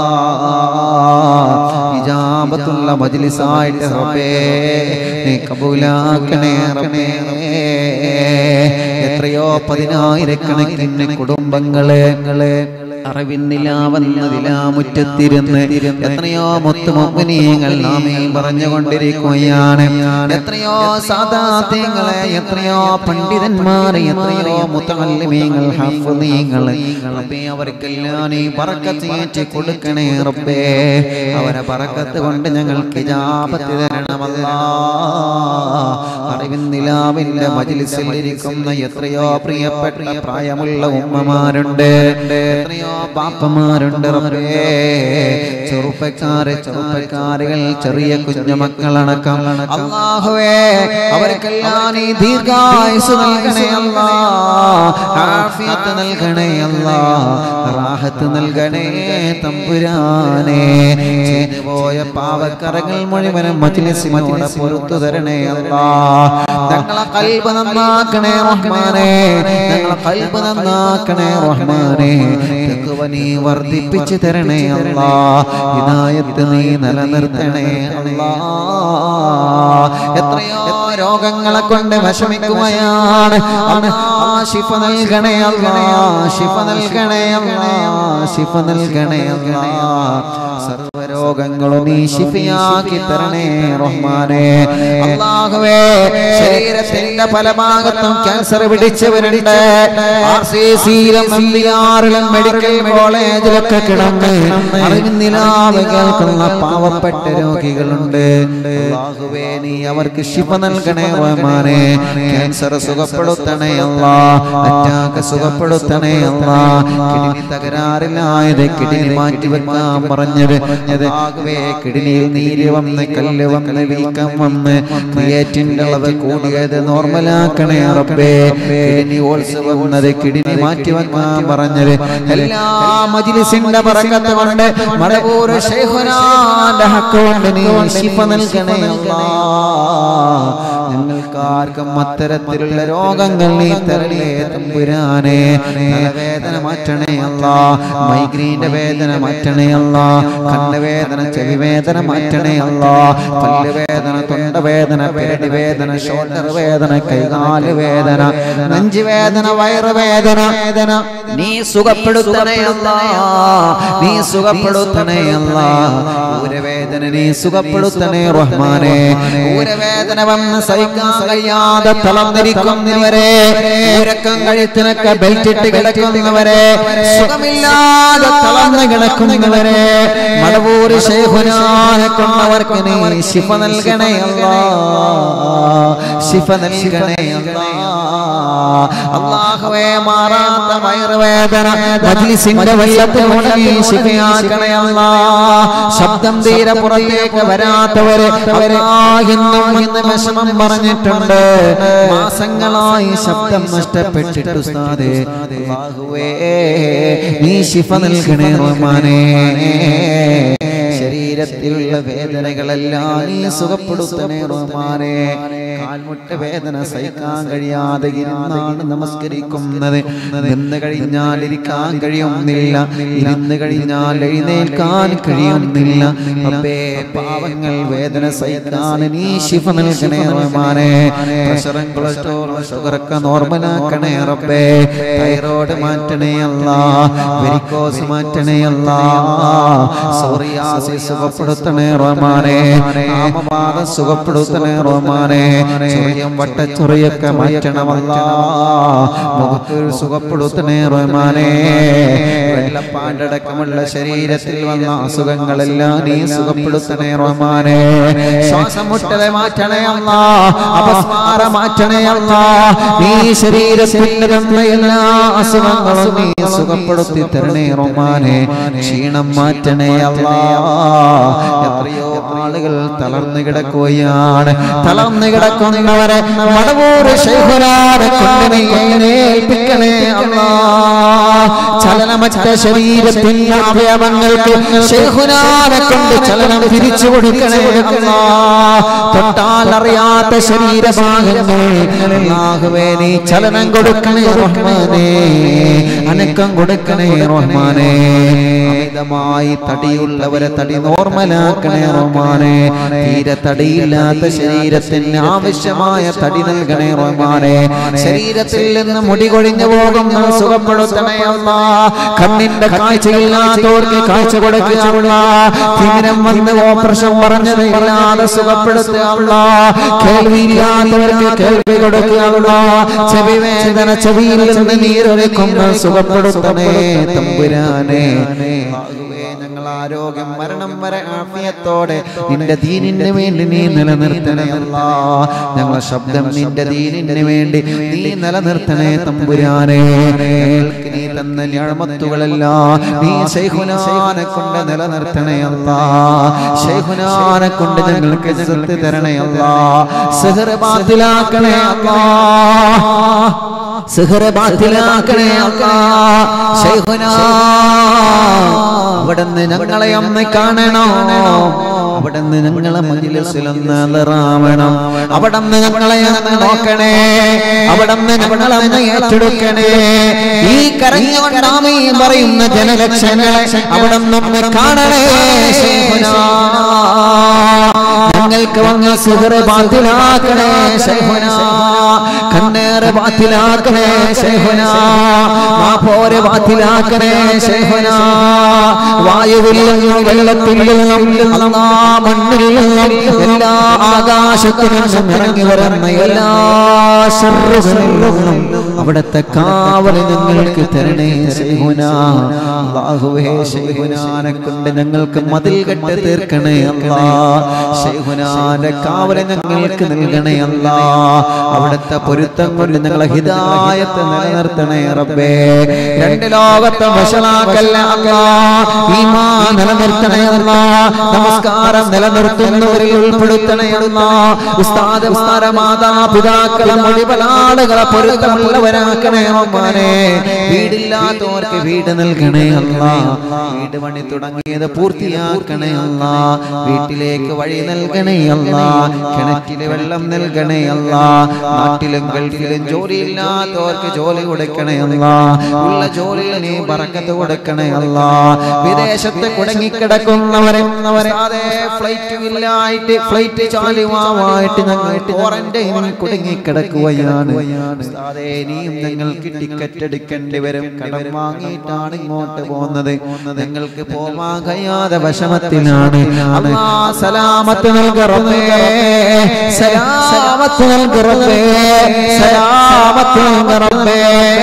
ഇജാബത്തുള്ള മജ്ലിസായിട്ട് റബ്ബേ നീ കബൂലാക്കണേ റബ്ബേ എത്രയോ പതിനായിരക്കണക്കിന് കുടുംബങ്ങളെ അറിവിന്നിലാവെന്നതിലാമുറ്റത്തിരുന്ന് എത്രയോ മുത്തുമൊപ്പനീയങ്ങൾ നാമേ പറഞ്ഞുകൊണ്ടിരിക്കുകയാണ് എത്രയോ സാധാത്യങ്ങളെ എത്രയോ പണ്ഡിതന്മാരെ എത്രയോ മുത്തല്ലിമീങ്ങൾ ഹഫ്ളീങ്ങൾ റബ്ബേ അവർക്കെല്ലാം നീ പറക്കത്ത് ഏറ്റി കൊടുക്കണേ റബ്ബേ അവരെ പറക്കത്ത് കൊണ്ട് ഞങ്ങൾക്ക് ജാപത്ത് തരണമല്ലാ അറിവിന്നിലാവിന്റെ മജിലിസിൽ ഇരിക്കുന്ന എത്രയോ പ്രിയപ്പെട്ട പ്രായമുള്ള ഉമ്മമാരുണ്ട് എത്രയോ പാപ്പമാരുണ്ട് റബ്ബേ ചെറുപ്പക്കാരെ ചെറുപ്പക്കാരികൾ ചെറിയ കുഞ്ഞുമക്കളടക്കം അള്ളാഹുവേ അവർക്കെല്ലാം നീ ദീർഘായുസ് നൽകണേ അല്ലാ ആഫിയത്ത് നൽകണേ അല്ലാ റാഹത്ത് നൽകണേ തമ്പുരാനെ ചെയ്തു പോയ പാവക്കറകൾ മുഴുവനും മജ്ലിസിനോട് പുറത്തു തരണേ അല്ലാ ഞങ്ങളെ കൽബ് നന്നാക്കണേ റഹ്മാനെ ഞങ്ങളെ കൽബ് നന്നാക്കണേ റഹ്മാനെ തഖ്വ നീ വർദ്ധിപ്പിച്ചു തരണേ അല്ലാ ഹിദായത്ത് നീ നിലനിർത്തണേ അല്ലാ എത്രയോ രോഗങ്ങളെ കൊണ്ട് വിഷമിക്കുകയാണ് അല്ലാ, ശിഫ നൽകണേ അല്ലാ ശിഫ നൽകണേ അല്ലാ ശിഫ നൽകണേ അല്ലാ സർവരോഗങ്ങളും നീ ശിഫയാക്കി തരണേ റഹ്മാനെ അല്ലാഹുവേ ശരീരത്തിന്റെ പല ഭാഗത്തും ക്യാൻസർ പിടിച്ചവരുണ്ട് ആർ സി സിയിലും എംബിആറിലും മെഡിക്കൽ കോളേജിലൊക്കെ കിടന്ന് അറിവിന്നിലാവ് കേൾക്കുന്ന പാവപ്പെട്ട രോഗികളുണ്ട് അല്ലാഹുവേ നീ അവർക്ക് ശിഫ നൽകണേ നൽകണേ റഹ്മാനെ ക്യാൻസർ സുഖപ്പെടുത്തണേ അല്ലാ അറ്റാക്ക് സുഖപ്പെടുത്തണേ അല്ലാ കിഡ്നി തകരാറിലായത് കിഡ്നി മാറ്റി വെക്കാൻ പറഞ്ഞത് ആകവേ കിഡ്നിയിൽ നീര് വന്ന് കല്ല് വന്ന് വീക്കം വന്ന് ക്രിയേറ്റിന്റെ അളവ് കൂടിയത് നോർമലാക്കണേ റബ്ബേ കിഡ്നി ഓൾസ് വന്നത് കിഡ്നി മാറ്റി വെക്കാൻ പറഞ്ഞത് എല്ലാ മജിലിസിന്റെ പറക്കത്ത് കൊണ്ട് മടവൂർ ശൈഖുനാന്റെ ഹക്ക് കൊണ്ട് നീ ശിഫ നൽകണേ അല്ലാ ഞങ്ങൾക്ക് ആർക്കും അത്തരത്തിലുള്ള രോഗങ്ങൾ നീ തരലേ തമ്പുരാനെ തലവേദന മാറ്റണേ അല്ല മൈഗ്രീന്റെ വേദന മാറ്റണേ അല്ല കണ്ണുവേദന ചെവി വേദന മാറ്റണേ അല്ല പല്ലുവേദന തൊണ്ടവേദന പേടി വേദന ഷോൾഡർ വേദന കൈകാല് വേദന നെഞ്ചു വേദന വയറുവേദന വേദന നീ സുഖപ്പെടുത്തണേ അല്ല നീ സുഖപ്പെടുത്തണേ അല്ല ഊരവേദന നീ സുഖപ്പെടുത്തണേ റഹ്മാനെ ഊരവേദന വന്ന് സഹിക്കാൻ കഴിയാതെ തളർന്നിരിക്കുന്നവരെ ഉരക്കം കഴുത്തിനൊക്കെ ബെൽറ്റ് ഇട്ട് കിടക്കുന്നവരെ സുഖമില്ലാതെ തളർന്ന് കിടക്കുന്നവരെ മടവൂര് ശേഖുനാനെ കൊണ്ടവർക്ക് നീ ശിഫ നൽകണേ അല്ലാ ശിഫ നൽകണേ അല്ലാ അള്ളാഹുവേ മാറാത്ത വയറുവേദന മജ്ലിസിന്റെ വല്ലത്തിൽ കൊണ്ട് നീ ശിഫയാക്കണേ അല്ലാ ശബ്ദം തീരെ പുറത്തേക്ക് വരാത്തവര് അവരെ ഇന്നും ഇന്ന് വിഷമം പറഞ്ഞിട്ടുണ്ട് മാസങ്ങളായി ശബ്ദം നഷ്ടപ്പെട്ടിട്ട് ഉസ്താദേ അല്ലാഹുവേ നീ ശിഫ നൽകണേ റഹ്മാനേ ശരീരത്തിലുള്ള വേദനകളെല്ലാം നീ സുഖപ്പെടുത്തണേ റഹ്മാനേ കാൽമുട്ട വേദന സഹിക്കാൻ കഴിയാതെ ഇരുന്നാണ് നമസ്കരിക്കുന്നത് നിന്ന് കഴിഞ്ഞാൽ ഇരിക്കാൻ കഴിയുന്നില്ല ഇരുന്ന് കഴിഞ്ഞാൽ എഴുന്നേൽക്കാൻ കഴിയുന്നില്ല അപ്പേ പാവങ്ങൾ വേദന സഹിക്കാൻ നീ ശിഫ നൽകണേ റഹ്മാനെ പ്രഷറും കൊളസ്ട്രോളും ഷുഗറൊക്കെ നോർമലാക്കണേ റബ്ബേ തൈറോയ്ഡ് മാറ്റണേ അല്ല വെരിക്കോസ് മാറ്റണേ അല്ല സോറിയാസിസ് സുഖപ്പെടുത്തണേ റഹ്മാനെ ആമവാദം സുഖപ്പെടുത്തണേ റഹ്മാനെ ചൊറിയും വട്ടച്ചൊറിയൊക്കെ മാറ്റണമല്ല മുഖത്തൊരു സുഖപ്പെടുത്തണേ റഹ്മാനെ വെള്ളപ്പാണ്ടടക്കമുള്ള ശരീരത്തിൽ വന്ന അസുഖങ്ങളെല്ലാം നീ സുഖപ്പെടുത്തണേ റഹ്മാനെ ശ്വാസം മുട്ടലെ മാറ്റണേ അല്ല അപസ്മാര മാറ്റണേ അല്ല നീ ശരീരത്തിൽ വന്ന എല്ലാ അസുഖങ്ങളും നീ സുഖപ്പെടുത്തി തരണേ റഹ്മാനെ ക്ഷീണം മാറ്റണേ അല്ല എത്രയോ ആളുകൾ തളർന്നു കിടക്കുകയാണ് തളർന്നു കിടക്കുന്നവരെ മടവൂർ ശൈഖുനാരെ കൊണ്ട് നീ എഴുന്നേൽപ്പിക്കണേ അല്ലാ ചലനമറ്റ ശരീരത്തിന്റെ അവയവങ്ങൾക്ക് ശൈഖുനാരെ കൊണ്ട് ചലനം തിരിച്ചു കൊടുക്കണേ അല്ലാ തൊട്ടാൽ അറിയാത്ത ശരീരഭാഗങ്ങൾ അല്ലാഹുവേ നീ ചലനം കൊടുക്കണേ റഹ്മാനേ അനക്കം കൊടുക്കണേ റഹ്മാനേ അമിതമായി തടിയുള്ളവരെ തടി നോർമലാക്കണേ റഹ്മാനെ തീരെ തടിയില്ലാത്ത ശരീരത്തിന് ആവശ്യമായ തടി നൽകണേ റഹ്മാനെ ശരീരത്തിൽ നിന്ന് മുടി കൊഴിഞ്ഞു പോകുന്ന സുഖപ്പെടുത്തണേ അല്ല കണ്ണിന്റെ കാഴ്ചയില്ലാത്തവർക്ക് കാഴ്ച കൊടുക്കുക അല്ല തിമിരം വന്ന് ഓപ്പറേഷൻ പറഞ്ഞത് ഇല്ലാതെ സുഖപ്പെടുത്തുക അല്ല കേൾവിയില്ലാത്തവർക്ക് കേൾവി കൊടുക്കുക അല്ല ചെവി വേദന ചെവിയിൽ നിന്ന് നീരൊലിക്കുന്ന സുഖപ്പെടുത്തണേ തമ്പുരാനെ ആകുവേ ഞങ്ങൾ ആരോഗ്യം മരണം വരെ ആഫിയത്തോടെ നിന്റെ ദീനിന് വേണ്ടി നീ നിലനിർത്തണേ അല്ലാ ഞങ്ങളെ ശബ്ദം നിന്റെ ദീനിന് വേണ്ടി നീ നിലനിർത്തണേ തമ്പുരാനെ ഞങ്ങൾക്ക് നീ തന്ന ഞാമത്തുകളെല്ലാം നീ ശൈഖുനാനെ കൊണ്ട് നിലനിർത്തണേ അല്ലാ ശൈഖുനാനെ കൊണ്ട് ഞങ്ങൾക്ക് ഇസ്സത്ത് തരണേ അല്ലാ സിഹർ ബാത്തിലാക്കണേ അല്ലാ സിഹർ ബാത്തിലാക്കണേ അല്ലാ ശൈഖുനാ അവിടുന്ന് ഞങ്ങളെ അമ്മ കാണണോ അവിടുന്ന് ഞങ്ങളെ മജിലിസിലൊന്ന് അലറാവണം അവിടുന്ന് ഞങ്ങളെ ഒന്ന് നോക്കണേ അവിടുന്ന് ഞങ്ങളെ ഒന്ന് ഏറ്റെടുക്കണേ ഈ കരഞ്ഞുകൊണ്ടാമീ പറയുന്ന ജനലക്ഷങ്ങളെ അവിടുന്ന് ഒന്ന് കാണണേ ശൈഖുനാ. ഞങ്ങൾക്ക് വന്ന സുഹൃ ബാത്തിലാക്കണേ ശൈഖുനാ. കണ്ണേറ് ബാത്തിലാക്കണേ ശൈഖുനാ. മാപ്പോര് ബാത്തിലാക്കണേ ശൈഖുനാ. വായുവിൽ നിന്നും വെള്ളത്തിൽ നിന്നും അല്ലാ മണ്ണിൽ നിന്നും എല്ലാ ആകാശത്തിൽ നിന്നും ഇറങ്ങി വരുന്ന എല്ലാ ശർറുകളിൽ നിന്നും അവിടുത്തെ കാവൽ ഞങ്ങൾക്ക് തരണേ ശൈഹുന അല്ലാഹുവേ ശൈഹുനാനെ കൊണ്ട് ഞങ്ങൾക്ക് മതിൽ കെട്ട് തീർക്കണേ അല്ലാ ശൈഹുനാന്റെ കാവൽ ഞങ്ങൾക്ക് നൽകണേ അല്ലാ അവിടുത്തെ പൊരുത്തം കൊണ്ട് ഞങ്ങളെ ഹിദായത്ത് നിലനിർത്തണേ റബ്ബേ രണ്ട് ലോകത്തെ വഷളാക്കല്ല അല്ലാ ഈമാൻ നിലനിർത്തണേ അല്ലാ നമസ്കാരം നിലനിർത്തുന്നവരിൽ ഉൾപ്പെടുത്തണേ അല്ലാ ഉസ്താദുമാരെ മാതാപിതാക്കളെ മുഴുവനാളുകളെ പൊരുത്തമുള്ളവരാക്കണേ റബ്ബാനെ വീടില്ലാത്തവർക്ക് വീട് നൽകണേ അല്ലാ വീട് പണി തുടങ്ങിയത് പൂർത്തിയാക്കണേ അല്ലാ വീട്ടിലേക്ക് വഴി നൽകണേ അല്ലാ കിണറ്റില് വെള്ളം നൽകണേ അല്ലാ നാട്ടിലും ഗൾഫിലും ജോലിയില്ലാത്തവർക്ക് ജോലി കൊടുക്കണേ അല്ലാ ഉള്ള ജോലിയിൽ നീ പറക്കത്ത് കൊടുക്കണേ അല്ലാ വിദേശത്ത് കുടുങ്ങിക്കിടക്കുന്നവരെ അതെ ഫ്ലൈറ്റ് ഇല്ലായിട്ട് ഫ്ലൈറ്റ് ചാലുവായിട്ട് ഞങ്ങൾ ക്വാറന്റൈനിൽ കുടുങ്ങിക്കിടക്കുകയാണ് അതെ ഇനിയും ഞങ്ങൾക്ക് ടിക്കറ്റ് എടുക്കേണ്ടി വരും കടം വാങ്ങിയിട്ടാണ് ഇങ്ങോട്ട് പോകുന്നത് ഞങ്ങൾക്ക് പോവാൻ കഴിയാതെ വിഷമത്തിലാണ് അല്ലാ സലാമത്ത് നൽകറമേ സലാമത്ത് നൽകറമേ സലാമത്ത് നൽകറമേ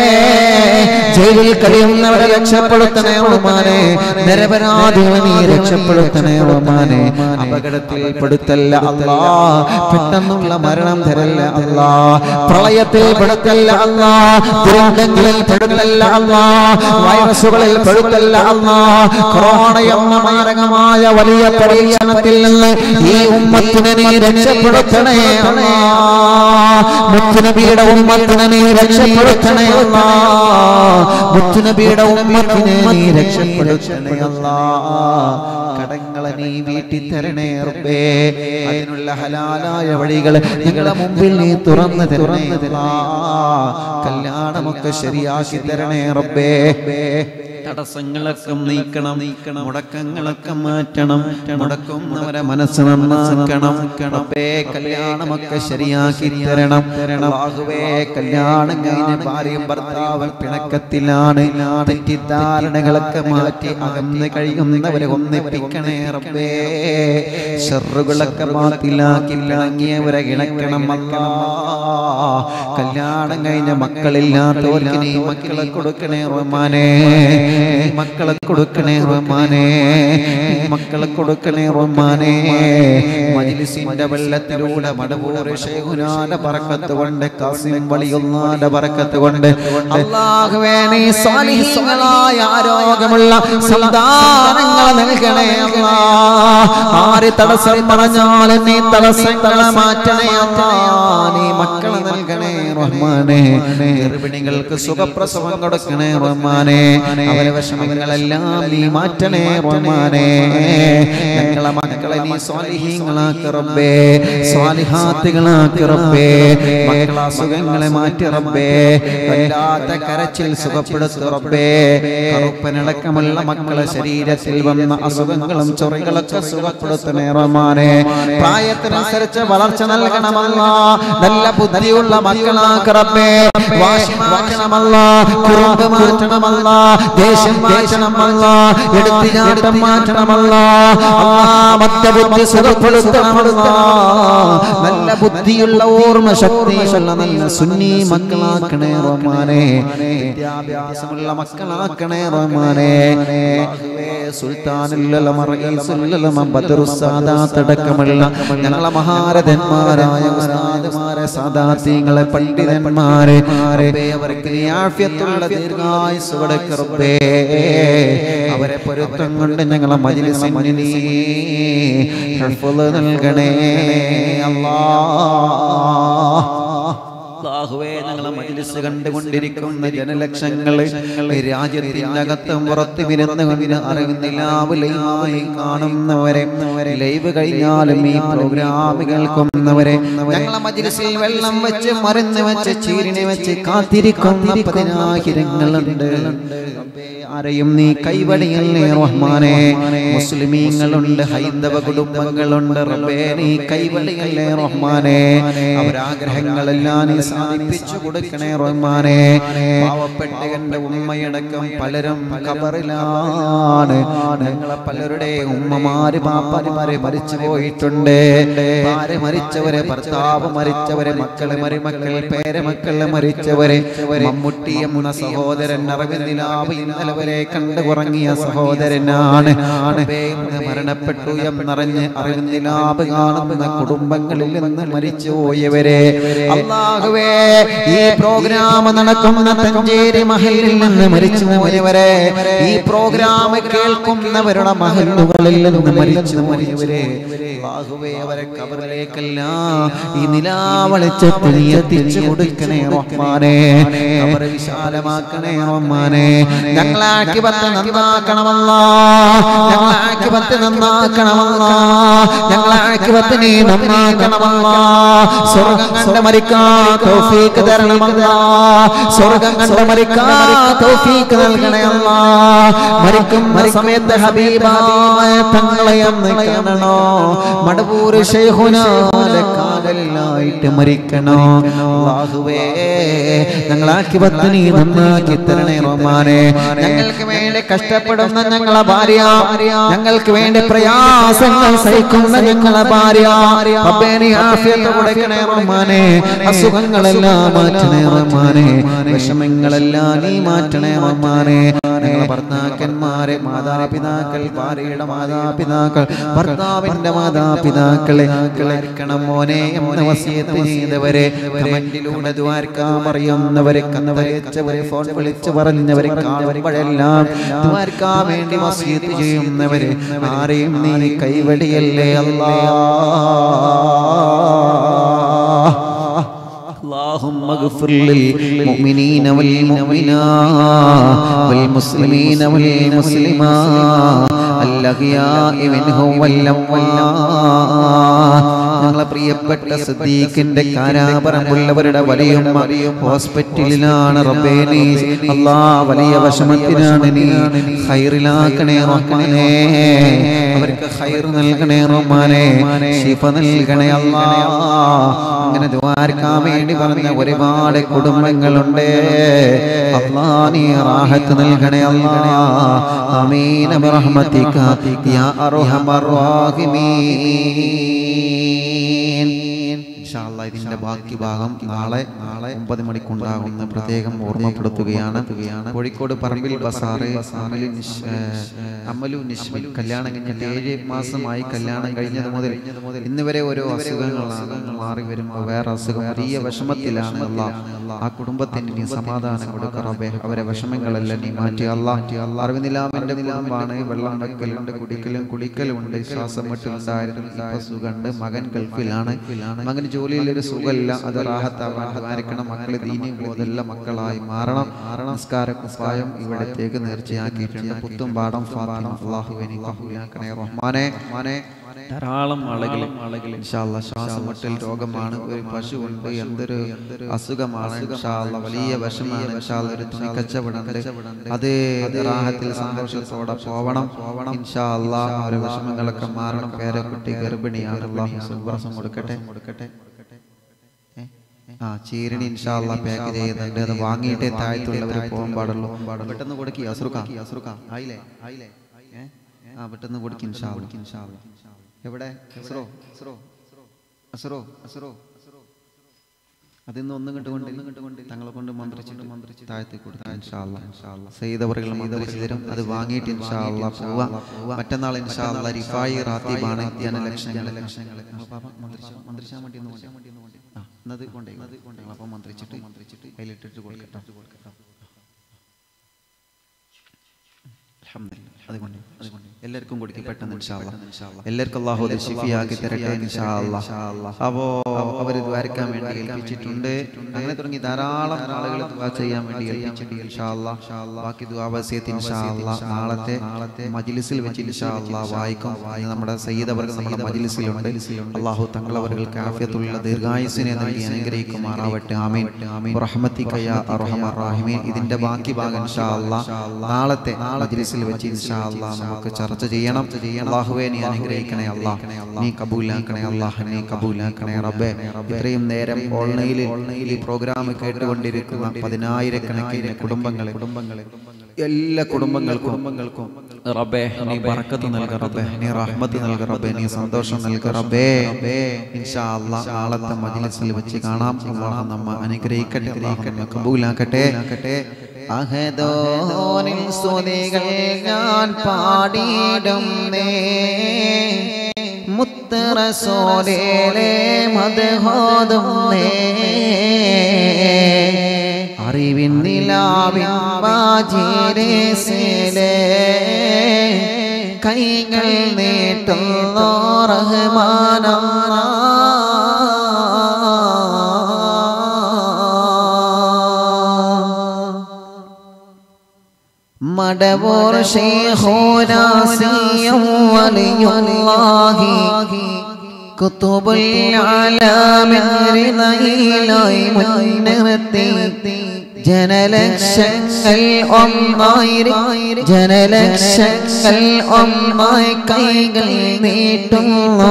ജയിലിൽ കഴിയുന്നവരെ രക്ഷപ്പെടുത്തണേ റഹ്മാനെ നിരപരാധികളെ നീ രക്ഷപ്പെടുത്തണേ റഹ്മാനെ അപകടത്തിൽ പെടുത്തല്ല അല്ലാ പെട്ടെന്നുള്ള മരണം തരല്ല അല്ലാ പ്രളയത്തിൽ പെടുത്തല്ല അല്ലാ ദുരന്തങ്ങളിൽ പെടുത്തല്ല അല്ലാ വൈറസുകളിൽ പെടുത്തല്ല അല്ലാ കൊറോണ എന്ന മാരകമായ വലിയ പരീക്ഷണത്തിൽ നിന്ന് ഈ ഉമ്മത്തിനെ നീ രക്ഷപ്പെടുത്തണേ അല്ലാ മുത്തുനബിയുടെ ഉമ്മത്തിനെ നീ രക്ഷപ്പെടുത്തണേ അല്ലാ മുത്തുനബിയുടെ ഉമ്മത്തിനെ നീ രക്ഷപ്പെടുത്തണേ അല്ലാ കടങ്ങളെ നീ വീട്ടി തരണേ റബ്ബേ അതിനുള്ള ഹലാലായ വഴികൾ ഞങ്ങളുടെ മുമ്പിൽ നീ തുറന്നു തരണേ അല്ലാ. കല്യാണമൊക്കെ ശരിയാക്കി തരണേ റബ്ബേ തടസ്സങ്ങളൊക്കെ നീക്കണം മുടക്കങ്ങളൊക്കെ മാറ്റണം മുടക്കുന്നവരെ മനസ്സ് നന്നാക്കണം റബ്ബേ കല്യാണമൊക്കെ ശരിയാക്കി തരണം അല്ലാഹുവേ കല്യാണം കഴിഞ്ഞ് ഭാര്യയും ഭർത്താവും പിണക്കത്തിലാണ് തെറ്റിദ്ധാരണകളൊക്കെ മാറ്റി അകന്ന് കഴിയുന്നവരെ ഒന്നിപ്പിക്കണേ റബ്ബേ ഷെറുകളൊക്കെ മാറ്റിലാക്കി പിണങ്ങിയവരെ ഇണക്കണം അല്ലാ കല്യാണം കഴിഞ്ഞ മക്കളില്ലാത്തവർക്ക് നീ മക്കളെ കൊടുക്കണേ റഹ്മാനേ നീ മക്കളെ കൊടുക്കണേ റഹ്മാനേ നീ മക്കളെ കൊടുക്കണേ റഹ്മാനേ മജ്ലിസിന്റെ വെള്ളത്തിലൂടെ മടവൂർ ശേഖുനാന്റെ പറക്കത്ത് കൊണ്ട് കാസിം വലിയുള്ളാന്റെ പറക്കത്ത് കൊണ്ട് അല്ലാഹുവേ നീ സ്വാലിഹീങ്ങളായ ആരോഗ്യമുള്ള സന്താനങ്ങൾ നൽകണേ അല്ലാ ആര് തടസ്സം പറഞ്ഞാലും നീ തടസ്സങ്ങളെ മാറ്റണേ അല്ലാ നീ മക്കളെ നൽകണേ റഹ്മാനെ ഗർഭിണികൾക്ക് സുഖപ്രസവം കൊടുക്കണേ റഹ്മാനെ അവരെ വിഷമങ്ങളെല്ലാം നീ മാറ്റണേ റഹ്മാനെ ഞങ്ങളെ മക്കളെ നീ സ്വാലിഹീങ്ങളാക്കി റബ്ബേ സ്വാലിഹാത്തുകളാക്കി റബ്ബേ മക്കളെ അസുഖങ്ങളെ മാറ്റി റബ്ബേ വല്ലാത്ത കരച്ചിൽ സുഖപ്പെടുത്തു റബ്ബേ കറുപ്പനടക്കമുള്ള മക്കളെ ശരീരത്തിൽ വന്ന അസുഖങ്ങളും ചൊറികളൊക്കെ സുഖപ്പെടുത്തണേ റഹ്മാനെ പ്രായത്തിനനുസരിച്ച് വളർച്ച നൽകണമല്ല നല്ല ബുദ്ധിയുള്ള മക്കളാക്കി റബ്ബേ വാശി മാറ്റണമല്ല കുറുമ്പ് മാറ്റണമല്ല ദേഷ്യം മാറ്റണമല്ല എടുത്തിനാട്ടം മാറ്റണമല്ല മദ്യബുദ്ധി സുഖപ്പെടുത്തണമല്ല നല്ല ബുദ്ധിയുള്ള ഓർമ്മ ശക്തിയുള്ള നല്ല സുന്നി മക്കളാക്കണേ റഹ്മാനെ വിദ്യാഭ്യാസമുള്ള മക്കളാക്കണേ റഹ്മാനെ സുൽത്താനുള്ളടക്കമുള്ള ഞങ്ങളെ മഹാരഥന്മാരായ ഉസ്താദുമാരെ സാദാത്യങ്ങളെ പണ്ഡിതന്മാരെ റബ്ബേ, അവർക്ക് നീ ആഫിയത്തുള്ള ദീർഘായുസ് കൊടുക്ക് റബ്ബേ അവരെ പൊരുത്തം കൊണ്ട് ഞങ്ങളെ മജ്ലിസിന് നീ ഹഫ്ള് നൽകണേ അല്ലാ അല്ലാഹുവേ ഞങ്ങളെ മജ്ലിസ് കണ്ടുകൊണ്ടിരിക്കുന്ന ജനലക്ഷങ്ങള് രാജ്യത്തിനകത്തും പുറത്ത് വിരുന്ന് കൊണ്ട് അറിവിന്നിലാവ് ലൈവായി കാണുന്നവരെ ലൈവ് കഴിഞ്ഞാലും ഈ പ്രോഗ്രാം കേൾക്കുന്നവരെ ഞങ്ങളെ മജ്ലിസിൽ വെള്ളം വെച്ച് മരുന്ന് വെച്ച് ചീരിനെ വെച്ച് കാത്തിരിക്കുന്ന പതിനായിരങ്ങളുണ്ട് ആരെയും നീ കൈവടിയല്ലേ റഹ്മാനെ മുസ്ലിമീങ്ങളുണ്ട് ഹൈന്ദവ കുടുംബങ്ങളുണ്ട് റബ്ബേ നീ കൈവടിയല്ലേ റഹ്മാനെ അവരാഗ്രഹങ്ങളെല്ലാം നീ സാധിപ്പിച്ചു കൊടുക്കണേ കൊടുക്കണേ റഹ്മാനെ പാവപ്പെട്ട എന്റെ ഉമ്മയടക്കം പലരും കബറിലാണ് ഞങ്ങളെ പലരുടെ ഉമ്മമാര് പാപ്പന്മാര് മരിച്ചു പോയിട്ടുണ്ട് ഭാര്യ മരിച്ചവരെ ഭർത്താവ് മരിച്ചവരെ മക്കള് മരുമക്കൾ പേരമക്കള് മരിച്ചവരെ മമ്മൂട്ടി എന്ന സഹോദരൻ അറിവിന്ദിലാവ് ഇന്നലെ വരെ കണ്ടു കുറങ്ങിയ സഹോദരനാണ് റബ്ബേ, ഇന്ന് മരണപ്പെട്ടു എന്നറിഞ്ഞ് അറിവിന്ദിലാവ് കാണുന്ന കുടുംബങ്ങളിൽ നിന്ന് മരിച്ചു പോയവരെ അള്ളാഹുവേ ഈ പ്രോഗ്രാം നടക്കുന്ന തഞ്ചേരി മഹലിൽ നിന്ന് മരിച്ചു പോയവരെ ഈ പ്രോഗ്രാം കേൾക്കുന്നവരുടെ മഹലുകളിൽ നിന്ന് മരിച്ചു പോയവരെ അള്ളാഹുവേ അവരെ കബറിലേക്കല്ല ഈ നിലാവളിച്ചത്തിൽ നീ എത്തിച്ചു കൊടുക്കണേ റഹ്മാനെ കബർ വിശാലമാക്കണേ റഹ്മാനെ ഞങ്ങളാക്കി പത്ത് നന്നാക്കണമല്ല ഞങ്ങളാക്കി പത്ത് നന്നാക്കണമല്ല ഞങ്ങളാക്കി പത്ത് നീ നന്നാക്കണമല്ല സ്വർഗം കണ്ട് മരിക്കാൻ തൗഫീക്ക് തരണമല്ല സ്വർഗം കണ്ട് മരിക്കാൻ തൗഫീക്ക് നൽകണമല്ല മരിക്കുന്ന സമയത്ത് ഹബീബായ തങ്ങളെ ഒന്ന് കാണണോ മടവൂർ ശൈഖുനാന്റെ കാതലിലായിട്ട് മരിക്കണോ അല്ലാഹുവേ ഞങ്ങളാക്കി പത്നി നന്നാക്കി തരണേ റഹ്മാനെ ഞങ്ങൾക്ക് വേണ്ടി കഷ്ടപ്പെടുന്ന ഞങ്ങളെ ഭാര്യ ഞങ്ങൾക്ക് വേണ്ടി പ്രയാസങ്ങൾ സഹിക്കുന്ന ഞങ്ങളെ ഭാര്യ റബ്ബേ നീ ആഫിയത്ത് കൊടുക്കണേ റഹ്മാനെ അസുഖങ്ങളെല്ലാം മാറ്റണേ റഹ്മാനെ വിഷമങ്ങളെല്ലാം നീ മാറ്റണേ റഹ്മാനെ ഞങ്ങളെ ഭർത്താക്കന്മാരെ മാതാപിതാക്കൾ ഭാര്യയുടെ മാതാപിതാക്കൾ ഭർത്താവിന്റെ മാതാപിതാക്കളെ കേൾക്കണം മോനെ എന്ന് വസിയത്ത് ചെയ്തവരെ കമന്റിലൂടെ ദ്വാരക്കാൻ അറിയുന്നവരെ കന്നവരച്ചവരെ ഫോൺ വിളിച്ച് പറഞ്ഞവരെ കാണുമ്പോഴെല്ലാം ദ്വാരക്കാൻ വേണ്ടി വസിയത്ത് ചെയ്യുന്നവരെ ആരെയും നീ കൈവടിയല്ലേ അല്ലാ اللهم اغفر للمؤمنين والمؤمنات والمسلمين والمسلمات الأحياء منهم والأموات ഞങ്ങളെ പ്രിയപ്പെട്ട സിദ്ദീഖിന്റെ കാരാപറമ്പുള്ളവരുടെ വലിയ ഹോസ്പിറ്റലിലാണ് റബ്ബേ നീ അല്ലാ വലിയ വിഷമത്തിനാണ് നീ ഹൈറിലാക്കണേ റഹ്മാനേ അവർക്ക് ഹൈർ നൽകണേ റഹ്മാനേ ശിഫ നൽകണേ അല്ലാ അങ്ങനെ ദ്വാരക്കാൻ വേണ്ടി പറഞ്ഞ ഒരുപാട് കുടുംബങ്ങളുണ്ട് അല്ലാ നീ റാഹത്ത് നൽകണേ അല്ലാ ആമീൻ ബിറഹ്മതിക യാ അർഹമർ റാഹിമീൻ ഇൻഷാ അല്ലാ ഇതിന്റെ ബാക്കി ഭാഗം നാളെ നാളെ ഒമ്പത് മണിക്കുണ്ടാകുമെന്ന് പ്രത്യേകം ഓർമ്മപ്പെടുത്തുകയാണ് കോഴിക്കോട് പറമ്പിൽ ബസാറ് അമലു നിഷ്- ഏഹ് അമലു നിഷ്മിൽ കല്യാണം കഴിഞ്ഞിട്ട് ഏഴ് മാസമായി കല്യാണം കഴിഞ്ഞത് മുതൽ ഇന്ന് വരെ ഓരോ അസുഖങ്ങളാണ് മാറി വരുമ്പോൾ വേറെ അസുഖം വലിയ വിഷമത്തിലാണ് അല്ലാ ആ കുടുംബത്തിന് നീ സമാധാനം കൊടുക്കറബേ അവരെ വിഷമങ്ങളെല്ലാം നീ മാറ്റി അല്ലാ അറിവിനിലാമിന്റെ കുടുംബമാണ് വെള്ളം വെക്കലുണ്ട് കുടിക്കലും കുളിക്കലും ഉണ്ട് ശ്വാസം മുട്ടുണ്ടായിരുന്നു ഇപ്പൊ സുഖമുണ്ട് മകൻ ഗൾഫിലാണ് മകന് ജോലിയിൽ ഒരു സുഖമില്ല അത് റാഹത്താവാൻ ദ്വാരിക്കണം മക്കളെ ദീനി ബോധമുള്ള മക്കളായി മാറണം നമസ്കാര കുപ്പായം ഇവിടത്തേക്ക് നേർച്ചയാക്കിയിട്ടുണ്ട് പുത്തും പാടം ഫാത്തിമ അള്ളാഹുവിനെ കബൂലാക്കണേ റഹ്മാനെ മാനെ ധാരാളം ആളുകൾ ഇൻഷാല്ല ശ്വാസം മുട്ടൽ രോഗമാണ് ഒരു പശു ഉണ്ട് എന്തൊരു അസുഖമാണ് ഇൻഷാല്ല വലിയ വിഷമാണ് ഇൻഷാല്ല ഒരു തുണി കച്ചവടമുണ്ട് അത് റാഹത്തിൽ സന്തോഷത്തോടെ പോവണം ഇൻഷാല്ല ഒരു വിഷമങ്ങളൊക്കെ മാറണം പേരക്കുട്ടി ഗർഭിണിയാണ് അള്ളാഹു സുബ്രസം കൊടുക്കട്ടെ കൊടുക്കട്ടെ ഏ? ആ ചീരണി ഇൻഷാല്ല പാക്ക് ചെയ്യുന്നുണ്ട് അത് വാങ്ങിയിട്ടേ താഴത്തുള്ളവർ പോകാൻ പാടുള്ളൂ പെട്ടെന്ന് കൊടുക്കി അസുറുക്ക അസുറുക്ക ആയില്ലേ ആയില്ലേ ഏ? ആ പെട്ടെന്ന് കൊടുക്കി ഇൻഷാല്ല ഇൻഷാല്ല എവിടെ അസുറോ അസുറോ അസുറോ അസുറോ അതിന്ന് ഒന്നും കണ്ടുകൊണ്ട് ഇന്നും കണ്ടുകൊണ്ട് തങ്ങളെ കൊണ്ട് മന്ത്രിച്ചിട്ട് മന്ത്രിച്ച് താഴ്ത്തി കൊടുത്തു ഇൻഷാല്ല ഇൻഷാല്ല സെയ്തവറുകൾ മന്ത്രിച്ച് തരും അത് വാങ്ങിയിട്ട് ഇൻഷാല്ല പോവാ മറ്റന്നാൾ ഇൻഷാല്ല റിഫായി റാത്തീബാണ് ധ്യാന ലക്ഷങ്ങൾ ലക്ഷങ്ങൾ മന്ത്രിച്ചു മന്ത്രിച്ചാൻ വേണ്ടി ഒന്ന് കൊണ്ടേ. ആ എന്നത് കൊണ്ടേ അത് കൊണ്ടേ അപ്പം മന്ത്രിച്ചിട്ട് മന്ത്രിച്ചിട്ട് കയ്യിലിട്ടിട്ട് കൊടുക്കട്ടെ കൊടുക്കട്ടെ അൽഹംദുലില്ലാ. അതുകൊണ്ട് അതുകൊണ്ട് എല്ലാവർക്കും കൊടുക്കും പെട്ടെന്ന് ഇൻഷാല്ലാ. എല്ലാവർക്കും അള്ളാഹു അത് ഷിഫിയാക്കി തരട്ടെ ഇൻഷാല്ലാ. അപ്പോ അവർ ദ്വാരക്കാൻ വേണ്ടി ഏൽപ്പിച്ചിട്ടുണ്ട് അങ്ങനെ തുടങ്ങി ധാരാളം ആളുകൾ ദുആ ചെയ്യാൻ വേണ്ടി ഏൽപ്പിച്ചിട്ടുണ്ട് ഇൻഷാല്ലാ. ബാക്കി ദുആവസ്യത്ത് ഇൻഷാല്ലാ നാളത്തെ നാളത്തെ മജ്ലിസിൽ വെച്ച് ഇൻഷാല്ലാ വായിക്കും ഇന്ന് നമ്മുടെ സയ്യിദ് അവർക്ക് നമ്മുടെ മജ്ലിസിലുണ്ട് അള്ളാഹു തങ്ങളവർക്ക് ആഫിയത്തുള്ള ദീർഘായുസിനെ നൽകി അനുഗ്രഹിക്കുമാറാവട്ടെ ആമീൻ റഹ്മത്തിക യാ അർഹമർ റാഹിമീൻ ഇതിന്റെ ബാക്കി ഭാഗം ഇൻഷാല്ലാ നാളത്തെ മജ്ലിസിൽ വെച്ച് ഇൻഷാ ഇൻഷാ അല്ലാ നമുക്ക് ചർച്ച ചെയ്യണം അള്ളാഹുവേ നീ അനുഗ്രഹിക്കണേ അല്ലാ നീ കബൂലാക്കണേ അല്ലാഹ് നീ കബൂലാക്കണേ റബ്ബേ ഇത്രയും നേരം ഓൺലൈനിൽ ഈ പ്രോഗ്രാം കേട്ടുകൊണ്ടിരിക്കുന്ന പതിനായിരക്കണക്കിന് കുടുംബങ്ങളെ കുടുംബങ്ങളെ എല്ലാ കുടുംബങ്ങൾക്കും കുടുംബങ്ങൾക്കും റബ്ബേ നീ ബറക്കത്ത് നൽക റബ്ബേ നീ റഹ്മത്ത് നൽക റബ്ബേ നീ സന്തോഷം നൽക റബ്ബേ ഇൻഷാ അല്ലാ നാളത്തെ മജ്ലിസിൽ വെച്ച് കാണാം അല്ലാഹ് നമ്മ അനുഗ്രഹിക്കട്ടെ അല്ലാഹ് നമ്മെ കബൂലാക്കട്ടെ അഹദോനിൽ സ്തുതികൾ ഞാൻ പാടിയിടുന്നേ മുത്തറസോലേലെ മതഹോതുന്നേ അറിവിൻ നിലാവിൻ വാജിരേസിലെ കൈകൾ നീട്ടുന്നോ റഹ്മാന മടവോർ ശൈഖോനാസിയം വലിയുല്ലാഹി കുത്തുബുൽ ആലാമിറിനായി മുൻനിർത്തി ജനലക്ഷങ്ങൾ ഒന്നായി ജനലക്ഷങ്ങൾ ഒന്നായി കൈകൾ നീട്ടുന്നു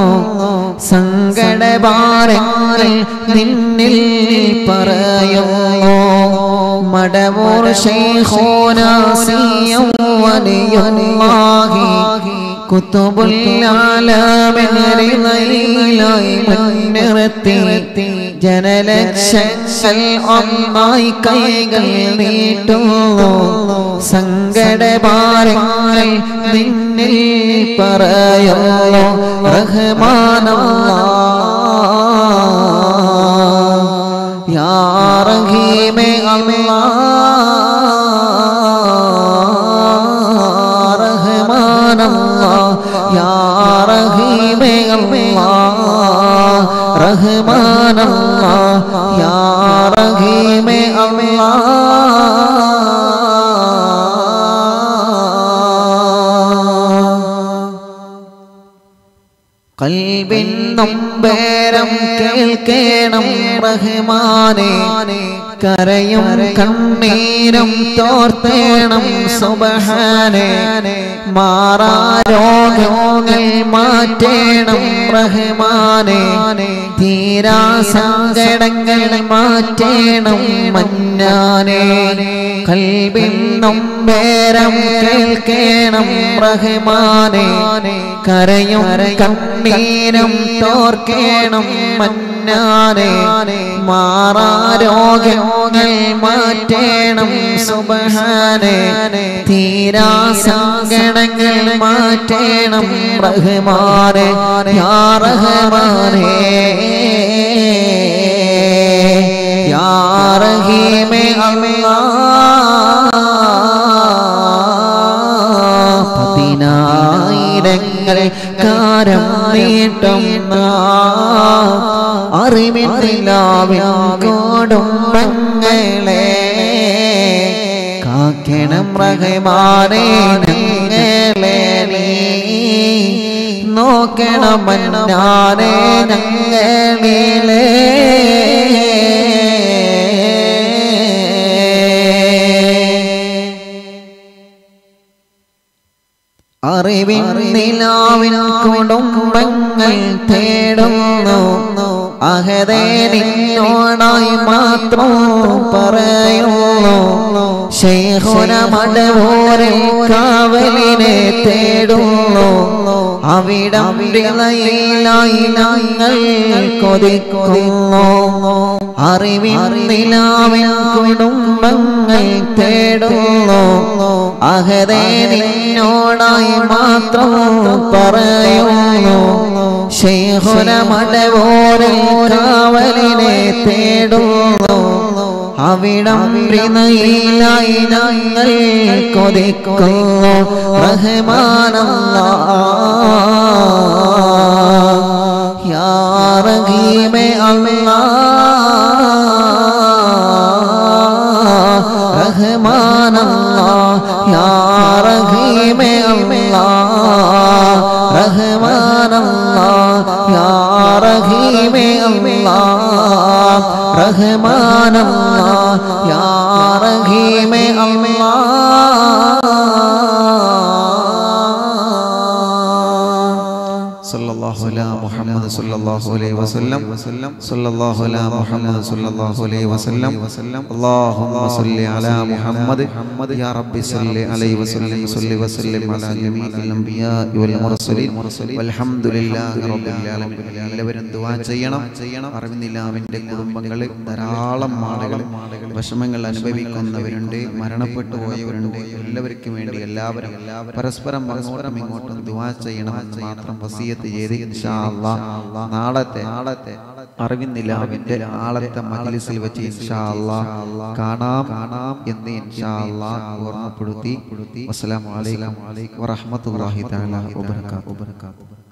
സങ്കടഭാരങ്ങൾ നിന്നിൽ പറയുന്നു മടവൂർ ശൈഖോനാസിയം വലിയുല്ലാഹി കുത്തുബുൽ ആലാമിറിനായി മുൻനിർത്തി ജനലക്ഷങ്ങൾ ഒന്നായി കൈകൾ നീട്ടുന്നു സങ്കടഭാരങ്ങൾ നിന്നിൽ പറയുന്നു റഹ്മാനല്ലാ യാ റഹീമേ അല്ലാഹ് റഹ്മാനല്ലാഹ് യാ റഹീമേ അല്ലാഹ് റഹ്മാനല്ലാഹ് യാ റഹീമേ അല്ലാഹ് കൽബിൻ നൊമ്പേരം കേൾക്കേണം റഹ്മാനെ കരയും കണ്ണീരും തോർത്തേണം സുബഹാനെ മാറാ രോഗങ്ങൾ മാറ്റേണം റഹ്മാനെ തീരാ സങ്കടങ്ങൾ മാറ്റേണം മന്നാനെ കൽബിൻ നൊമ്പേരം കേൾക്കേണം റഹ്മാനെ കരയും കണ്ണീരും തോർക്കേണം മന്നാനെ മാറാ രോഗങ്ങൾ മാറ്റേണം സുബഹാനെ തീരാ സങ്കടങ്ങൾ മാറ്റേണം റഹ്മാനെ യാ റഹ്മാനെ യാ റഹീമേ അല്ലാഹ് പതിനായിരങ്ങൾ കാരം നീട്ടും അറിവില്ലാവിൻ കൊടുമ്പങ്ങളെ കാക്കണം റഹമാനെ ഞങ്ങളെ നീ നോക്കണം മന്നാനെ ഞങ്ങളിലേ അറിവിൻ നിലാവിൻ കുടുംബങ്ങൾ തേടുന്നു അഹദേ നിന്നോടായി മാത്രം പറയുന്നു ശൈഖുന മടവോരെ കാവലിനെ തേടുന്നു അവിടം വിളയിലായി ഞങ്ങൾ കൊതിക്കുന്നു അറിവിൻ നിലാവിൻ കുടുംബങ്ങൾ തേടുന്നു അഹദേ നിന്നോടായി മാത്രം പറയുന്നു ശൈഖുന മടവോരെ കാവലിനെ തേടുന്നു അവിടം വിനയിലായി ഞങ്ങൾ കൊതിക്കുന്നു റഹ്മാനല്ലാ യാ റഹീമേ അല്ലാഹ് റഹ്മാനല്ലാ യാ റഹീമേ അല്ലാഹ് റഹ്മാനല്ലാ യാ റഹീമേ അല്ലാഹ് റഹ്മാനല്ലാ യാ റഹീമേ അല്ലാഹ് സല്ലല്ലാഹു അലൈഹി വസല്ലം സല്ലല്ലാഹു അലാ മുഹമ്മദ് സല്ലല്ലാഹു അലൈഹി വസല്ലം അല്ലാഹുമ്മ സല്ലി അലാ മുഹമ്മദ് യാ റബ്ബി സല്ലി അലൈഹി വസല്ലം സല്ലി വസല്ലം അലാ ജമീഇൽ അംബിയാ വൽ മുർസലീൻ വൽഹംദുലില്ലാഹി റബ്ബിൽ ആലമീൻ എല്ലാവരും ദുആ ചെയ്യണം ചെയ്യണം അറിവിന്നില്ലാവിന്റെ കുടുംബങ്ങളിൽ ധാരാളം ആളുകൾ വിഷമങ്ങൾ അനുഭവിക്കുന്നവരുണ്ട് മരണപ്പെട്ടു പോയവരുണ്ട് എല്ലാവർക്കും വേണ്ടി എല്ലാവരും പരസ്പരം അങ്ങോട്ടും ഇങ്ങോട്ടും ദുആ ചെയ്യണമെന്ന് മാത്രം വസീയത്ത് ചെയ്ത് ഇൻഷാ അല്ലാഹ് നാളത്തെ നാളത്തെ അറിവിന്നില്ലാവിന്റെ നാളത്തെ മജ്ലിസിൽ വെച്ച് ഇൻഷാ അല്ലാഹ് കാണാം കാണാം എന്ന് ഇൻഷാ അല്ലാഹ് ഓർമ്മപ്പെടുത്തി അസ്സലാമു അലൈക്കും വറഹ്മത്തുള്ളാഹി തആല വബറകാതുഹു